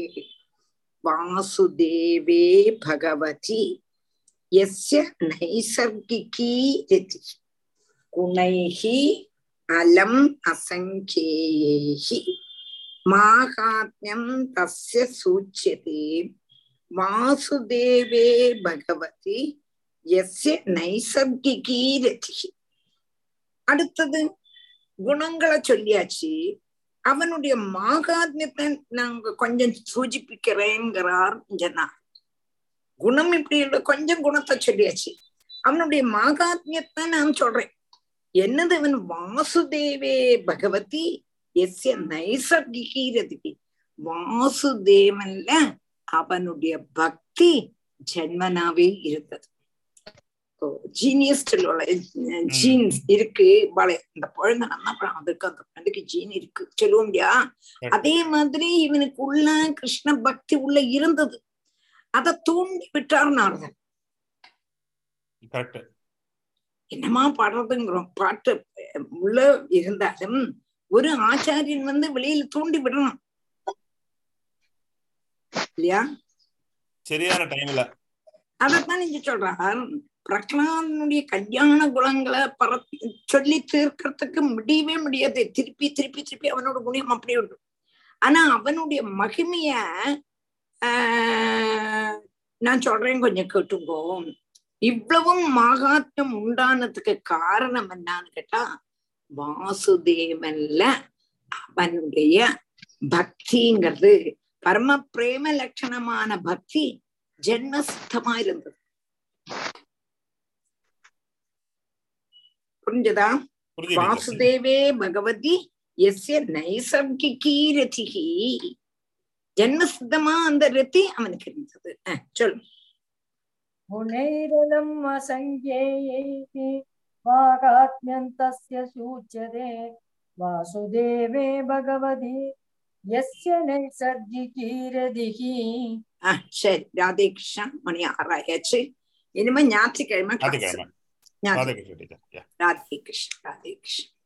S1: வாசுதேவே பகவதி யஸ்ய நைசர்கிகி ரதி குணைஹி அலம் அசங்கேயைஹி மாகாத்மியம் தஸ்ய சூச்சியதே வாசுதேவே பகவதி எஸ்ய நைசர்கிகி ரதி அடுத்தது குணங்களை சொல்லியாச்சு அவனுடைய மாகாத்மியத்தை நாங்க கொஞ்சம் சூச்சிப்பிக்கிறேங்கிறார் ஜனா குணம் இப்படி இல்ல கொஞ்சம் குணத்தை சொல்லியாச்சு அவனுடைய மாகாத்மியத்தை நான் சொல்றேன் என்னது அவன் வாசுதேவே பகவதி எஸ்ய நைசர்கிகி ரதிகி வாசுதேவன்ல அவனுடைய பக்தி ஜென்மனாவே இருந்தது ஜீனியஸ் சொல்லுவாள் ஜீன்ஸ் இருக்கு வாழை இந்த குழந்தை நல்லா பழம் அதுக்கு அந்த குழந்தைக்கு ஜீன் இருக்கு சொல்லுவோம் இல்லையா அதே மாதிரி இவனுக்கு உள்ள கிருஷ்ண பக்தி உள்ள இருந்தது அதை தூண்டி விட்டார் நாரதன்
S2: கரெக்ட்
S1: என்னமா பாடுறதுங்கிறோம் பாட்டு உள்ள இருந்தாலும் ஒரு ஆச்சாரியன் வந்து வெளியில தூண்டி விடணும் இல்லையா
S2: சரியான டைம்ல
S1: அதத்தான் நீங்க சொல்றார் பிரகலாதனுடைய கல்யாண குணங்களை பர சொல்லி தீர்க்கறதுக்கு முடியவே முடியாது திருப்பி திருப்பி திருப்பி அவனோட குணம் அப்படி உண்டு ஆனா அவனுடைய மகிமைய ஆஹ் நான் சொல்றேன் கொஞ்சம் கேட்டுங்கோ இவ்வளவும் மகாத்மியம் உண்டானதுக்கு காரணம் என்னன்னு கேட்டா வாசுதேவன்ல அவனுடைய பக்திங்கிறது பரம பிரேம லட்சணமான பக்தி ஜென்மசித்தமா இருந்தது புரிஞ்சதா வாசுதேவே பகவதி எஸ்ய நைசர்கிகி ரதிகி ஜென்மசித்தமா அந்த ரதி அவனுக்கு இருந்தது அஹ் சொல்லு
S9: गुणैरलम् असङ्ख्यैः वागात्म्यं तस्य सूच्यते वासुदेवे भगवति यस्य नैसर्गिकी रतिः
S1: ஆஹ் சரி ராதே கிருஷ்ணா மணி ஆறாயாச்சு இனிமே ஞாயிற்றுக்கிழமை class.
S2: ஞாயிற்றுக்கிழமை
S1: ஞாயிற்று-
S2: ராதே கிருஷ்ண டீச்சர்
S1: ராதே கிருஷ்ணா ராதே கிருஷ்ணா